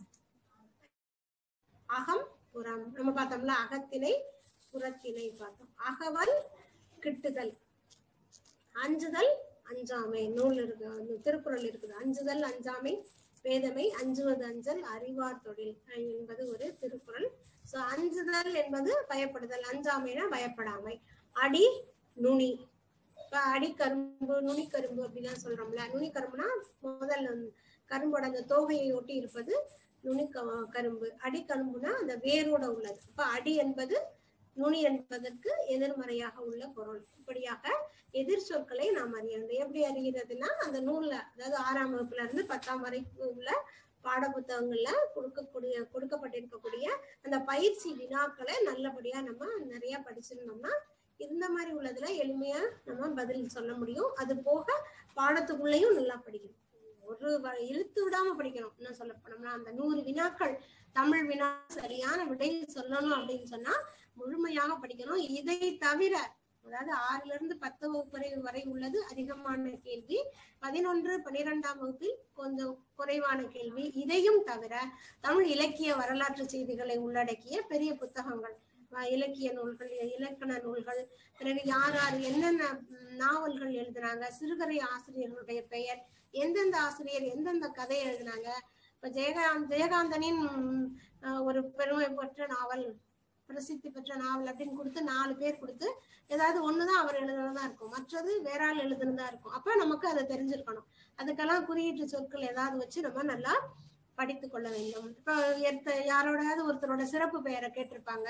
அகம் புறம் நம்ம பார்த்தோம்ல அகத்திணை புறத்திணை பார்த்தோம் அகவல் கிட்டுதல் அஞ்சுதல் அஞ்சாமை நூல் இருக்கு அந்த திருக்குறள் இருக்குது அஞ்சுதல் அஞ்சாமை வேதமை அஞ்சுவது அஞ்சல் அறிவார் தொழில் என்பது ஒரு திருக்குறள் சோ அஞ்சுதல் என்பது பயப்படுதல் அஞ்சாமைனா பயப்படாமை அடி நுனி இப்ப அடி கரும்பு நுனி கரும்பு அப்படிலாம் சொல்றோம்ல நுனி கரும்புனா முதல்ல கரும்போட அந்த தோகையை ஒட்டி இருப்பது நுனி க- கரும்பு அடி கரும்புனா அந்த வேரோட உள்ளது அப்ப அடி என்பது நுனி என்பதற்கு எதிர்மறையாக உள்ள பொருள் இப்படியாக எதிர் சொற்களை நாம் அறிய வேண்டும் எப்படி அறிகிறதுனா அந்த நூல்ல அதாவது ஆறாம் வகுப்புல இருந்து பத்தாம் வரைக்கும் உள்ள பாட புத்தகங்கள்ல கொடுக்கக்கூடிய கொடுக்கப்பட்டிருக்கக்கூடிய அந்த பயிற்சி வினாக்களை நல்லபடியா நம்ம நிறைய படிச்சிருந்தோம்னா இந்த மாதிரி உள்ளதுல எளிமையா நம்ம பதில் சொல்ல முடியும் அது போக பாடத்துக்குள்ளேயும் நல்லா படிக்கணும் ஒரு வ- இழுத்து விடாம படிக்கணும் இன்னும் சொல்ல போனோம்னா அந்த நூறு வினாக்கள் தமிழ் வினா சரியான விடை சொல்லணும் அப்படின்னு சொன்னா முழுமையாக படிக்கணும் இதை தவிர அதாவது ஆறுல இருந்து பத்து வகுப்பு வரை வரை உள்ளது அதிகமான கேள்வி பதினொன்று பன்னிரெண்டாம் வகுப்பில் கொஞ்சம் குறைவான கேள்வி இதையும் தவிர தமிழ் இலக்கிய வரலாற்று செய்திகளை உள்ளடக்கிய பெரிய புத்தகங்கள் அஹ் இலக்கிய நூல்கள் இலக்கண நூல்கள் பிறகு யார் யார் என்னென்ன ம், நாவல்கள் எழுதுனாங்க சிறுகதை ஆசிரியர்களுடைய பெயர் எந்தெந்த ஆசிரியர் எந்தெந்த கதை எழுதினாங்க இப்ப ஜெயகாந்த் ஜெயகாந்தனின் ம், அஹ், ஒரு பெருமை பெற்ற நாவல் பிரசித்தி பெற்ற நாவல் அப்படின்னு கொடுத்து நாலு பேர் கொடுத்து ஏதாவது ஒண்ணுதான் அவர் எழுதுனதா இருக்கும் மற்றது வேற ஆள் எழுதுனதா இருக்கும் அப்ப நமக்கு அதை தெரிஞ்சிருக்கணும் அதுக்கெல்லாம் குறியீட்டு சொற்கள் ஏதாவது வச்சு நம்ம நல்லா படித்து கொள்ள வேண்டும் இப்ப எத்த- யாரோடாவது ஒருத்தரோட சிறப்பு பெயரை கேட்டிருப்பாங்க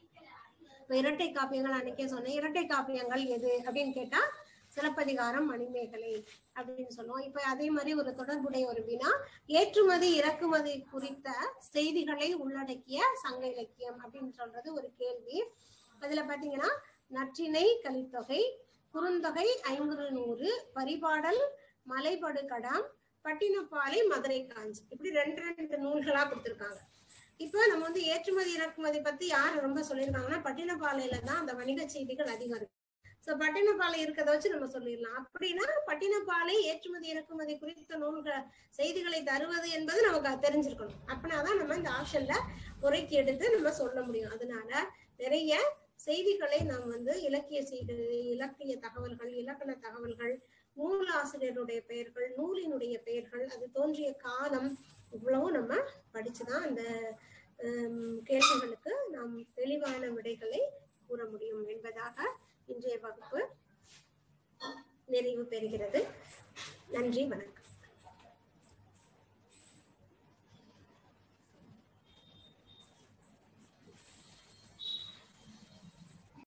இப்ப இரட்டை காப்பியங்கள் அன்னைக்கே சொன்னேன் இரட்டை காப்பியங்கள் எது அப்படின்னு கேட்டா சிலப்பதிகாரம் மணிமேகலை அப்படின்னு சொல்லுவோம் இப்ப அதே மாதிரி ஒரு தொடர்புடைய ஒரு வினா ஏற்றுமதி இறக்குமதி குறித்த செய்திகளை உள்ளடக்கிய சங்க இலக்கியம் அப்படின்னு சொல்றது ஒரு கேள்வி அதுல பாத்தீங்கன்னா நற்றிணை கலித்தொகை குறுந்தொகை ஐங்குறு நூறு பரிபாடல் மலைபடு கடாம் பட்டினப்பாலை மதுரை காஞ்சி இப்படி ரெண்டு ரெண்டு நூல்களா கொடுத்திருக்காங்க இப்ப நம்ம வந்து ஏற்றுமதி இறக்குமதி பத்தி யார் ரொம்ப சொல்லியிருக்காங்கன்னா பட்டினப்பாலையில தான் அந்த வணிக செய்திகள் அதிகம் இருக்கு சோ பட்டினப்பாலை இருக்கிறத வச்சு நம்ம சொல்லிடலாம் அப்படின்னா பட்டினப்பாலை ஏற்றுமதி இறக்குமதி குறித்த நூல்கள் செய்திகளை தருவது என்பது நமக்கு தெரிஞ்சிருக்கணும் அப்படின்னாதான் நம்ம இந்த ஆப்ஷன்ல உரைக்கு எடுத்து நம்ம சொல்ல முடியும் அதனால நிறைய செய்திகளை நாம் வந்து இலக்கிய செய்தி இலக்கிய தகவல்கள் இலக்கண தகவல்கள் நூல் ஆசிரியருடைய பெயர்கள் நூலினுடைய பெயர்கள் அது தோன்றிய காலம் இவ்வளவும் நம்ம படிச்சுதான் அந்த ஹம், கேள்விகளுக்கு நாம் தெளிவான விடைகளை கூற முடியும் என்பதாக இன்றைய வகுப்பு நிறைவு பெறுகிறது நன்றி வணக்கம்